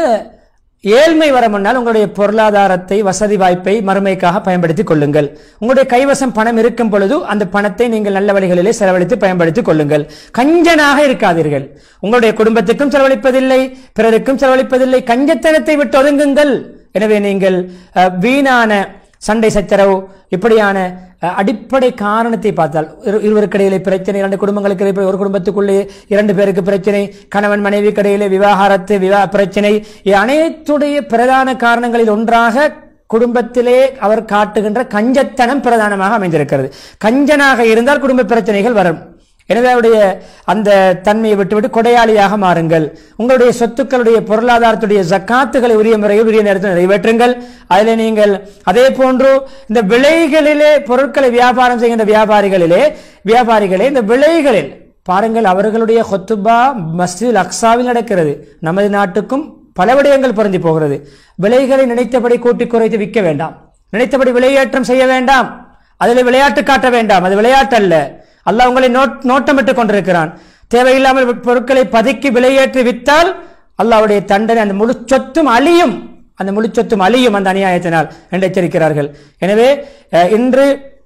ஏழ்மை வர முன்னால் உங்களுடைய பொருளாதாரத்தை வசதி வாய்ப்பை மறுமைக்காக பயன்படுத்திக் கொள்ளுங்கள் உங்களுடைய கைவசம் பணம் இருக்கும் பொழுது அந்த பணத்தை நீங்கள் நல்ல வழிகளிலே செலவழித்து பயன்படுத்திக் கொள்ளுங்கள் கஞ்சனாக இருக்காதீர்கள் உங்களுடைய குடும்பத்துக்கும் செலவழிப்பதில்லை பிறருக்கும் செலவழிப்பதில்லை கஞ்சத்தனத்தை விட்டு ஒதுங்குங்கள் எனவே நீங்கள் அ, வீணான சண்டை சச்சரவு இப்படியான அஹ், அடிப்படை காரணத்தை பார்த்தால் இரு- இருவருக்கு இடையிலே பிரச்சனை இரண்டு குடும்பங்களுக்கு இடையே ஒரு குடும்பத்துக்குள்ளே இரண்டு பேருக்கு பிரச்சனை கணவன் மனைவி இடையிலே விவாகரத்து விவா பிரச்சனை இது அனைத்துடைய பிரதான காரணங்களில் ஒன்றாக குடும்பத்திலே அவர் காட்டுகின்ற கஞ்சத்தனம் பிரதானமாக அமைந்திருக்கிறது கஞ்சனாக இருந்தால் குடும்ப பிரச்சனைகள் வரும் எனவே அவருடைய அந்த தன்மையை விட்டுவிட்டு கொடையாளியாக மாறுங்கள் உங்களுடைய சொத்துக்களுடைய பொருளாதாரத்துடைய ஜக்காத்துகளை உரிய முறையில் உரிய நேரத்தில் நிறைவேற்றுங்கள் அதில் நீங்கள் அதே போன்று இந்த விலைகளிலே பொருட்களை வியாபாரம் செய்கின்ற வியாபாரிகளிலே வியாபாரிகளே இந்த விலைகளில் பாருங்கள் அவர்களுடைய ஹொத்துபா மஸ்ஜித் அக்ஸாவில் நடக்கிறது நமது நாட்டுக்கும் பல விடயங்கள் பொருந்தி போகிறது விலைகளை நினைத்தபடி கூட்டி குறைத்து விற்க வேண்டாம் நினைத்தபடி விலையேற்றம் செய்ய வேண்டாம் அதில் விளையாட்டு காட்ட வேண்டாம் அது விளையாட்டு அல்ல அல்லாஹ் உங்களை நோட் நோட்டமிட்டுக் கொண்டிருக்கிறான் தேவையில்லாமல் பொருட்களை பதுக்கி விலையேற்றி வித்தால் அல்லாஹ்வுடைய தண்டனை அந்த முழு சொத்தும் அழியும் அந்த முழு சொத்தும் அழியும் அந்த அநியாயத்தினால் என்று எச்சரிக்கிறார்கள் எனவே அஹ், இன்று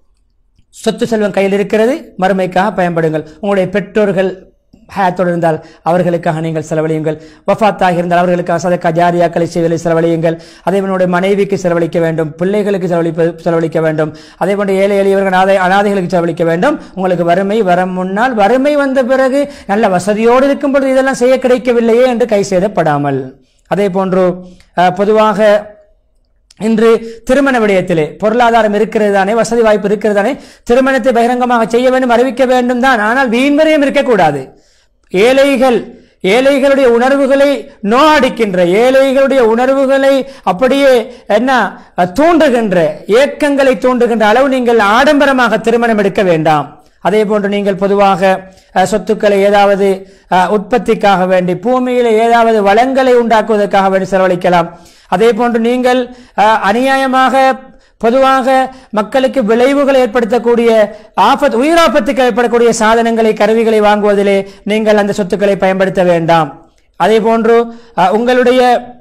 சொத்து செல்வம் கையில் இருக்கிறது மறுமைக்காக பயன்படுங்கள் உங்களுடைய பெற்றோர்கள் ஹயாத்தோடு இருந்தால் அவர்களுக்காக நீங்கள் செலவழியுங்கள் வஃபாத்தாக இருந்தால் அவர்களுக்காக சதக்கா ஜாரியாக்களை செய்வதில் செலவழியுங்கள் அதே போன்று மனைவிக்கு செலவழிக்க வேண்டும் பிள்ளைகளுக்கு செலவழிப்ப செலவழிக்க வேண்டும் அதே போன்று ஏழை எளியவர்கள் அனாதை அனாதைகளுக்கு செலவழிக்க வேண்டும் உங்களுக்கு வறுமை வர முன்னால் வறுமை வந்த பிறகு நல்ல வசதியோடு இருக்கும் பொழுது இதெல்லாம் செய்ய கிடைக்கவில்லையே என்று கை செய்தப்படாமல் அதே போன்று அஹ், பொதுவாக இன்று திருமண விடயத்திலே பொருளாதாரம் இருக்கிறது தானே வசதி வாய்ப்பு இருக்கிறது தானே திருமணத்தை பகிரங்கமாக செய்ய வேண்டும் அறிவிக்க வேண்டும் தான் ஆனால் வீண்வரையும் இருக்கக்கூடாது ஏழைகள் ஏழைகளுடைய உணர்வுகளை நோஅடிக்கின்ற ஏழைகளுடைய உணர்வுகளை அப்படியே என்ன அஹ், தூண்டுகின்ற ஏக்கங்களை தூண்டுகின்ற அளவு நீங்கள் ஆடம்பரமாக திருமணம் எடுக்க வேண்டாம் அதே போன்று நீங்கள் பொதுவாக அஹ், சொத்துக்களை ஏதாவது அஹ், உற்பத்திக்காக வேண்டி பூமியில ஏதாவது வளங்களை உண்டாக்குவதற்காக வேண்டி செலவழிக்கலாம் அதே போன்று நீங்கள் அஹ், அநியாயமாக பொதுவாக மக்களுக்கு விளைவுகளை ஏற்படுத்தக்கூடிய ஆபத்து உயிராபத்துக்கு ஏற்படக்கூடிய சாதனங்களை கருவிகளை வாங்குவதிலே நீங்கள் அந்த சொத்துக்களை பயன்படுத்த வேண்டாம் அதே போன்று அஹ், உங்களுடைய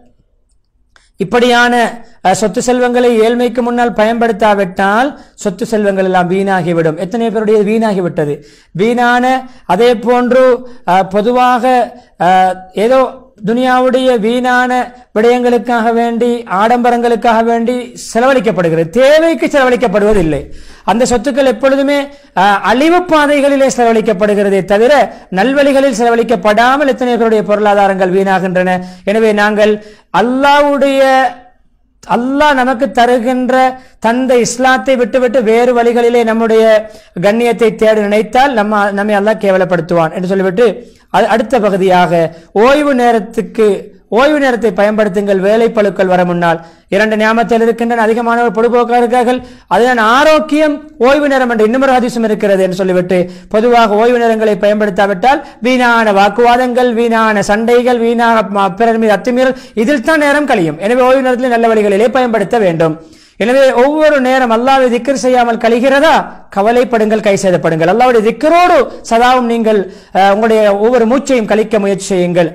இப்படியான அஹ், சொத்து செல்வங்களை ஏழ்மைக்கு முன்னால் பயன்படுத்தாவிட்டால் சொத்து செல்வங்கள் எல்லாம் வீணாகிவிடும் எத்தனை பேருடைய வீணாகிவிட்டது வீணான அதே போன்று அஹ், பொதுவாக அஹ், ஏதோ துனியாவுடைய வீணான விடயங்களுக்காக வேண்டி ஆடம்பரங்களுக்காக வேண்டி செலவழிக்கப்படுகிறது தேவைக்கு செலவழிக்கப்படுவதில்லை அந்த சொத்துக்கள் எப்பொழுதுமே அஹ், அழிவு பாதைகளிலே செலவழிக்கப்படுகிறதே தவிர நல்வழிகளில் செலவழிக்கப்படாமல் எத்தனை பேருடைய பொருளாதாரங்கள் வீணாகின்றன எனவே நாங்கள் அல்லாவுடைய அல்லாஹ் நமக்கு தருகின்ற தந்த இஸ்லாத்தை விட்டுவிட்டு வேறு வழிகளிலே நம்முடைய கண்ணியத்தை தேட நினைத்தால் நம்ம நம்மை அல்லாஹ் கேவலப்படுத்துவான் என்று சொல்லிவிட்டு அது அடுத்த பகுதியாக ஓய்வு நேரத்துக்கு ஓய்வு நேரத்தை பயன்படுத்துங்கள் வேலை பழுக்கள் வர முன்னால் இரண்டு ஞாபகத்தில் இருக்கின்றன அதிகமானவர் பொதுபோக்காக இருக்கிறார்கள் அதுதான் ஆரோக்கியம் ஓய்வு நேரம் என்று இன்னொரு ஹதீசும் இருக்கிறது என்று சொல்லிவிட்டு பொதுவாக ஓய்வு நேரங்களை பயன்படுத்தாவிட்டால் வீணான வாக்குவாதங்கள் வீணான சண்டைகள் வீணான ம- பிறர் மீது அத்துமீறல் இதில் தான் நேரம் கழியும் எனவே ஓய்வு நேரத்தில் நல்ல வழிகளிலே பயன்படுத்த வேண்டும் எனவே ஒவ்வொரு நேரம் அல்லாஹ்வை திக்ர் செய்யாமல் கழிகிறதா கவலைப்படுங்கள் கை செய்தப்படுங்கள் அல்லாஹ்வுடைய திக்கரோடு சதாவும் நீங்கள் அஹ், உங்களுடைய ஒவ்வொரு மூச்சையும் கழிக்க முயற்சி செய்யுங்கள்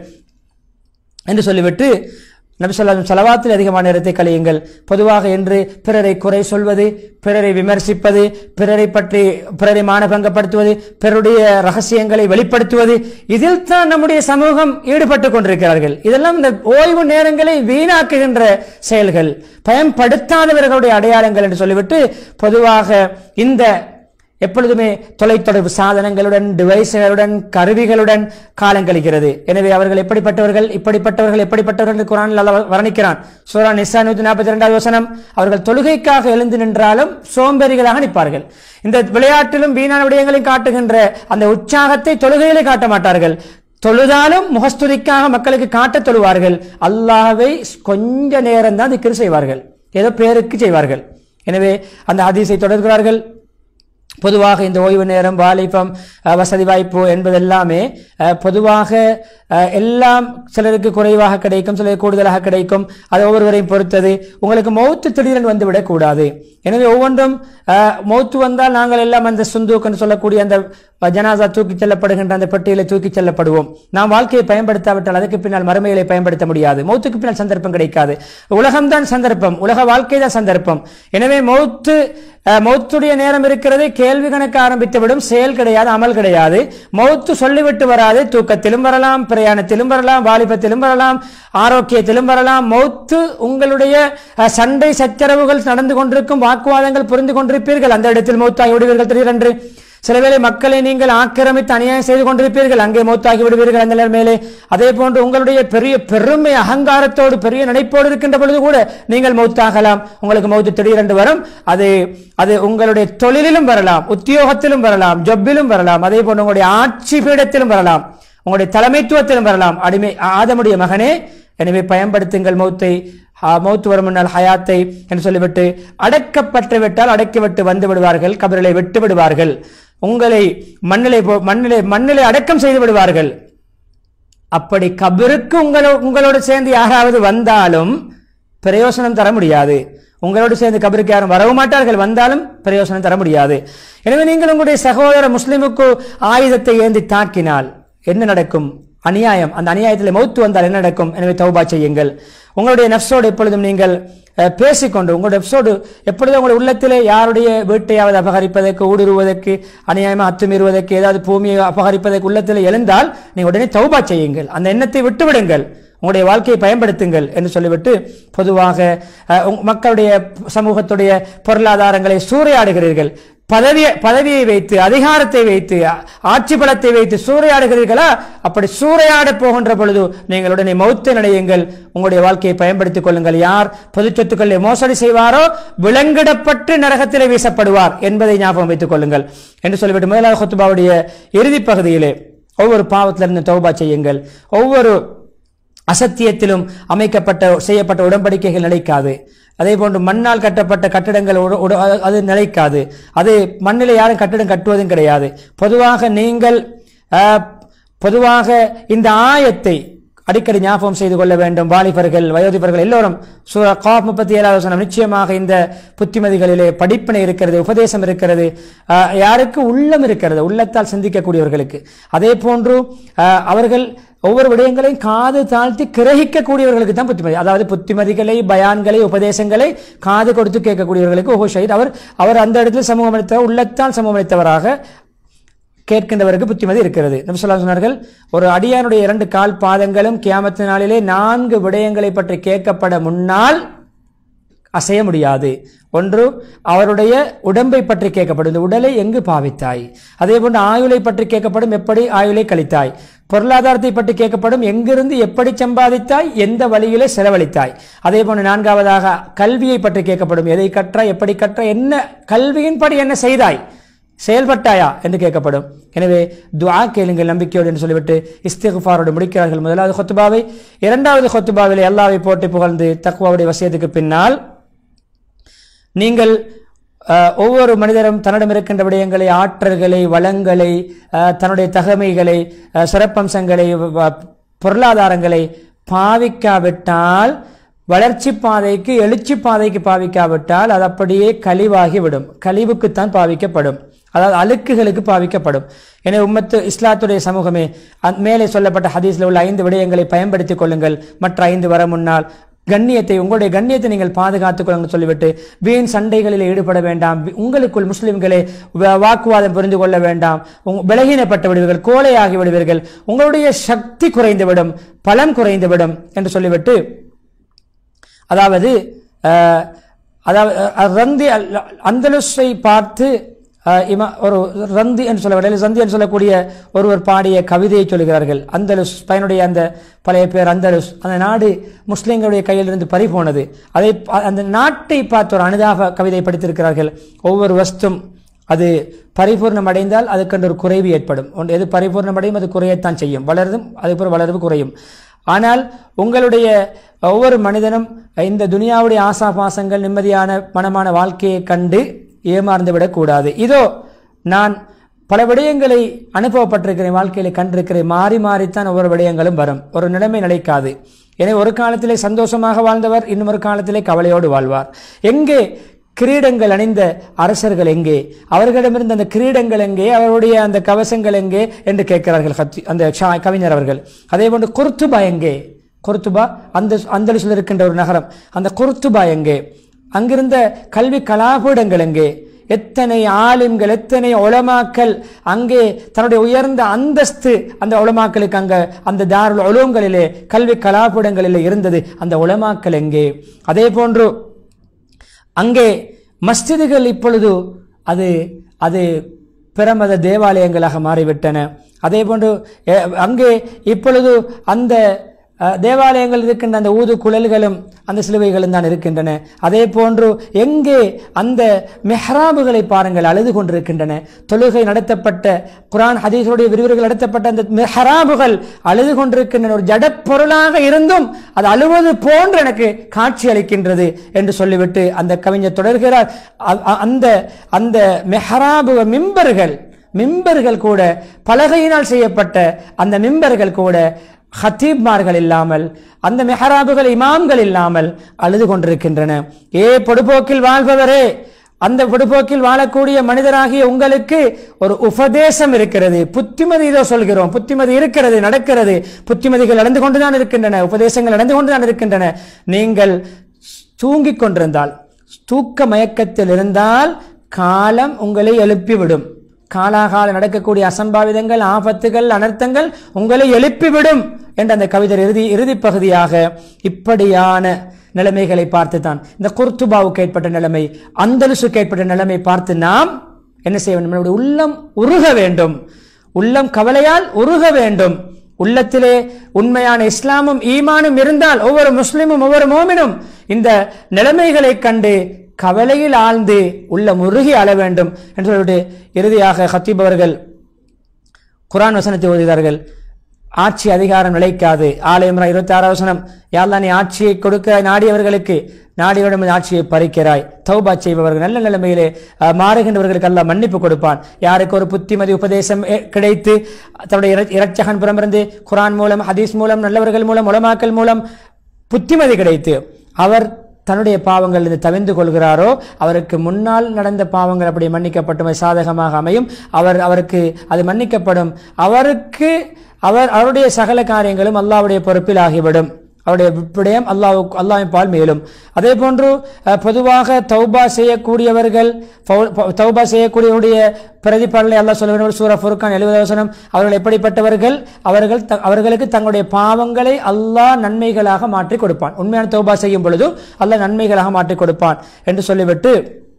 என்று சொல்லிவிட்டு நபி சொல்லாஹ் செலவாத்தில் அதிகமான நேரத்தை கழியுங்கள் பொதுவாக என்று பிறரை குறை சொல்வது பிறரை விமர்சிப்பது பிறரை பற்றி பிறரை மானபங்கப்படுத்துவது பிறருடைய ரகசியங்களை வெளிப்படுத்துவது இதில் தான் நம்முடைய சமூகம் ஈடுபட்டு கொண்டிருக்கிறார்கள் இதெல்லாம் இந்த ஓய்வு நேரங்களை வீணாக்குகின்ற செயல்கள் பயன்படுத்தாதவர்களுடைய அடையாளங்கள் என்று சொல்லிவிட்டு பொதுவாக இந்த எப்பொழுதுமே தொலைத்தொடர்பு சாதனங்களுடன் டிவைஸ்களுடன் கருவிகளுடன் காலம் கழிக்கிறது எனவே அவர்கள் எப்படிப்பட்டவர்கள் இப்படிப்பட்டவர்கள் எப்படிப்பட்டவர்கள் என்று குரானில் அல்லாஹ் வர்ணிக்கிறான் சூரா நிசா நூத்தி நாற்பத்தி ரெண்டாவது வசனம் அவர்கள் தொழுகைக்காக எழுந்து நின்றாலும் சோம்பேறிகளாக நிற்பார்கள் இந்த விளையாட்டிலும் வீணான விடயங்களையும் காட்டுகின்ற அந்த உற்சாகத்தை தொழுகையிலே காட்ட மாட்டார்கள் தொழுதாலும் முகஸ்துதிக்காக மக்களுக்கு காட்ட தொழுவார்கள் அல்லாஹ்வை கொஞ்ச நேரம் தான் திக்ர் செய்வார்கள் ஏதோ பேருக்கு செய்வார்கள் எனவே அந்த ஹதீஸை தொடர்கிறார்கள் பொதுவாக இந்த ஓய்வு நேரம் வாலிபம் அஹ், வசதி வாய்ப்பு என்பதெல்லாமே அஹ், பொதுவாக அஹ், எல்லாம் சிலருக்கு குறைவாக கிடைக்கும் சிலருக்கு கூடுதலாக கிடைக்கும் அது ஒவ்வொருவரையும் பொறுத்தது உங்களுக்கு மௌத்து திடீரென்று வந்துவிடக் கூடாது எனவே ஒவ்வொன்றும் அஹ், மௌத்து வந்தால் நாங்கள் எல்லாம் அந்த சுந்தூக்குன்னு சொல்லக்கூடிய அந்த ஜனாசா தூக்கிச் செல்லப்படுகின்ற அந்த பெட்டியில தூக்கிச் செல்லப்படுவோம் நாம் வாழ்க்கையை பயன்படுத்தாவிட்டால் அதுக்கு பின்னால் மறுமையிலே பயன்படுத்த முடியாது மௌத்துக்கு பின்னால் சந்தர்ப்பம் கிடைக்காது உலகம்தான் சந்தர்ப்பம் உலக வாழ்க்கை தான் சந்தர்ப்பம் எனவே மௌத்து அஹ், மௌத்துடைய நேரம் இருக்கிறது கேள்வி கணக்கு ஆரம்பித்து விடும் செயல் கிடையாது அமல் கிடையாது மௌத்து சொல்லிவிட்டு வராது தூக்கத்திலும் வரலாம் பிரயாணத்திலும் வரலாம் வாலிபத்திலும் வரலாம் ஆரோக்கியத்திலும் வரலாம் மௌத்து உங்களுடைய அஹ், சண்டை சச்சரவுகள் நடந்து கொண்டிருக்கும் வாக்குவாதங்கள் புரிந்து கொண்டிருப்பீர்கள் அந்த இடத்தில் மௌத்தாகி விடுவீர்கள் திடீரென்று சில வேளை மக்களை நீங்கள் ஆக்கிரமித்து அநியாயம் செய்து கொண்டிருப்பீர்கள் அங்கே மௌத்தாகி விடுவீர்கள் அந்த நிலைமையிலே அதே போன்று உங்களுடைய பெரிய பெருமை அகங்காரத்தோடு பெரிய நினைப்போடு இருக்கின்ற பொழுது கூட நீங்கள் மௌத்தாகலாம் உங்களுக்கு மௌத்து திடீரென்று வரும் அது அது உங்களுடைய தொழிலிலும் வரலாம் உத்தியோகத்திலும் வரலாம் ஜொப்பிலும் வரலாம் அதே போன்று உங்களுடைய ஆட்சி பீடத்திலும் வரலாம் உங்களுடைய தலைமைத்துவத்திலும் வரலாம் அடிமை ஆதமுடைய மகனே எனவே பயன்படுத்துங்கள் மௌத்தை ஆ, மௌத்து வரும் முன்னால் ஹயாத்தை என்று சொல்லிவிட்டு அடக்கப்பட்டு விட்டால் அடக்கிவிட்டு வந்து விடுவார்கள் கபரிலை விட்டு விடுவார்கள் உங்களை மண்ணிலை போ- மண்ணிலை மண்ணிலை அடக்கம் செய்து விடுவார்கள் அப்படி கபருக்கு உங்களோ உங்களோடு சேர்ந்து யாராவது வந்தாலும் பிரயோசனம் தர முடியாது உங்களோடு சேர்ந்து கபருக்கு யாரும் வரவும் மாட்டார்கள் வந்தாலும் பிரயோசனம் தர முடியாது எனவே நீங்கள் உங்களுடைய சகோதர முஸ்லிமுக்கு ஆயுதத்தை ஏந்தி தாக்கினால் என்ன நடக்கும் அநியாயம் அந்த அநியாயத்தில் மௌத்து வந்தால் என்ன நடக்கும் எனவே தௌபா செய்யுங்கள் உங்களுடைய நப்சோடு எப்பொழுதும் நீங்கள் அஹ், பேசிக்கொண்டு உங்களுடைய நப்சோடு எப்பொழுதும் உங்களுடைய உள்ளத்திலே யாருடைய வீட்டையாவது அபகரிப்பதற்கு ஊடுருவதற்கு அநியாயமாக அத்துமீறுவதற்கு ஏதாவது பூமியை அபகரிப்பதற்கு உள்ளத்தில் எழுந்தால் நீங்கள் உடனே தௌபா செய்யுங்கள் அந்த எண்ணத்தை விட்டுவிடுங்கள் உங்களுடைய வாழ்க்கையை பயன்படுத்துங்கள் என்று சொல்லிவிட்டு பொதுவாக அஹ், உங்க- மக்களுடைய சமூகத்துடைய பொருளாதாரங்களை சூறையாடுகிறீர்கள் பதவியை பதவியை வைத்து அதிகாரத்தை வைத்து ஆ- ஆட்சி பலத்தை வைத்து சூறையாடுகிறீர்களா அப்படி சூறையாட போகின்ற பொழுது நீங்கள் உடனே மௌத்த நினையுங்கள் உங்களுடைய வாழ்க்கையை பயன்படுத்திக் கொள்ளுங்கள் யார் பொது சொத்துக்களை மோசடி செய்வாரோ விலங்கிடப்பட்டு நரகத்திலே வீசப்படுவார் என்பதை ஞாபகம் வைத்துக் கொள்ளுங்கள் என்று சொல்லிவிட்டு முதலாவது ஹுத்துபாவுடைய இறுதி பகுதியிலே ஒவ்வொரு பாவத்திலிருந்து தௌபா செய்யுங்கள் ஒவ்வொரு அசத்தியத்திலும் அமைக்கப்பட்ட செய்யப்பட்ட உடன்படிக்கைகள் நிலைக்காது அதே போன்று மண்ணால் கட்டப்பட்ட கட்டடங்கள் உட- உட- அது- அது நிலைக்காது அது மண்ணில் யாரும் கட்டடம் கட்டுவதும் கிடையாது பொதுவாக நீங்கள் அஹ், பொதுவாக இந்த ஆயத்தை அடிக்கடி ஞாபகம் செய்து கொள்ள வேண்டும் வாலிபர்கள் வயோதிபர்கள் எல்லோரும் சூரா காப் முப்பத்தி ஏழாவது வசனம் நிச்சயமாக இந்த புத்திமதிகளிலே படிப்பினை இருக்கிறது உபதேசம் இருக்கிறது அஹ், யாருக்கு உள்ளம் இருக்கிறது உள்ளத்தால் சிந்திக்கக்கூடியவர்களுக்கு அதே போன்று அஹ், அவர்கள் ஒவ்வொரு விடயங்களையும் காது தாழ்த்தி கிரகிக்கக்கூடியவர்களுக்கு தான் புத்திமதி அதாவது புத்திமதிகளை பயான்களை உபதேசங்களை காது கொடுத்து கேட்கக்கூடியவர்களுக்கு ஓஹோ ஷஹீத் அவர் அவர் அந்த இடத்தில் சமூகம் அளித்தவர் உள்ளத்தால் சமூகம் அளித்தவராக கேட்கின்றவருக்கு புத்திமதி இருக்கிறது நபி ஸல்லல்லாஹு அலைஹி சொன்னார்கள் ஒரு அடியானுடைய இரண்டு கால் பாதங்களும் கியாமத்து நாளிலே நான்கு விடயங்களை பற்றி கேட்கப்பட முன்னால் அசைய முடியாது ஒன்று அவருடைய உடம்பை பற்றி கேட்கப்படும் இந்த உடலை எங்கு பாவித்தாய் அதே போன்று ஆயுளை பற்றி கேட்கப்படும் எப்படி ஆயுளை கழித்தாய் பொருளாதாரத்தை பற்றி கேட்கப்படும் எங்கிருந்து எப்படி சம்பாதித்தாய் எந்த வழியிலே செலவழித்தாய் அதே போன்று நான்காவதாக கல்வியை பற்றி கேட்கப்படும் எதை கற்றாய் எப்படி கற்றாய் என்ன கல்வியின்படி என்ன செய்தாய் செயல்பட்டாயா என்று கேட்கப்படும் எனவே துஆ கேளுங்கள் நம்பிக்கையோடு என்று சொல்லிவிட்டு இஸ்திகுஃபாரோடு முடிக்கிறார்கள் முதலாவது ஹொத்துபாவை இரண்டாவது ஹொத்துபாவிலே அல்லாவை போட்டு புகழ்ந்து தக்குவாவுடைய வசியத்துக்கு பின்னால் நீங்கள் அஹ், ஒவ்வொரு மனிதரும் தன்னிடம் இருக்கின்ற விடயங்களை ஆற்றல்களை வளங்களை அஹ், தன்னுடைய தகமைகளை அஹ், சிறப்பம்சங்களை வ- வ- பொருளாதாரங்களை பாவிக்காவிட்டால் வளர்ச்சி பாதைக்கு எழுச்சி பாதைக்கு பாவிக்காவிட்டால் அது அப்படியே கழிவாகி விடும் கழிவுக்குத்தான் பாவிக்கப்படும் அதாவது அழுக்குகளுக்கு பாவிக்கப்படும் எனவே உம்மத்து இஸ்லாத்துடைய சமூகமே அந் மேலே சொல்லப்பட்ட ஹதீஸில் உள்ள ஐந்து விடயங்களை பயன்படுத்திக் கொள்ளுங்கள் மற்ற ஐந்து வர முன்னால் கண்ணியத்தை உங்களுடைய கண்ணியத்தை நீங்கள் பாதுகாத்துக் கொள்ளுங்கள் சொல்லிவிட்டு வீண் சண்டைகளில் ஈடுபட வேண்டாம் வி- உங்களுக்குள் முஸ்லிம்களே வ- வாக்குவாதம் புரிந்து கொள்ள வேண்டாம் உங்க- பலகீனப்பட்டு விடுவீர்கள் கோழையாகி விடுவீர்கள் உங்களுடைய சக்தி குறைந்துவிடும் பலம் குறைந்துவிடும் என்று சொல்லிவிட்டு அதாவது அஹ், அதாவது அஹ், ரந்தி அல்- அந்தலுஸை பார்த்து அஹ், இமா ஒரு ரந்தி என்று சொல்ல ரந்தி என்று சொல்லக்கூடிய ஒருவர் பாடிய கவிதையை சொல்கிறார்கள் அந்தலுஸ் பயனுடைய அந்த பழைய பேர் அந்தலுஸ் அந்த நாடு முஸ்லிம்களுடைய கையிலிருந்து பறி போனது அதை பா- அந்த நாட்டை பார்த்து ஒரு அனுதாப கவிதை படித்திருக்கிறார்கள் ஒவ்வொரு வஸ்தும் அது பரிபூர்ணம் அடைந்தால் அதுக்கென்று ஒரு குறைவு ஏற்படும் ஒன்று எது பரிபூர்ணம் அடையும் அது குறையத்தான் செய்யும் வளருதும் அதுபோல் வளர்வு குறையும் ஆனால் உங்களுடைய ஒவ்வொரு மனிதனும் இந்த துனியாவுடைய ஆசா பாசங்கள் நிம்மதியான மனமான வாழ்க்கையை கண்டு ஏமாந்து விடக்கூடாது இதோ நான் பல விடயங்களை அனுபவப்பட்டிருக்கிறேன் வாழ்க்கையில கண்டிருக்கிறேன் மாறி மாறித்தான் ஒவ்வொரு விடயங்களும் வரும் ஒரு நிலைமை நிலைக்காது எனவே ஒரு காலத்திலே சந்தோஷமாக வாழ்ந்தவர் இன்னும் ஒரு காலத்திலே கவலையோடு வாழ்வார் எங்கே கிரீடங்கள் அணிந்த அரசர்கள் எங்கே அவர்களிடமிருந்த அந்த கிரீடங்கள் எங்கே அவருடைய அந்த கவசங்கள் எங்கே என்று கேட்கிறார்கள் கத்தி- அந்த ஷா- கவிஞர் அவர்கள் அதே போன்று குர்துபா எங்கே குர்துபா அந்த அந்தலிசில் இருக்கின்ற ஒரு நகரம் அந்த குர்துபா எங்கே அங்கிருந்த கல்வி கலாபீடங்கள் எங்கே எத்தனை ஆலிம்கள் எத்தனை உலமாக்கள் அங்கே தன்னுடைய உயர்ந்த அந்தஸ்து அந்த உலமாக்களுக்கு அங்க அந்த தாருல் உலகங்களிலே கல்வி கலாபீடங்களிலே இருந்தது அந்த உலமாக்கள் எங்கே அதே போன்று அங்கே மஸ்ஜிதுகள் இப்பொழுது அது அது பிரமத தேவாலயங்களாக மாறிவிட்டன அதே போன்று எ- அங்கே இப்பொழுது அந்த அஹ், தேவாலயங்கள் இருக்கின்ற அந்த ஊது குழல்களும் அந்த சிலுவைகளும் தான் இருக்கின்றன அதே போன்று எங்கே அந்த மெஹ்ராபுகளை பாருங்கள் அழுது கொண்டிருக்கின்றன தொழுகை நடத்தப்பட்ட குரான் ஹதீஸுடைய விரிவுரைகள் நடத்தப்பட்ட அந்த மெஹ்ராபுகள் அழுது கொண்டிருக்கின்றன ஒரு ஜடப்பொருளாக இருந்தும் அது அழுவது போன்று எனக்கு காட்சி அளிக்கின்றது என்று சொல்லிவிட்டு அந்த கவிஞர் தொடர்கிறார் அ- அ- அந்த அந்த மெஹராபு மிம்பர்கள் மிம்பர்கள் கூட பலகையினால் செய்யப்பட்ட அந்த மிம்பர்கள் கூட ஹத்தீப்மார்கள் இல்லாமல் அந்த மெஹராபுகள் இமாம்கள் இல்லாமல் அழுது கொண்டிருக்கின்றன ஏ பொடுபோக்கில் வாழ்பவரே அந்த பொடுபோக்கில் வாழக்கூடிய மனிதராகிய உங்களுக்கு ஒரு உபதேசம் இருக்கிறது புத்திமதி இதோ சொல்கிறோம் புத்திமதி இருக்கிறது நடக்கிறது புத்திமதிகள் நடந்து கொண்டுதான் இருக்கின்றன உபதேசங்கள் நடந்து கொண்டுதான் இருக்கின்றன நீங்கள் தூங்கிக் கொண்டிருந்தால் தூக்க மயக்கத்தில் இருந்தால் காலம் உங்களை எழுப்பிவிடும் காலாகால நடக்கக்கூடிய அசம்பாவிதங்கள் ஆபத்துகள் அனர்த்தங்கள் உங்களை எழுப்பிவிடும் என்ற அந்த கவிதை இறுதி இறுதி பகுதியாக இப்படியான நிலைமைகளை பார்த்து தான் இந்த குர்துபாவுக்கு ஏற்பட்ட நிலைமை அந்தலுசுக்கு ஏற்பட்ட நிலைமை பார்த்து நாம் என்ன செய்ய வேண்டும் நம்முடைய உள்ளம் உருக வேண்டும் உள்ளம் கவலையால் உருக வேண்டும் உள்ளத்திலே உண்மையான இஸ்லாமும் ஈமானும் இருந்தால் ஒவ்வொரு முஸ்லிமும் ஒவ்வொரு மோமினும் இந்த நிலைமைகளை கண்டு கவலையில் ஆழ்ந்து உள்ள முருகி அழ வேண்டும் என்று சொல்லிட்டு இறுதியாக ஹத்தீப் அவர்கள் குரான் வசனத்தை ஓதுகிறார்கள் ஆட்சி அதிகாரம் நிலைக்காது ஆலயம் இருபத்தி ஆறாம் வசனம் யாழ்லா நீ ஆட்சியை கொடுக்கிறாய் நாடியவர்களுக்கு நாடியவரிடம் ஆட்சியை பறிக்கிறாய் தௌபா செய்பவர்கள் நல்ல நிலைமையிலே அஹ், மாறுகின்றவர்களுக்கு அல்லாஹ் மன்னிப்பு கொடுப்பான் யாருக்கு ஒரு புத்திமதி உபதேசம் எ- கிடைத்து தன்னுடைய இர- இரட்சகன் புறமிருந்து குரான் மூலம் ஹதீஸ் மூலம் நல்லவர்கள் மூலம் உலமாக்கல் மூலம் புத்திமதி கிடைத்து அவர் தன்னுடைய பாவங்கள் இருந்து தவிர்ந்து கொள்கிறாரோ அவருக்கு முன்னால் நடந்த பாவங்கள் அப்படி மன்னிக்கப்பட்டும் அது சாதகமாக அமையும் அவர் அவருக்கு அது மன்னிக்கப்படும் அவருக்கு அவர் அவருடைய சகல காரியங்களும் அல்லாஹ்வுடைய பொறுப்பில் ஆகிவிடும் அவருடைய விடயம் அல்லாஹ் அல்லாஹின் பால் மேலும் அதே போன்று அஹ், பொதுவாக தௌபா செய்யக்கூடியவர்கள் ஃபௌ- ஃபௌ- தௌபா செய்யக்கூடியவருடைய பிரதிபலனை அல்லாஹ் சொல்லுகிற சூரா ஃபுர்கான் எழுபது வசனம் அவர்கள் எப்படிப்பட்டவர்கள் அவர்கள் த- அவர்களுக்கு தங்களுடைய பாவங்களை அல்லாஹ் நன்மைகளாக மாற்றி கொடுப்பான் உண்மையான தௌபா செய்யும் பொழுது அல்லாஹ் நன்மைகளாக மாற்றி கொடுப்பான் என்று சொல்லிவிட்டு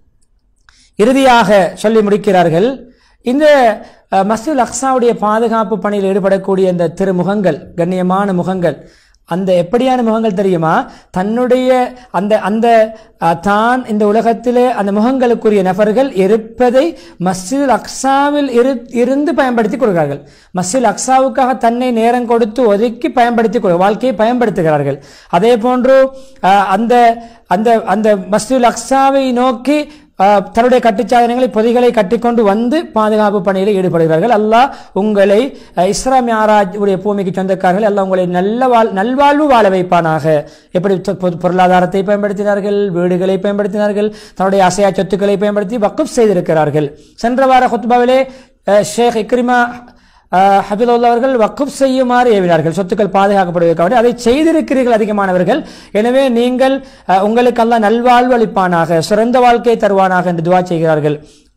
இறுதியாக சொல்லி முடிக்கிறார்கள் இந்த அஹ், மஸ்ஜிதுல் அக்ஸாவுடைய பாதுகாப்பு பணியில் ஈடுபடக்கூடிய இந்த திருமுகங்கள் கண்ணியமான முகங்கள் அந்த எப்படியான முகங்கள் தெரியுமா தன்னுடைய அந்த அந்த அஹ், தான் இந்த உலகத்திலே அந்த முகங்களுக்குரிய நபர்கள் இருப்பதை மஸ்ஜித் அக்ஸாவில் இரு இருந்து பயன்படுத்திக் கொள்கிறார்கள் மஸ்ஜித் அக்ஸாவுக்காக தன்னை நேரம் கொடுத்து ஒதுக்கி பயன்படுத்திக் கொள் வாழ்க்கையை பயன்படுத்துகிறார்கள் அதே போன்று அஹ், அந்த அந்த அந்த மஸ்ஜித் அக்ஸாவை நோக்கி அஹ், தன்னுடைய கட்டுச்சாதனங்களை பொதிகளை கட்டிக்கொண்டு வந்து பாதுகாப்பு பணியில் ஈடுபடுகிறார்கள் அல்லாஹ் உங்களை அஹ், இஸ்ரா மியாராஜ் உடைய பூமிக்கு சொந்தக்காரர்கள் அல்லாஹ் உங்களை நல்ல வாழ் நல்வாழ்வு வாழ வைப்பானாக எப்படி பொ- பொ- பொருளாதாரத்தை பயன்படுத்தினார்கள் வீடுகளை பயன்படுத்தினார்கள் தன்னுடைய அசையா சொத்துக்களை பயன்படுத்தி வக்குப் செய்திருக்கிறார்கள் சென்ற வார ஹுத்பாவிலே அஹ், ஷேக் இக்ரிமா அஹ், ஹபிதுல்லா அவர்கள் வக்குப் செய்யுமாறு ஏவினார்கள் சொத்துக்கள் பாதுகாக்கப்படுவதற்காக அதை செய்திருக்கிறீர்கள் அதிகமானவர்கள் எனவே நீங்கள் அஹ், உங்களுக்கு அல்லாஹ் நல்வாழ்வு அளிப்பானாக சிறந்த வாழ்க்கை தருவானாக என்று துவா செய்கிறார்கள்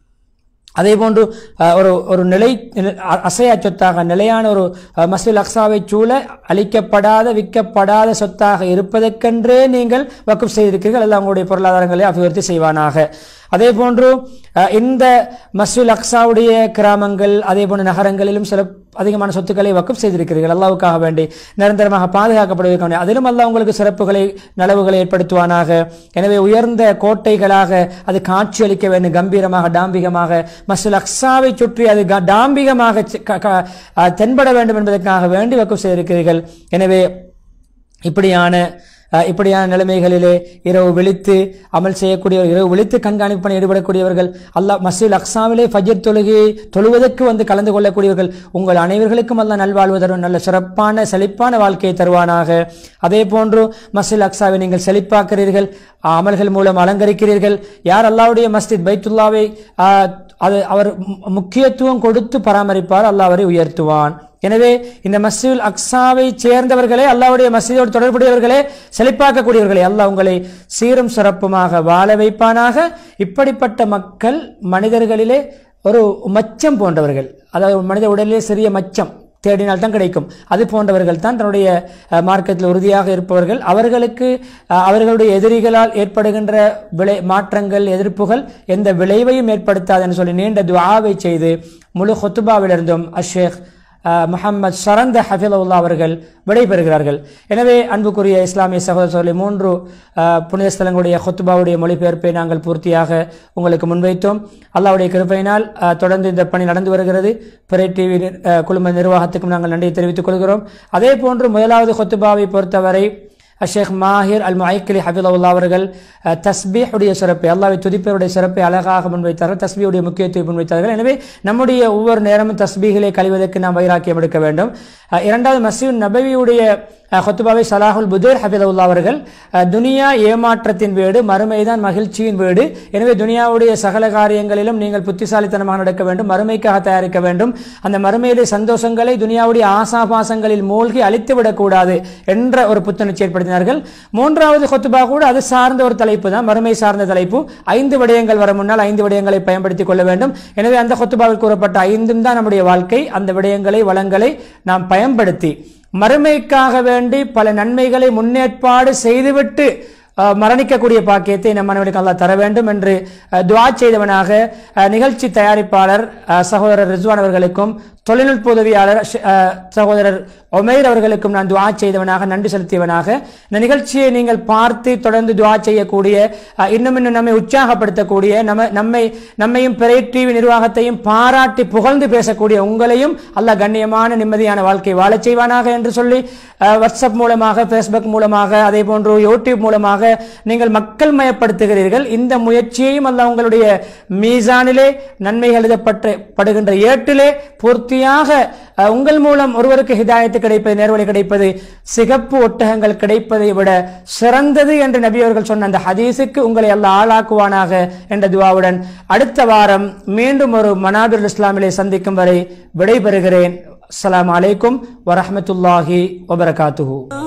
அதே போன்று அஹ், ஒரு ஒரு நிலை நிலை- அ- அசையா சொத்தாக நிலையான ஒரு அஹ், மஸ்ஜித் அக்ஸாவை சூழ அளிக்கப்படாத விற்கப்படாத சொத்தாக இருப்பதற்கென்றே நீங்கள் வக்குப் செய்திருக்கிறீர்கள் எல்லாம் உங்களுடைய பொருளாதாரங்களை அபிவிருத்தி செய்வானாக அதே போன்று அஹ், இந்த மஸ்ஜித் அக்ஸாவுடைய கிராமங்கள் அதே போன்ற நகரங்களிலும் சில அதிகமான சொத்துக்களை வக்குப் செய்திருக்கிறீர்கள் அல்லாவுக்காக வேண்டி நிரந்தரமாக பாதுகாக்கப்படுவதற்காக வேண்டி அதிலும் அல்லாஹ் உங்களுக்கு சிறப்புகளை நலவுகளை ஏற்படுத்துவானாக எனவே உயர்ந்த கோட்டைகளாக அது காட்சியளிக்க வேண்டும் கம்பீரமாக டாம்பிகமாக மஸ்ஜித் அக்ஸாவை சுற்றி அது க- டாம்பிகமாக சி- க- க- அஹ், தென்பட வேண்டும் என்பதற்காக வேண்டி வக்குப் செய்திருக்கிறீர்கள் எனவே இப்படியான அஹ், இப்படியான நிலைமைகளிலே இரவு விழித்து அமல் செய்யக்கூடியவர் இரவு விழித்து கண்காணிப்பு பணி ஈடுபடக்கூடியவர்கள் அல்லாஹ் மஸ்ஜித் அக்ஸாவிலே ஃபஜ்ர் தொழுகையை தொழுவதற்கு வந்து கலந்து கொள்ளக்கூடியவர்கள் உங்கள் அனைவர்களுக்கும் அல்லாஹ் நல்வாழ்வு தரும் நல்ல சிறப்பான செழிப்பான வாழ்க்கையை தருவானாக அதே போன்று மஸ்ஜித் அக்ஸாவை நீங்கள் செழிப்பாக்குறீர்கள் அஹ், அமல்கள் மூலம் அலங்கரிக்கிறீர்கள் யார் அல்லாஹ்வுடைய மஸ்ஜித் பைத்துல்லாவை அஹ், அது அவர் மு- முக்கியத்துவம் கொடுத்து பராமரிப்பார் அல்லாஹ் அவரை உயர்த்துவான் எனவே இந்த மஸ்ஜித் அக்ஸாவை சேர்ந்தவர்களே அல்லாஹ்வுடைய மஸ்ஜிதோடு தொடர்புடையவர்களே செழிப்பாக்கக்கூடியவர்களே அல்லாஹ் உங்களை சீரும் சிறப்புமாக வாழ வைப்பானாக இப்படிப்பட்ட மக்கள் மனிதர்களிலே ஒரு மச்சம் போன்றவர்கள் அதாவது ஒரு மனித உடலிலே சிறிய மச்சம் தேடினால் தான் கிடைக்கும் அது போன்றவர்கள் தான் தன்னுடைய அஹ், மார்க்கத்தில் உறுதியாக இருப்பவர்கள் அவர்களுக்கு அஹ், அவர்களுடைய எதிரிகளால் ஏற்படுகின்ற விளை மாற்றங்கள் எதிர்ப்புகள் எந்த விளைவையும் ஏற்படுத்தாதுன்னு சொல்லி நீண்ட துஆவை செய்து முழு ஹொத்துபாவிலிருந்தும் அஷேக் முஹம்மது சரந்த ஹஃபிலுல்லா அவர்கள் விடைபெறுகிறார்கள் எனவே அன்புக்குரிய இஸ்லாமிய சகோதரர்களை மூன்று அஹ், புனித ஸ்தலங்களுடைய ஹொத்துபாவுடைய மொழிபெயர்ப்பை நாங்கள் பூர்த்தியாக உங்களுக்கு முன்வைத்தோம் அல்லாஹ்வுடைய கிருபையினால் அஹ், தொடர்ந்து இந்த பணி நடந்து வருகிறது பிறை டிவி குழும நிர்வாகத்துக்கும் நாங்கள் நன்றியை தெரிவித்துக் கொள்கிறோம் அதே போன்று முதலாவது ஹொத்துபாவை பொறுத்தவரை ஷேக் மாஹிர் அல் முஐக்கிலி ஹபிதுல்லா அவர்கள் அஹ், தஸ்பீஹுடைய சிறப்பை அல்லாஹ்வை துதிப்பவருடைய சிறப்பை அழகாக முன்வைத்தார்கள் தஸ்பீஹுடைய முக்கியத்துவம் முன்வைத்தார்கள் எனவே நம்முடைய ஒவ்வொரு நேரமும் தஸ்பீகளை கழிவதற்கு நாம் வைராக்கியம் எடுக்க வேண்டும் அஹ், இரண்டாவது மசீத் நபவியுடைய அஹ், ஹுத்துபாவை சலாஹுல் புதேர் ஹபிதுல்லா அவர்கள் அஹ், துனியா ஏமாற்றத்தின் வீடு மறுமைதான் மகிழ்ச்சியின் வீடு எனவே துனியாவுடைய சகல காரியங்களிலும் நீங்கள் புத்திசாலித்தனமாக நடக்க வேண்டும் மறுமைக்காக தயாரிக்க வேண்டும் அந்த மறுமையிலே சந்தோஷங்களை துனியாவுடைய ஆசாபாசங்களில் மூழ்கி அழித்து விடக்கூடாது என்ற ஒரு புத்துணர்ச்சி ஏற்படுத்தினார்கள் மூன்றாவது கொத்துபா கூட அது சார்ந்த ஒரு தலைப்பு தான் மறுமை சார்ந்த தலைப்பு ஐந்து விடயங்கள் வர முன்னால் ஐந்து விடயங்களை பயன்படுத்திக் கொள்ள வேண்டும் எனவே அந்த கொத்துபாவில் கூறப்பட்ட ஐந்தும் தான் நம்முடைய வாழ்க்கை அந்த விடயங்களை வளங்களை நாம் பயன்படுத்தி மறுமைக்காக வேண்டி பல நன்மைகளை முன்னேற்பாடு செய்துவிட்டு அஹ், மரணிக்கக்கூடிய பாக்கியத்தை நம் மனைவிக்கு அல்லாஹ் தர வேண்டும் என்று அஹ், துஆ செய்தவனாக அஹ், நிகழ்ச்சி தயாரிப்பாளர் அஹ், சகோதரர் ரிஸ்வான் அவர்களுக்கும் தொழில்நுட்ப உதவியாளர் ஷ- அஹ், சகோதரர் ஒமைர் அவர்களுக்கும் நான் துஆ செய்தவனாக நன்றி செலுத்தியவனாக இந்த நிகழ்ச்சியை நீங்கள் பார்த்து தொடர்ந்து துஆ செய்யக்கூடிய அஹ், இன்னும் இன்னும் நம்மை உற்சாகப்படுத்தக்கூடிய நம்ம நம்மை நம்மையும் பிறை டிவி நிர்வாகத்தையும் பாராட்டி புகழ்ந்து பேசக்கூடிய உங்களையும் அல்லாஹ் கண்ணியமான நிம்மதியான வாழ்க்கை வாழச் செய்வானாக என்று சொல்லி அஹ், வாட்ஸ்அப் மூலமாக ஃபேஸ்புக் மூலமாக அதே போன்று யூடியூப் மூலமாக நீங்கள் மக்கள் மயப்படுத்துகிறீர்கள் இந்த முயற்சியையும் அல்லாஹ் உங்களுடைய மீசானிலே நன்மைகள் எழுதப்பட்டு படுகின்ற ஏட்டிலே பூர்த்தியாக அஹ், உங்கள் மூலம் ஒருவருக்கு ஹிதாயத்து கிடைப்பது நேர்வழி கிடைப்பது சிகப்பு ஒட்டகங்கள் கிடைப்பதை விட சிறந்தது என்று நபி அவர்கள் சொன்ன அந்த ஹதீஸுக்கு உங்களை அல்லாஹ் ஆளாக்குவானாக என்ற துவாவுடன் அடுத்த வாரம் மீண்டும் ஒரு மனாபிர் இஸ்லாமிலே சந்திக்கும் வரை விடைபெறுகிறேன் அஸ்ஸலாமு அலைக்கும் வரஹ்மத்துல்லாஹி வபரகாத்துஹு